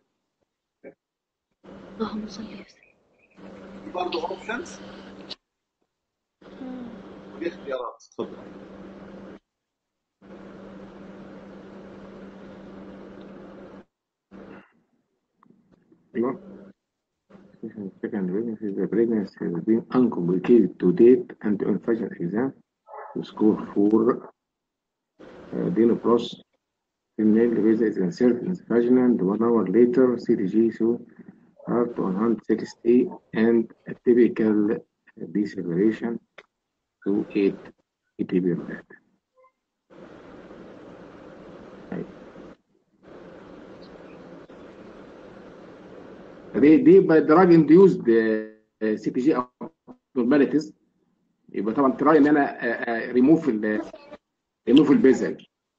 S7: اللهم صل وسلم
S2: برضه اوبشنز ودي اختيارات اتفضل
S1: ايوه second pregnancy the pregnancy has been uncomplicated to date and on fashion exam to score for uh, Dinopros female visa is inserted in the vagina and one hour later CTG show heart 160 and a typical deceleration to 8 ATP rate. دي دي دراج انديوزد سي تي جي abnormalities يبقى طبعا تراي ان انا ريموف ال ريموف البيزل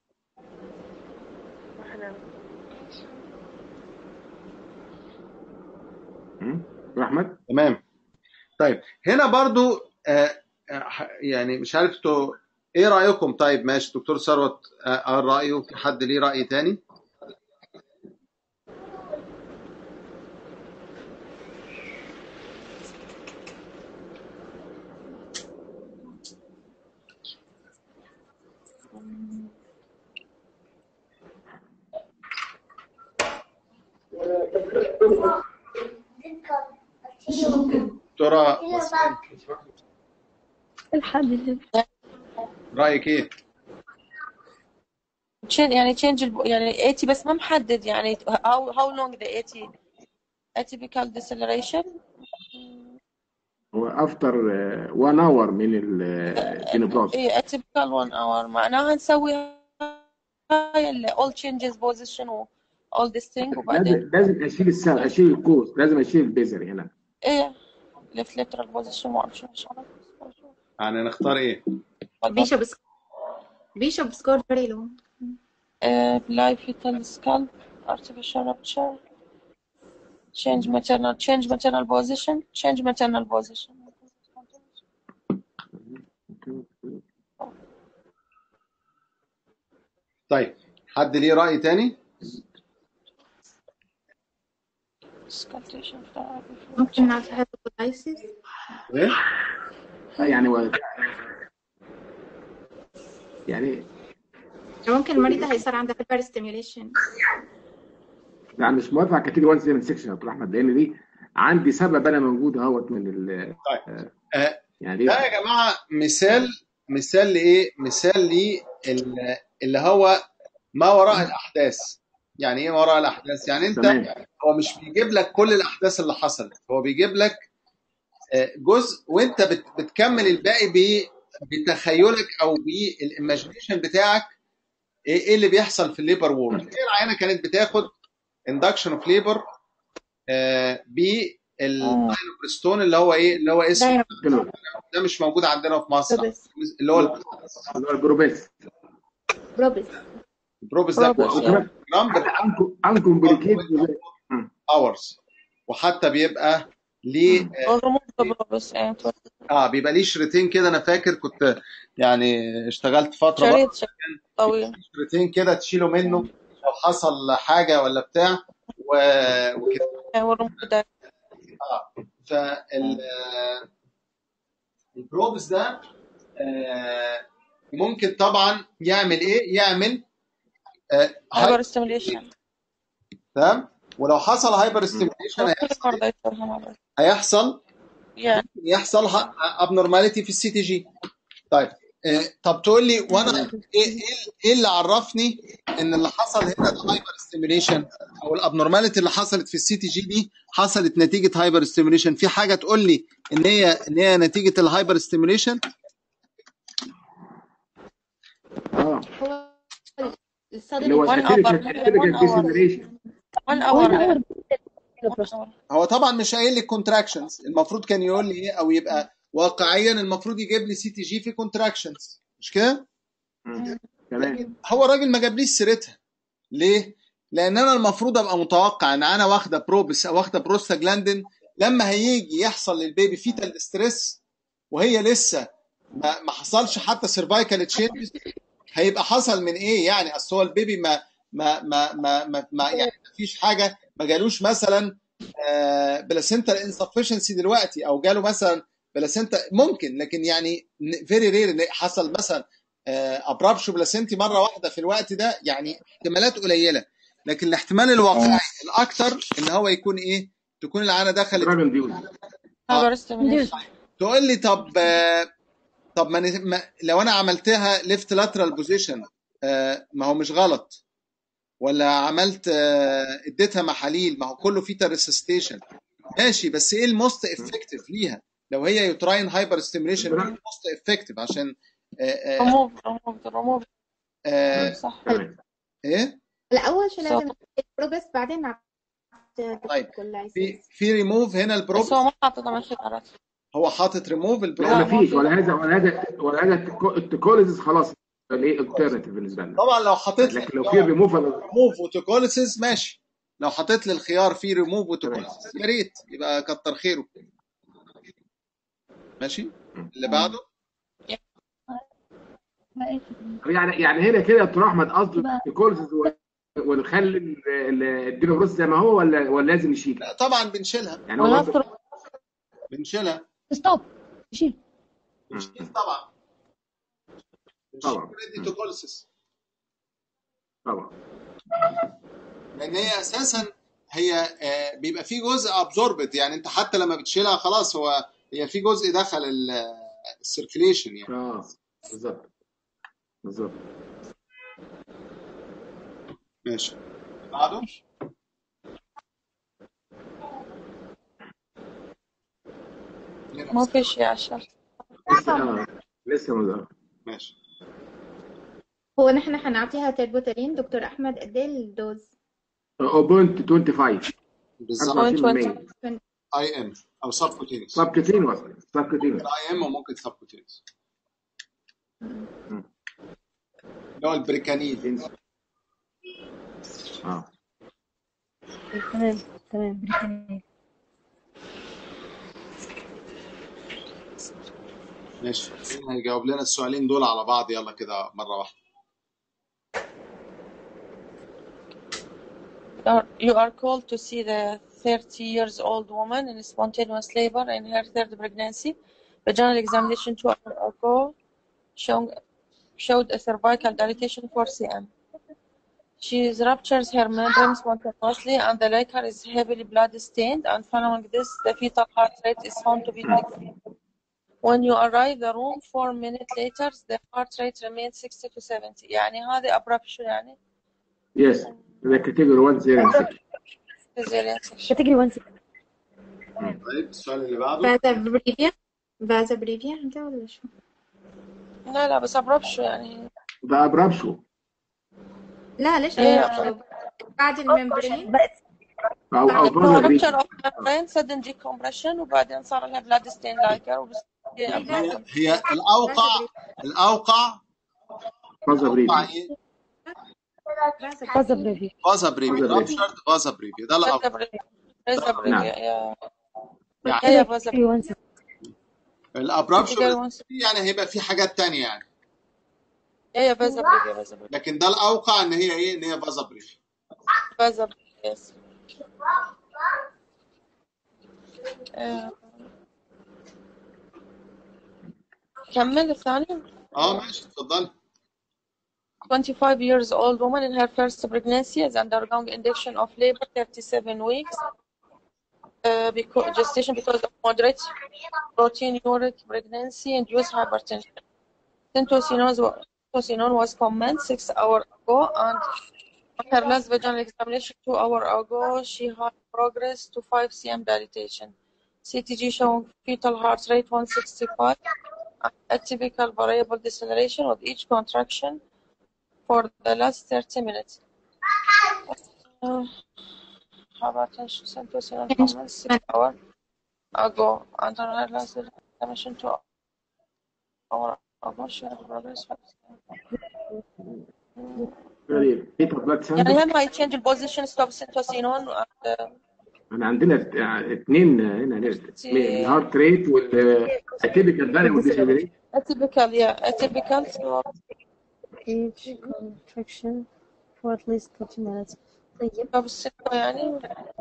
S1: احمد
S2: تمام طيب هنا برضو آه آه، يعني مش عارف انتوا ايه رايكم طيب ماشي دكتور ثروت آه، قال رايه في حد ليه راي تاني دكتوره وسام
S7: الحد اللي
S2: رايك ايه
S3: change يعني change الب... يعني 80 بس ما محدد يعني how how long the 80 atypical deceleration
S1: هو افتر 1 اور من البينوبلاس
S3: ايه atypical one hour معناها نسوي هاي ال all changes position و all this thing وبعدين
S1: لازم لازم اشيل السبب اشيل الكوز لازم اشيل البيزل هنا
S3: ايه left lateral position ما اعرف شو ان شاء الله
S2: يعني نختار ايه
S5: Bishop, sc- Bishop scored very low.
S3: uh, live fetal scalp artificial rupture change maternal change maternal position change maternal position
S2: طيب حد ليه راي تاني
S3: Sculptation therapy
S5: ممكن نعرف hypothesis.
S2: ايه
S1: يعني و... يعني
S5: ممكن المريض هيصير عنده hyper stimulation.
S1: يعني مش موافق على كاتيجوري 1 زي سيكشن يا دكتور احمد لان دي عندي سبب انا موجود اهوت من ال
S2: طيب آه،
S1: يعني
S2: ده
S1: دي
S2: يا جماعه مثال مثال لايه مثال لي اللي هو ما وراء الاحداث يعني ايه ما وراء الاحداث يعني انت
S1: تمام
S2: هو مش بيجيب لك كل الاحداث اللي حصلت هو بيجيب لك آه، جزء وانت بت- بتكمل الباقي ب- بتخيلك او بالايماجينيشن بتاعك ايه إيه اللي بيحصل في الليبر وورد هي العينه كانت بتاخد اندكشن اوف ليبر بالداينوبريستون اللي هو ايه اللي هو اسمه
S5: دايما
S1: كده
S2: ده مش موجود عندنا في مصر
S5: بروبس
S2: اللي هو
S1: اللي هو الجروبيس
S5: بروبس
S2: البروبس ده
S3: بروبس
S2: جرام
S1: انكمبليكيت
S2: اورز وحتى بيبقى ليه
S3: or remove the probes and
S2: اه بيبقى ليه شريطين كده انا فاكر كنت يعني اشتغلت فتره بقى
S3: شريط شريط طويل
S2: شريطين كده تشيله منه لو حصل حاجه ولا بتاع و... وكده
S3: or remove the
S2: اه فال البروبس ده آه، ممكن طبعا يعمل ايه؟ يعمل آه، هاي
S3: hyper stimulation
S2: تمام ولو حصل هايبر ستيميوليشن
S3: كل
S2: هيحصل
S3: مرضى يصيرها مرة
S2: هيحصل
S3: yeah
S2: يحصل ابنورماليتي في السي تي جي طيب آه، طب تقول لي وانا ايه ايه إيه اللي عرفني ان اللي حصل هنا ده هايبر ستيميوليشن او الابنورماليتي اللي حصلت في السي تي جي دي حصلت نتيجه هايبر ستيميوليشن في حاجه تقول لي ان هي ان هي نتيجه الهايبر ستيميوليشن
S1: اه
S5: هو الصدر
S1: اللي هو
S3: one
S1: التيبيكال
S3: hour
S1: التيبيكال
S3: one hour
S1: ديسيلريشن
S3: one
S7: وين
S3: hour
S7: اور
S3: one hour
S2: هو طبعا مش قايل لي كونتراكشنز المفروض كان يقول لي ايه او يبقى واقعيا المفروض يجيب لي سي تي جي في كونتراكشنز مش كده
S1: تمام
S2: لكن هو الراجل ما جابليش سيرتها ليه؟ لان انا المفروض ابقى متوقع ان انا واخده بروبس او واخده بروستاجلاندين لما هيجي يحصل للبيبي فيتال ستريس وهي لسه ما, ما حصلش حتى سيرفايكال تشينجز هيبقى حصل من ايه يعني اصل هو البيبي ما ما ما ما, ما, ما يعني ما فيش حاجه ما جالوش مثلا بلاسنتال انسفشنسي دلوقتي او جاله مثلا بلاسنتا ممكن لكن يعني فيري رير ان حصل مثلا ابرابشو بلاسنتي مره واحده في الوقت ده يعني احتمالات قليله لكن الاحتمال الواقعي الاكثر ان هو يكون ايه تكون العانه دخلت
S1: دراجون ديوز
S2: آه.
S3: stimulation.
S2: تقول لي طب آه، طب ما ن- ما- لو انا عملتها ليفت لاترال بوزيشن ما هو مش غلط ولا عملت آه، اديتها محاليل ما هو كله فيه ريسستيشن ماشي بس ايه الموست افكتيف ليها لو هي يوتراين هايبر ستيميوليشن ايه الموست افكتيف عشان آه، آه،
S3: remove remove remove
S2: آه،
S3: صح
S1: تمام
S2: ايه
S5: الأول شو
S3: صح.
S5: لازم بروبس بعدين نعطي
S2: طيب
S5: كل
S2: في في ريموف هنا
S3: بس
S2: البروب
S3: هو ما حاطط من خيارات
S2: هو حاطط ريموف
S1: لا
S2: البروب
S1: ما فيش ولا هذا ولا هذا ولا هذا التكو- التكوليزيس خلاص الايه الترناتيف بالنسبه لنا
S2: طبعا لو حطيت لي
S1: لكن لو في ريموفال
S2: ريموف وتوكوليسيس ماشي لو حطيت لي الخيار فيه ريموف وتوكوليسيس يا ريت يبقى كتر خيره ماشي اللي بعده
S1: يعني يعني هنا كده يا دكتور احمد قصده التكوليزيس ونخلي ال- ال- الدينوبروس زي ما هو ولا ولا لازم نشيل
S2: لا طبعا بنشيلها
S1: يعني هو
S3: ولا
S1: برضه-
S3: تروح
S2: بنشيلها
S7: ستوب شيل
S2: بنشيل طبعا بنشيل
S1: طبعا.
S2: بريدي توكوليسيس
S1: طبعا
S2: لان هي اساسا هي آه، بيبقى في جزء ابزوربت يعني انت حتى لما بتشيلها خلاص هو هي في جزء دخل السيركيليشن يعني
S1: اه بالظبط بالظبط
S2: ماشي بعده
S3: ما في شيء عشان
S1: لسه آه. لسه ما
S2: ماشي
S5: هو نحن حنعطيها تربوتالين دكتور أحمد قد إيه الدوز؟
S1: 0.25
S2: بالظبط
S1: 25%
S2: اي ام او سبكوتينيوس
S1: سبكتينوس سبكتينوس
S2: اي ام وممكن سبكوتينيوس اللي هو البريكانيل
S1: اه
S7: تمام تمام بريكانيل.
S2: ماشي مين هيجاوب لنا السؤالين دول على بعض يلا كده مره واحده
S3: You are called to see the 30 years old woman in spontaneous labor in her third pregnancy. The general examination two hours ago showing, showed a cervical dilatation for CM. She ruptures her membrane spontaneously and the liquor is heavily blood stained and following this the fetal heart rate is found to be decreased. When you arrive the room four minutes later the heart rate remains 60 to 70 يعني هذه abrupt شو يعني؟
S1: يس ده كاتيجوري 1 زيرو
S3: cesarean section.
S7: كاتيجوري 1
S2: طيب السؤال اللي بعده
S5: فازا بريفيا فازا بريفيا أنت ولا شو؟
S3: لا لا بس abrupt شو يعني؟
S1: ده ابرابشو
S5: لا ليش
S3: إيه.
S5: أبرد؟ بعد الممبرين
S7: بقت
S1: او او
S3: هو
S1: فازا بريك
S3: rupture of membrane sudden decompression وبعدين صار لها blood stain لايكر وبس
S2: هي هي الاوقع الاوقع
S1: فازا بريك
S2: الاوقع ايه؟
S7: فازا بريفي
S2: فازا بريفي
S1: فازا بريفي.
S2: رابشرد فازا بريفي ده الاوقع
S3: ريزا بريك
S1: نعم.
S3: يا
S2: يعني
S3: هي بس
S7: كاتيجوري 1
S2: الابرابشن يعني هيبقى في حاجات تانية يعني
S3: هي بازا بريك يا بازا بريك
S2: لكن ده الاوقع ان هي ايه ان هي فازا بريفي
S3: بازا بريك يس آه. كمل الثاني
S2: اه ماشي اتفضل
S3: 25 years old woman in her first pregnancy is undergoing induction of labor 37 weeks uh, because gestation because of moderate proteinuric pregnancy induced hypertension. Syntocinon was, syntocinon was commenced six hours ago and on her last vaginal examination two hours ago she had progress to 5 cm dilatation. CTG showing fetal heart rate 165 and atypical variable deceleration with each contraction for the last 30 minutes. Uh, hypertension syntocinon commenced six hours ago and on her last examination two hours ago she had progress.
S1: بيتا بلاد
S3: يعني
S1: سامبل
S3: هم هيتشينج البوزيشن ستوب سينتوسينون
S1: احنا عندنا اثنين هنا الهارت ريت والاتيبيكال فاليو ديسيلريشن
S3: atypical yeah atypical so
S4: each contraction for at least 30 minutes طيب
S3: ستوب السنتو يعني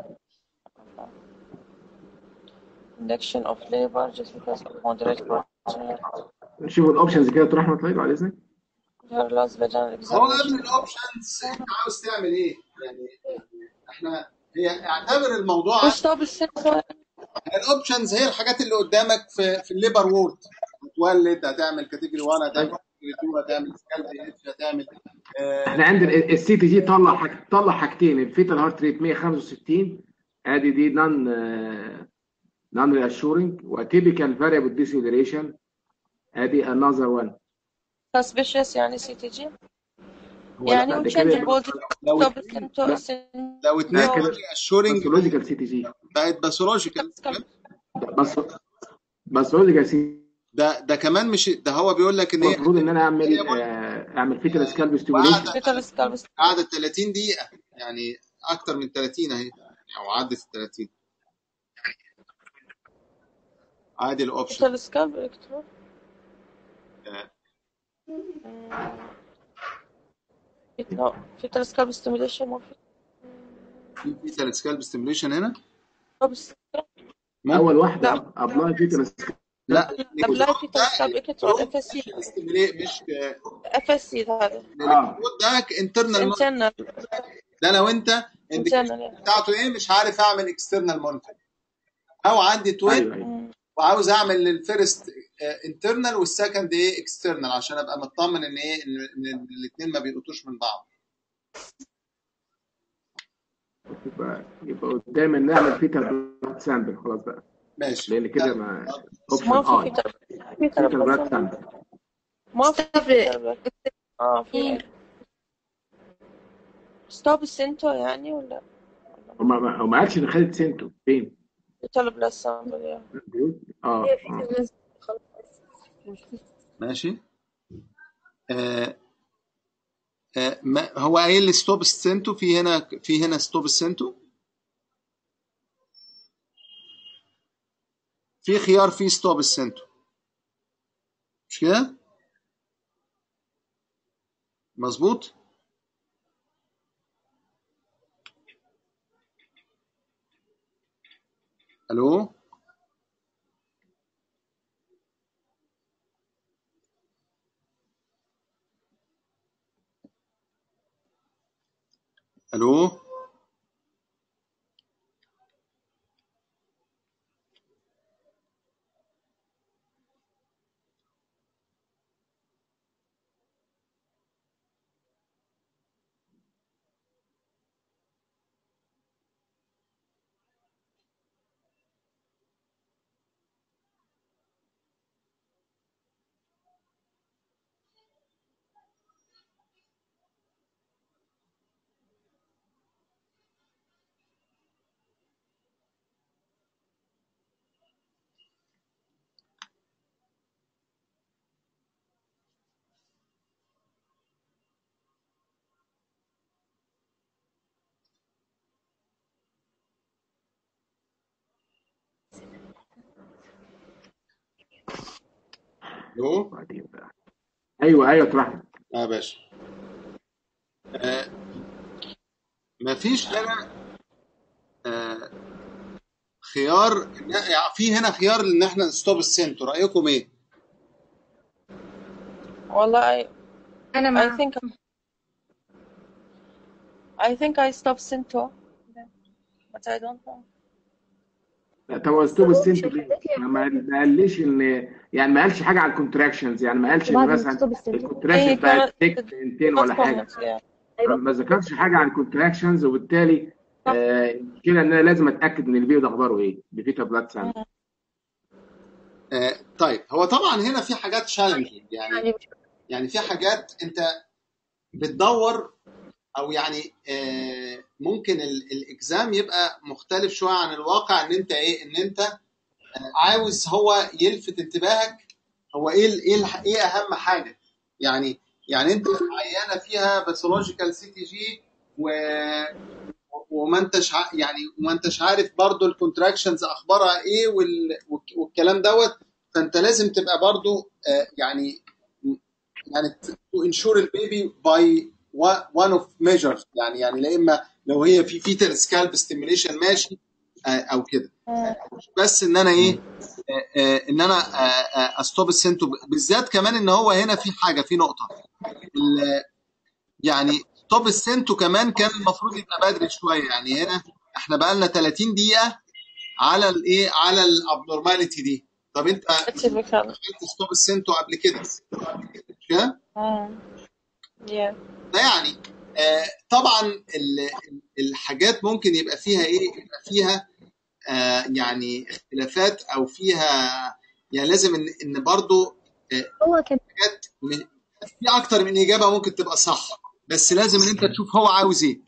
S3: induction of labor just because of moderate pressure
S1: نشوف الاوبشنز كده تروح احمد طيب على اذنك
S3: her last vaginal
S2: هو قبل
S3: examination
S2: الاوبشنز انت عاوز تعمل ايه؟ يعني احنا هي اعتبر الموضوع
S3: وستوب السنتو
S2: الاوبشنز هي الحاجات اللي قدامك في في الليبر وورد هتولد هتعمل كاتيجوري 1 هتعمل كاتيجوري 2 هتعمل سكالب اتش هتعمل آه،
S1: احنا عندنا السي تي جي طلع حاجة طلع حاجتين الفيتال هارت ريت 165 ادي دي نون نون رياشورنج واتيبيكال فاريبل ديسيلريشن ادي انذر وان
S3: suspicious يعني سي تي جي
S1: هو
S3: يعني
S1: لا
S3: we
S1: ده
S3: change
S1: كده
S3: البولد
S2: لو
S3: ستوب السنتو
S1: لا
S3: السنتو
S2: لو
S1: ده
S2: اتنين
S1: كده
S2: اشورنج
S1: باثولوجيكال سي تي جي
S2: بقت باثولوجيكال
S1: بس باثولوجيكال سي
S2: ده ده كمان مش ده هو بيقول لك ان
S1: هو
S2: هي
S1: المفروض ان انا
S2: هي
S1: اعمل
S2: برضه
S1: آه، اعمل فيتال سكالب ستيميوليشن
S2: وقعدت
S3: fetal scalp
S2: قعدت 30 دقيقة يعني أكتر من 30 أهي أو عدت ال 30 عادي الأوبشن
S3: fetal scalp electro
S2: آه،
S3: no fetal scalp stimulation ما في
S2: في فيتال سكالب ستيميوليشن هنا
S3: طب السنتو
S1: اول
S3: لا
S1: واحده ابلاي فيتال سكالب
S2: لا
S3: قبلها
S2: الإلكترود
S3: fetal scalp
S2: ده
S3: electro
S2: الإلكترود
S3: اف اس سي
S2: مش stimulate- مش
S3: اف اس سي هذا
S1: اه
S2: الإلكترود ده انترنال
S3: internal
S2: ده لو أنت الانديكيشن
S3: internal
S2: بتاعته إيه مش عارف أعمل اكسترنال مونيتور أو عندي توين
S1: ايوه ايوه
S3: مم.
S2: وعاوز أعمل للفيرست انترنال والسكند إيه اكسترنال عشان أبقى مطمن إن إيه إن إن الاثنين ما بيلقطوش من بعض
S1: يبقى يبقى قدامي ان نعمل فيتال بلاد سامبل خلاص بقى
S2: ماشي
S1: لان كده
S2: لا
S1: ما
S3: ما
S1: اوبشن
S3: في
S1: اي
S3: fetal fetal
S1: فيتال
S3: blood
S1: بلاد
S3: sample
S1: سامبل
S3: ما في fetal blood اه في ستوب السنتو يعني ولا
S1: هو ما هو ما قالش ان خدت سنتو فين؟
S3: fetal blood sample يعني
S1: اه
S7: هي في
S1: اه
S7: الناس خلاص
S2: ماشي آه آه ما هو قايل لي ستوب السنتو في هنا في هنا ستوب السنتو في خيار فيه ستوب السنتو مش كده مظبوط الو الو الو
S1: بعدين بقى ايوه ايوه تروح
S2: اه يا باشا آه مفيش هنا آه خيار يعني في هنا خيار ان احنا نستوب السنتو رايكم ايه
S3: والله I,
S5: أنا
S3: I
S5: مع
S3: think I think I stop Sinto but I don't know
S1: لا طب هو اسلوب السنتو ليه؟ ما ما ما قاليش ان يعني ما قالش حاجه على الكونتراكشنز يعني ما قالش ان
S7: بعد ما
S1: مثلا
S7: تستوب السنتو
S1: الكونتراكشن
S3: هي
S1: بتاعت
S3: كانت
S1: 6 200
S3: not
S1: ولا حاجه
S3: comment yeah
S7: أيوة
S1: ما ذكرش حاجه عن الكونتراكشنز وبالتالي آه، المشكله ان انا لازم اتاكد ان الفيو ده اخباره ايه بفيتا بلاد سامبل
S2: آه طيب هو طبعا هنا في حاجات تشالنجينج يعني
S7: يعني مش
S2: يعني في حاجات انت بتدور او يعني آه ممكن ال- الاكزام يبقى مختلف شويه عن الواقع ان انت ايه ان انت آه، عاوز هو يلفت انتباهك هو ايه ال- ايه الح- ايه اهم حاجه يعني يعني انت عيانه فيها باثولوجيكال سي تي جي و وما انتش ع- يعني وما انتش عارف برضو الكونتراكشنز اخبارها ايه وال... والكلام دوت فانت لازم تبقى برضو آه، يعني يعني تو انشور البيبي باي وان اوف ميجرز يعني يعني لا اما لو هي في فيتال سكالب ستيميليشن ماشي آه، او كده مش بس ان انا ايه آه، آه، ان انا استوب السنتو بالذات كمان ان هو هنا في حاجه في نقطه ال- يعني ستوب السنتو كمان كان المفروض يبقى بدري شويه يعني هنا احنا بقى لنا 30 دقيقه على الايه على الابنورماليتي دي طب انت
S3: Typical.
S2: عملت ستوب السنتو قبل كده مش كده؟
S3: Mm. Yeah.
S2: ده يعني آه، طبعا ال- ال- الحاجات ممكن يبقى فيها ايه يبقى فيها آه، يعني اختلافات او فيها يعني لازم ان ان برضو آه،
S7: هو كان
S2: حاجات من- في اكتر من اجابه ممكن تبقى صح بس لازم ان انت تشوف هو عاوز ايه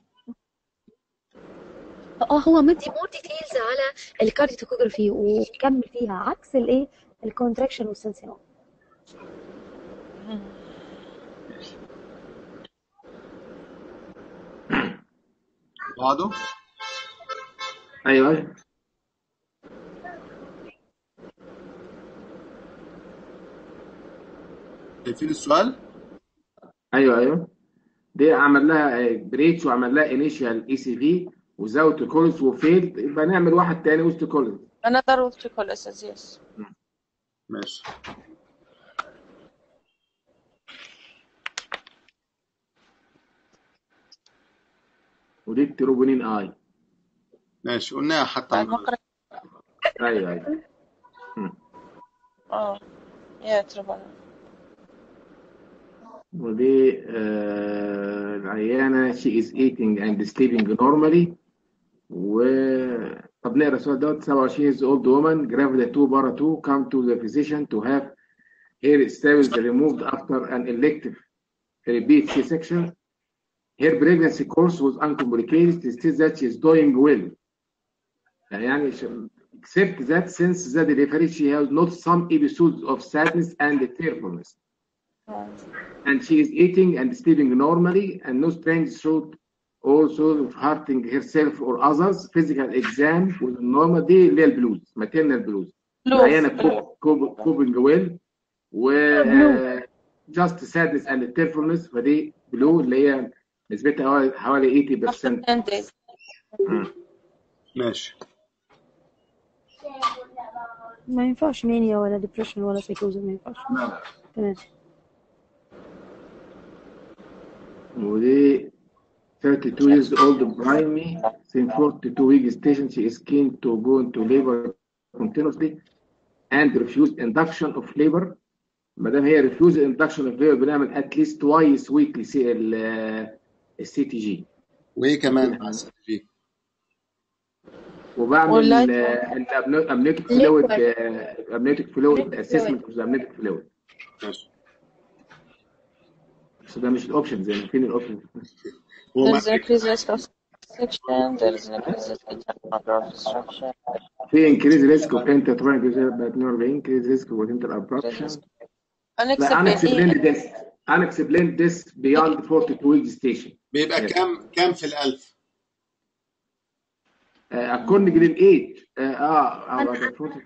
S7: اه هو مدي مور ديتيلز على الكارديوتوكوجرافي وكمل فيها عكس الايه الكونتراكشن والسنسيون
S2: بعده
S1: ايوه ايوه
S2: شايفين السؤال؟
S1: ايوه ايوه دي عمل لها بريتش وعمل لها انيشال اي سي في وزاوت كولز وفيلد يبقى نعمل واحد تاني وسط كولز
S3: Another with two cholesterol, yes.
S2: ماشي
S1: ودي التروبونين اي
S2: ماشي قلناها حتى
S3: بعد
S2: المرة
S3: ما قرأت
S1: ايوه ايوه مم.
S3: اه يا تربنا
S1: ودي آه العيانة she is eating and sleeping normally و طب نقرا السؤال دوت 27 years old woman gravida 2 bara 2 come to the physician to have hair stabs removed after an elective repeat C-section. Her pregnancy course was uncomplicated. It says that she is doing well. يعني ش- except that since the delivery she has not some episodes of sadness and tearfulness. and she is eating and sleeping normally and no strange thought also of hurting herself or others physical exam with normal دي اللي هي البلوز maternal blues العيانة coping well و آه، just sadness and tearfulness فدي بلو اللي هي نسبتها حوالي- حوالي 80%
S3: 10 days
S1: مم.
S2: ماشي
S7: ما ينفعش مانيا ولا ديبريشن ولا سايكوزا ما ينفعش تمام
S1: ودي 32 years old primary since 42 week station she is keen to go into labor continuously and refuse induction of labor ما دام هي refuse induction of labor بنعمل at least twice weekly سي السي تي جي
S2: وايه كمان مع السي في
S1: وبعمل
S3: واللايت
S1: الامنيوتيك فلويد امنيوتيك فلويد اسسمنت اوف امنيوتيك فلويد
S2: ماشي
S1: بس ده مش الاوبشن زي ما فين الاوبشن
S2: هو
S3: there
S2: ما
S3: is an increased risk of section there is an increased risk in terms of destruction
S1: في increase risk of interthrombotic بعد 42 increase risk of inter abruption لا
S3: unexplained
S1: unexplained death unexplained death beyond 42 week station
S2: بيبقى
S1: Yes.
S2: كام كام في الألف؟
S1: uh, according to the age uh, اه about the 40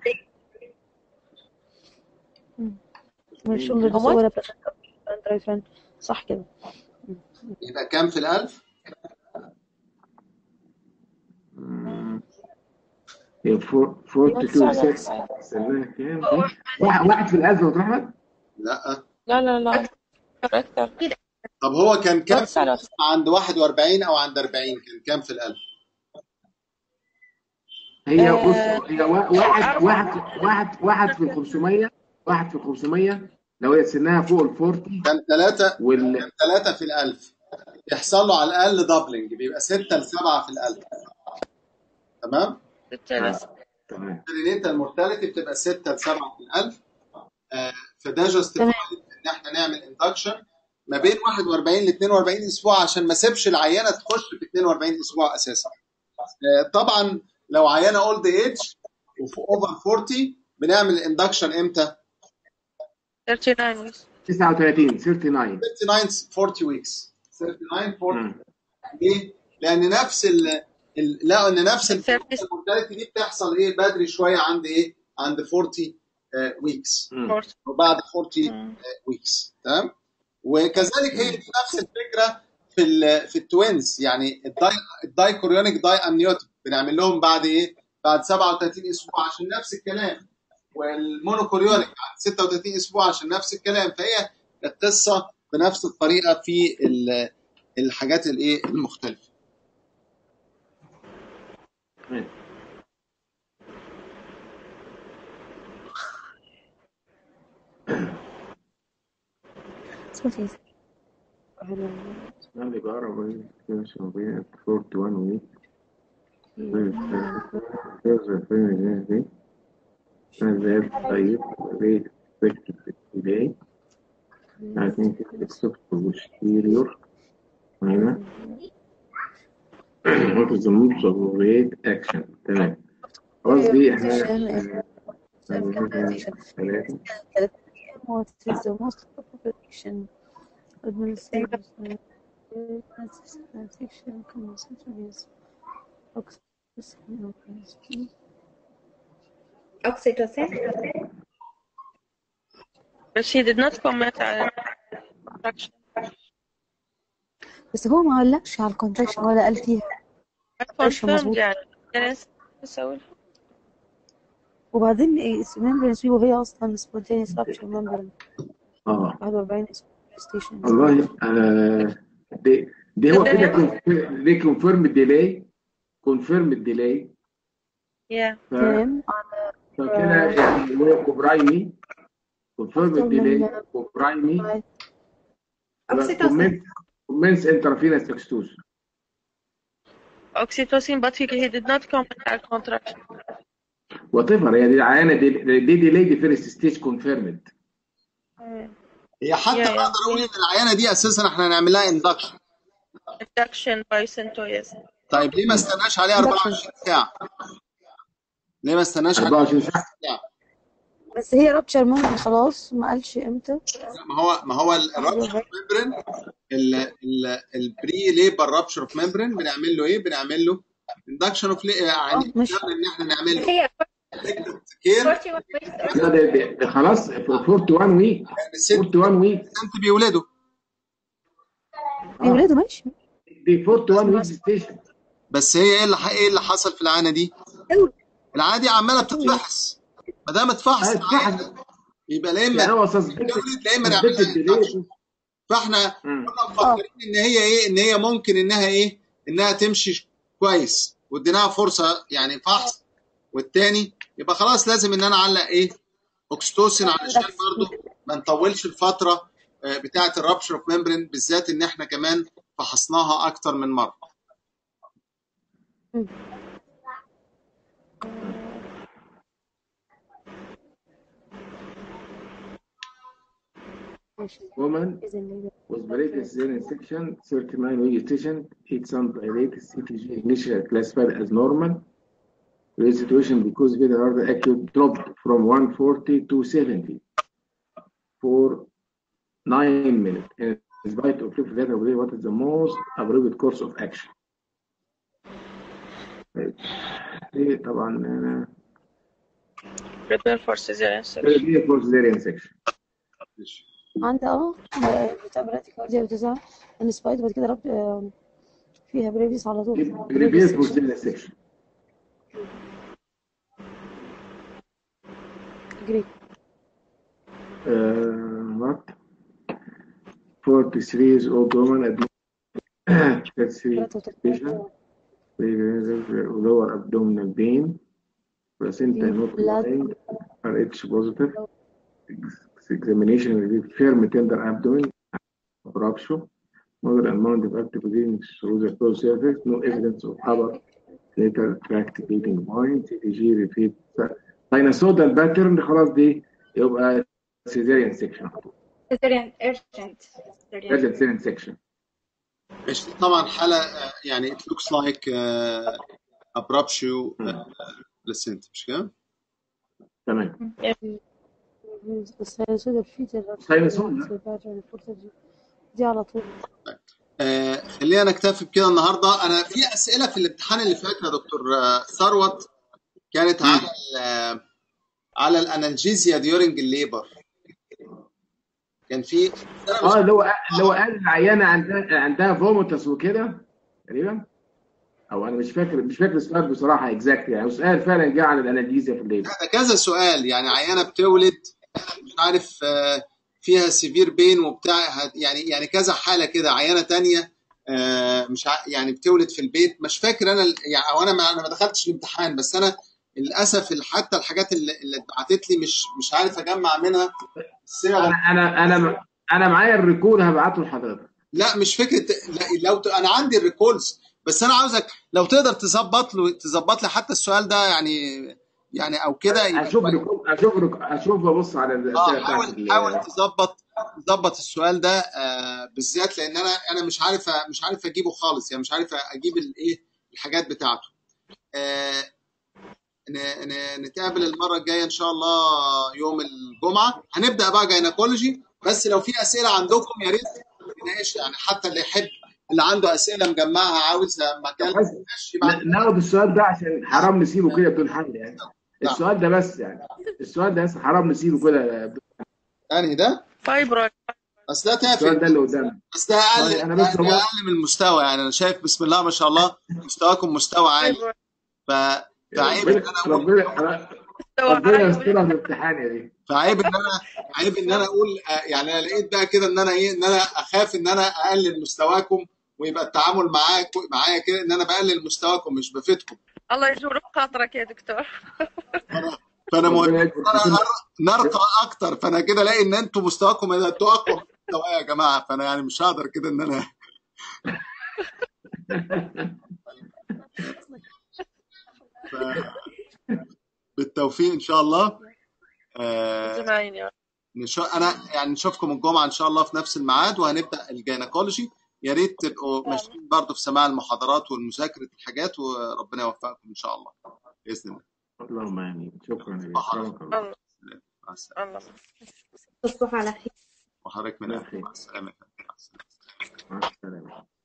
S7: مش شغل
S3: How much?
S7: ولا بلاتنت صح كده
S2: بيبقى كام في الألف؟
S1: مم. هي فور- 42 6 استناها كام دي؟ واحد واحد في الألف يا دكتور أحمد
S2: لا
S3: لا لا لا أكثر
S2: طب هو كان كام
S3: بس على
S2: عند 41 أو عند 40 كان كام في الألف؟
S1: هي
S3: آه.
S1: بص هي وا- واحد واحد واحد واحد في ال 500 واحد في ال 500 لو هي سنها فوق ال 40
S2: كان ثلاثة
S1: وال
S2: كان ثلاثة في الألف يحصل له على الأقل دبلنج بيبقى ستة لسبعة في الألف تمام؟
S1: تمام
S2: ان انت المورتاليتي بتبقى 6 ل 7 في الألف آه، فده جاستيفايد ان احنا نعمل اندكشن ما بين 41 ل 42 اسبوع عشان ما سيبش العيانه تخش في 42 اسبوع اساسا آه، طبعا لو عيانه اولد ايج وفي اوفر 40 بنعمل اندكشن امتى؟
S3: 39 weeks
S1: 39 39
S2: 39 40 weeks 39 40
S1: مم.
S2: ليه؟ لان نفس ال ال- لقوا ان نفس
S3: Thirty-
S2: المورتاليتي دي بتحصل ايه بدري شويه عند ايه؟ عند 40 ويكس
S1: مم.
S2: وبعد 40
S3: مم.
S2: ويكس تمام؟ وكذلك هي دي نفس الفكره في ال في التوينز يعني الداي الدايكوريونيك داي امنيوتيك بنعمل لهم بعد ايه؟ بعد 37 اسبوع عشان نفس الكلام والمونوكوريونيك بعد 36 اسبوع عشان نفس الكلام فهي القصه بنفس الطريقه في ال- الحاجات الايه المختلفه
S1: تمام.
S4: اسمه ايه؟
S1: Now the bar of education will be at 41 weeks. There's a family and they have طيب rate expected today. I think it's except for posterior. هنا. What is the moves of rate action؟ تمام. قصدي احنا
S4: Position
S1: ثلاثة
S4: What is the most popular action? Administration, transaction, compensation is oxytocin.
S5: oxytocin
S3: But she did not comment على contraction.
S4: بس هو ما قالكش على الكونتراكشن ولا قال فيها
S3: confirmed
S4: مظبوط.
S3: يعني يعني بسوي
S4: وبعدين ايه membrane سوي وهي اصلا spontaneous rupture membrane
S1: اه
S4: 41 ستيشن
S1: والله آه دي دي هو كده كونفير- دي كونفيرم ديلاي كونفيرم ديلاي
S3: yeah
S4: تمام
S1: فكده يعني هو كوبرايمي كونفيرم
S4: أكتر من-
S1: ديلاي كوبرايمي
S5: oxytocin
S1: كومنس انترافينس اكستوز
S3: oxytocin but he, he did not comment على contraction
S1: وات ايفر هي دي العيانه دي دي ديلاي دي فيرست ستيج كونفيرمد
S2: هي حتى
S3: يا- يا.
S2: اقدر اقول ان العيانه دي اساسا احنا هنعمل لها اندكشن
S3: induction by Cento yes
S2: طيب ليه ما استناش عليها 24 ساعه؟ ليه ما استناش عليها
S1: 24 ساعه
S2: ساعه؟
S4: بس هي رابتشر ممكن خلاص ما قالش امتى
S2: لا، ما هو ما هو الرابشر اوف ميمبرين البري ليبر رابشر اوف ميمبرين بنعمل له ايه؟ بنعمل له اندكشن اوف يعني
S4: آه، ماشي.
S2: قبل ان احنا نعمل له
S5: هي
S2: كير
S5: 41 weeks
S1: لا ده, ده, ده خلاص 41 ويك
S2: يعني ست
S1: 41 ويك
S2: انت بيولدوا
S4: بيولدوا ماشي
S1: دي 41 ويك ستيشن
S2: بس هي ايه اللي ايه اللي حصل في العانه دي؟ العانه دي عماله بتتفحص ما دام اتفحصت العانة، يبقى لا
S1: يعني
S2: اما
S1: هو سسبكت
S2: تولد لا اما نعمل لها
S1: سسبكت ديلاي
S2: induction. فاحنا
S1: مم.
S2: كنا مفكرين ان هي ايه ان هي ممكن انها ايه انها تمشي كويس واديناها فرصه يعني فحص والتاني يبقى خلاص لازم ان انا اعلق ايه اوكستوسين علشان برضو ما نطولش الفتره آه، بتاعه الرابشر اوف ميمبرين بالذات ان احنا كمان فحصناها اكتر من مره
S4: ماشي
S1: woman
S4: إذن
S1: was break cesarean section 39 week station heat some dilated CTG initially classified as normal the situation because the order acute dropped from 140 to 70 for 9 minutes in spite of if data believe what is the most appropriate course of action طيب. دي طبعا أنا-
S3: prepare for cesarean section
S1: دي for cesarean section
S4: عندها اه بتاع براتيك كارديا بتزعل ان سبايت بعد كده رب آه، فيها بريفيس على طول
S1: prepare for cesarean section
S4: جريت
S1: uh, what 43 years old woman admitted 33 patient with lower abdominal pain placenta not
S4: Blood.
S1: lying RH positive examination revealed firm tender abdomen rupture moderate amount of active bleeding through the closed surface no evidence of upper lateral tract bleeding point CTG repeat sinusoidal pattern خلاص دي يبقى cesarean section
S5: cesarean urgent cesarean
S1: urgent cesarean section
S2: مش دي طبعا حاله آه، يعني it looks like uh, abruptio uh, placenta مش كده؟
S1: تمام
S8: السينوسويدال فيتر
S1: ساينسون
S8: دي على طول
S2: آه، خلينا نكتفي بكده النهارده انا في اسئله في الامتحان اللي فات يا دكتور آه، ثروت كانت على ال- على الانالجيزيا ديورنج الليبر كان في أنا مش
S1: اه اللي هو اللي هو قال العيانه عندها عندها فوميتس وكده تقريبا او انا مش فاكر مش فاكر السؤال بصراحه اكزاكت يعني السؤال فعلا جه على الانالجيزيا في الليل
S2: ده كذا سؤال يعني عيانه بتولد مش عارف آه، فيها سيفير بين وبتاع هت- يعني يعني كذا حاله كده عيانه تانية آه، مش ع- يعني بتولد في البيت مش فاكر انا ال- يعني او انا ما انا ما دخلتش الامتحان بس انا للاسف ال- حتى الحاجات اللي اللي اتبعتت لي مش مش عارف اجمع منها الصيغه
S1: انا انا انا انا معايا الريكورد هبعته لحضرتك
S2: لا مش فكره لا لو ت... انا عندي الريكولز بس انا عاوزك لو تقدر تظبط له تظبط لي حتى السؤال ده يعني يعني او كده يبقى
S1: اشوف
S2: كويس.
S1: ريكورد اشوف ريك- اشوف ابص على الاسئله
S2: اه
S1: بتاعت
S2: حاول
S1: ال-
S2: حاول تظبط تظبط السؤال ده آه بالذات لان انا انا مش عارف مش عارف اجيبه خالص يعني مش عارف اجيب الايه الحاجات بتاعته آه ن- ن- نتقابل المره الجايه ان شاء الله يوم الجمعه هنبدا بقى جاينكولوجي بس لو في اسئله عندكم يا ريت نناقش يعني حتى اللي يحب اللي عنده اسئله مجمعها عاوز مكان
S1: بس ن- ناخد السؤال ده عشان حرام نسيبه كده بدون حل يعني السؤال ده بس يعني السؤال ده بس حرام نسيبه كده
S2: انهي ده
S3: فايبرويد
S2: بس ده
S1: السؤال
S2: تافه
S1: ده اللي قدامنا
S2: بس ده اقل
S1: طيب انا
S2: ده
S1: بس
S2: ده
S1: بقول
S2: اقل من المستوى يعني انا شايف بسم الله ما شاء الله مستواكم مستوى عالي
S3: فايبرويد
S2: ف فعيب ان
S1: ربنا
S2: انا اقول
S1: ربنا
S3: مستوى
S1: ربنا
S3: عالي
S1: يسترها في الامتحان يا دي
S2: فعيب ان انا عيب ان انا اقول آه، يعني انا لقيت بقى كده ان انا ايه ان انا اخاف ان انا اقلل مستواكم ويبقى التعامل معاك معايا كده ان انا بقلل مستواكم مش بفيدكم
S3: الله يجبر بخاطرك يا دكتور
S2: فانا فانا مهم
S1: ربنا
S2: ان
S1: يكبر
S2: انا
S1: فيكم
S2: أر- نرقى اكتر فانا كده الاقي ان انتوا مستواكم إيه ده انتوا اقوى من مستواي يا جماعه فانا يعني مش هقدر كده ان انا ف... بالتوفيق ان شاء الله آه
S3: زماين يا
S2: نشو... انا يعني نشوفكم الجمعه ان شاء الله في نفس الميعاد وهنبدا الجينيكولوجي يا ريت تبقوا ماشيين برضه في سماع المحاضرات والمذاكره الحاجات وربنا يوفقكم ان شاء الله باذن الله
S1: اللهم امين شكرا يا دي
S2: صباح
S1: شكرا الله
S3: الله
S2: مع السلامه
S3: الله
S5: تصبحوا على خير
S2: وحضرتك من
S1: لا
S2: اهل
S1: خير
S2: مع السلامه مع السلامه
S1: مع السلامه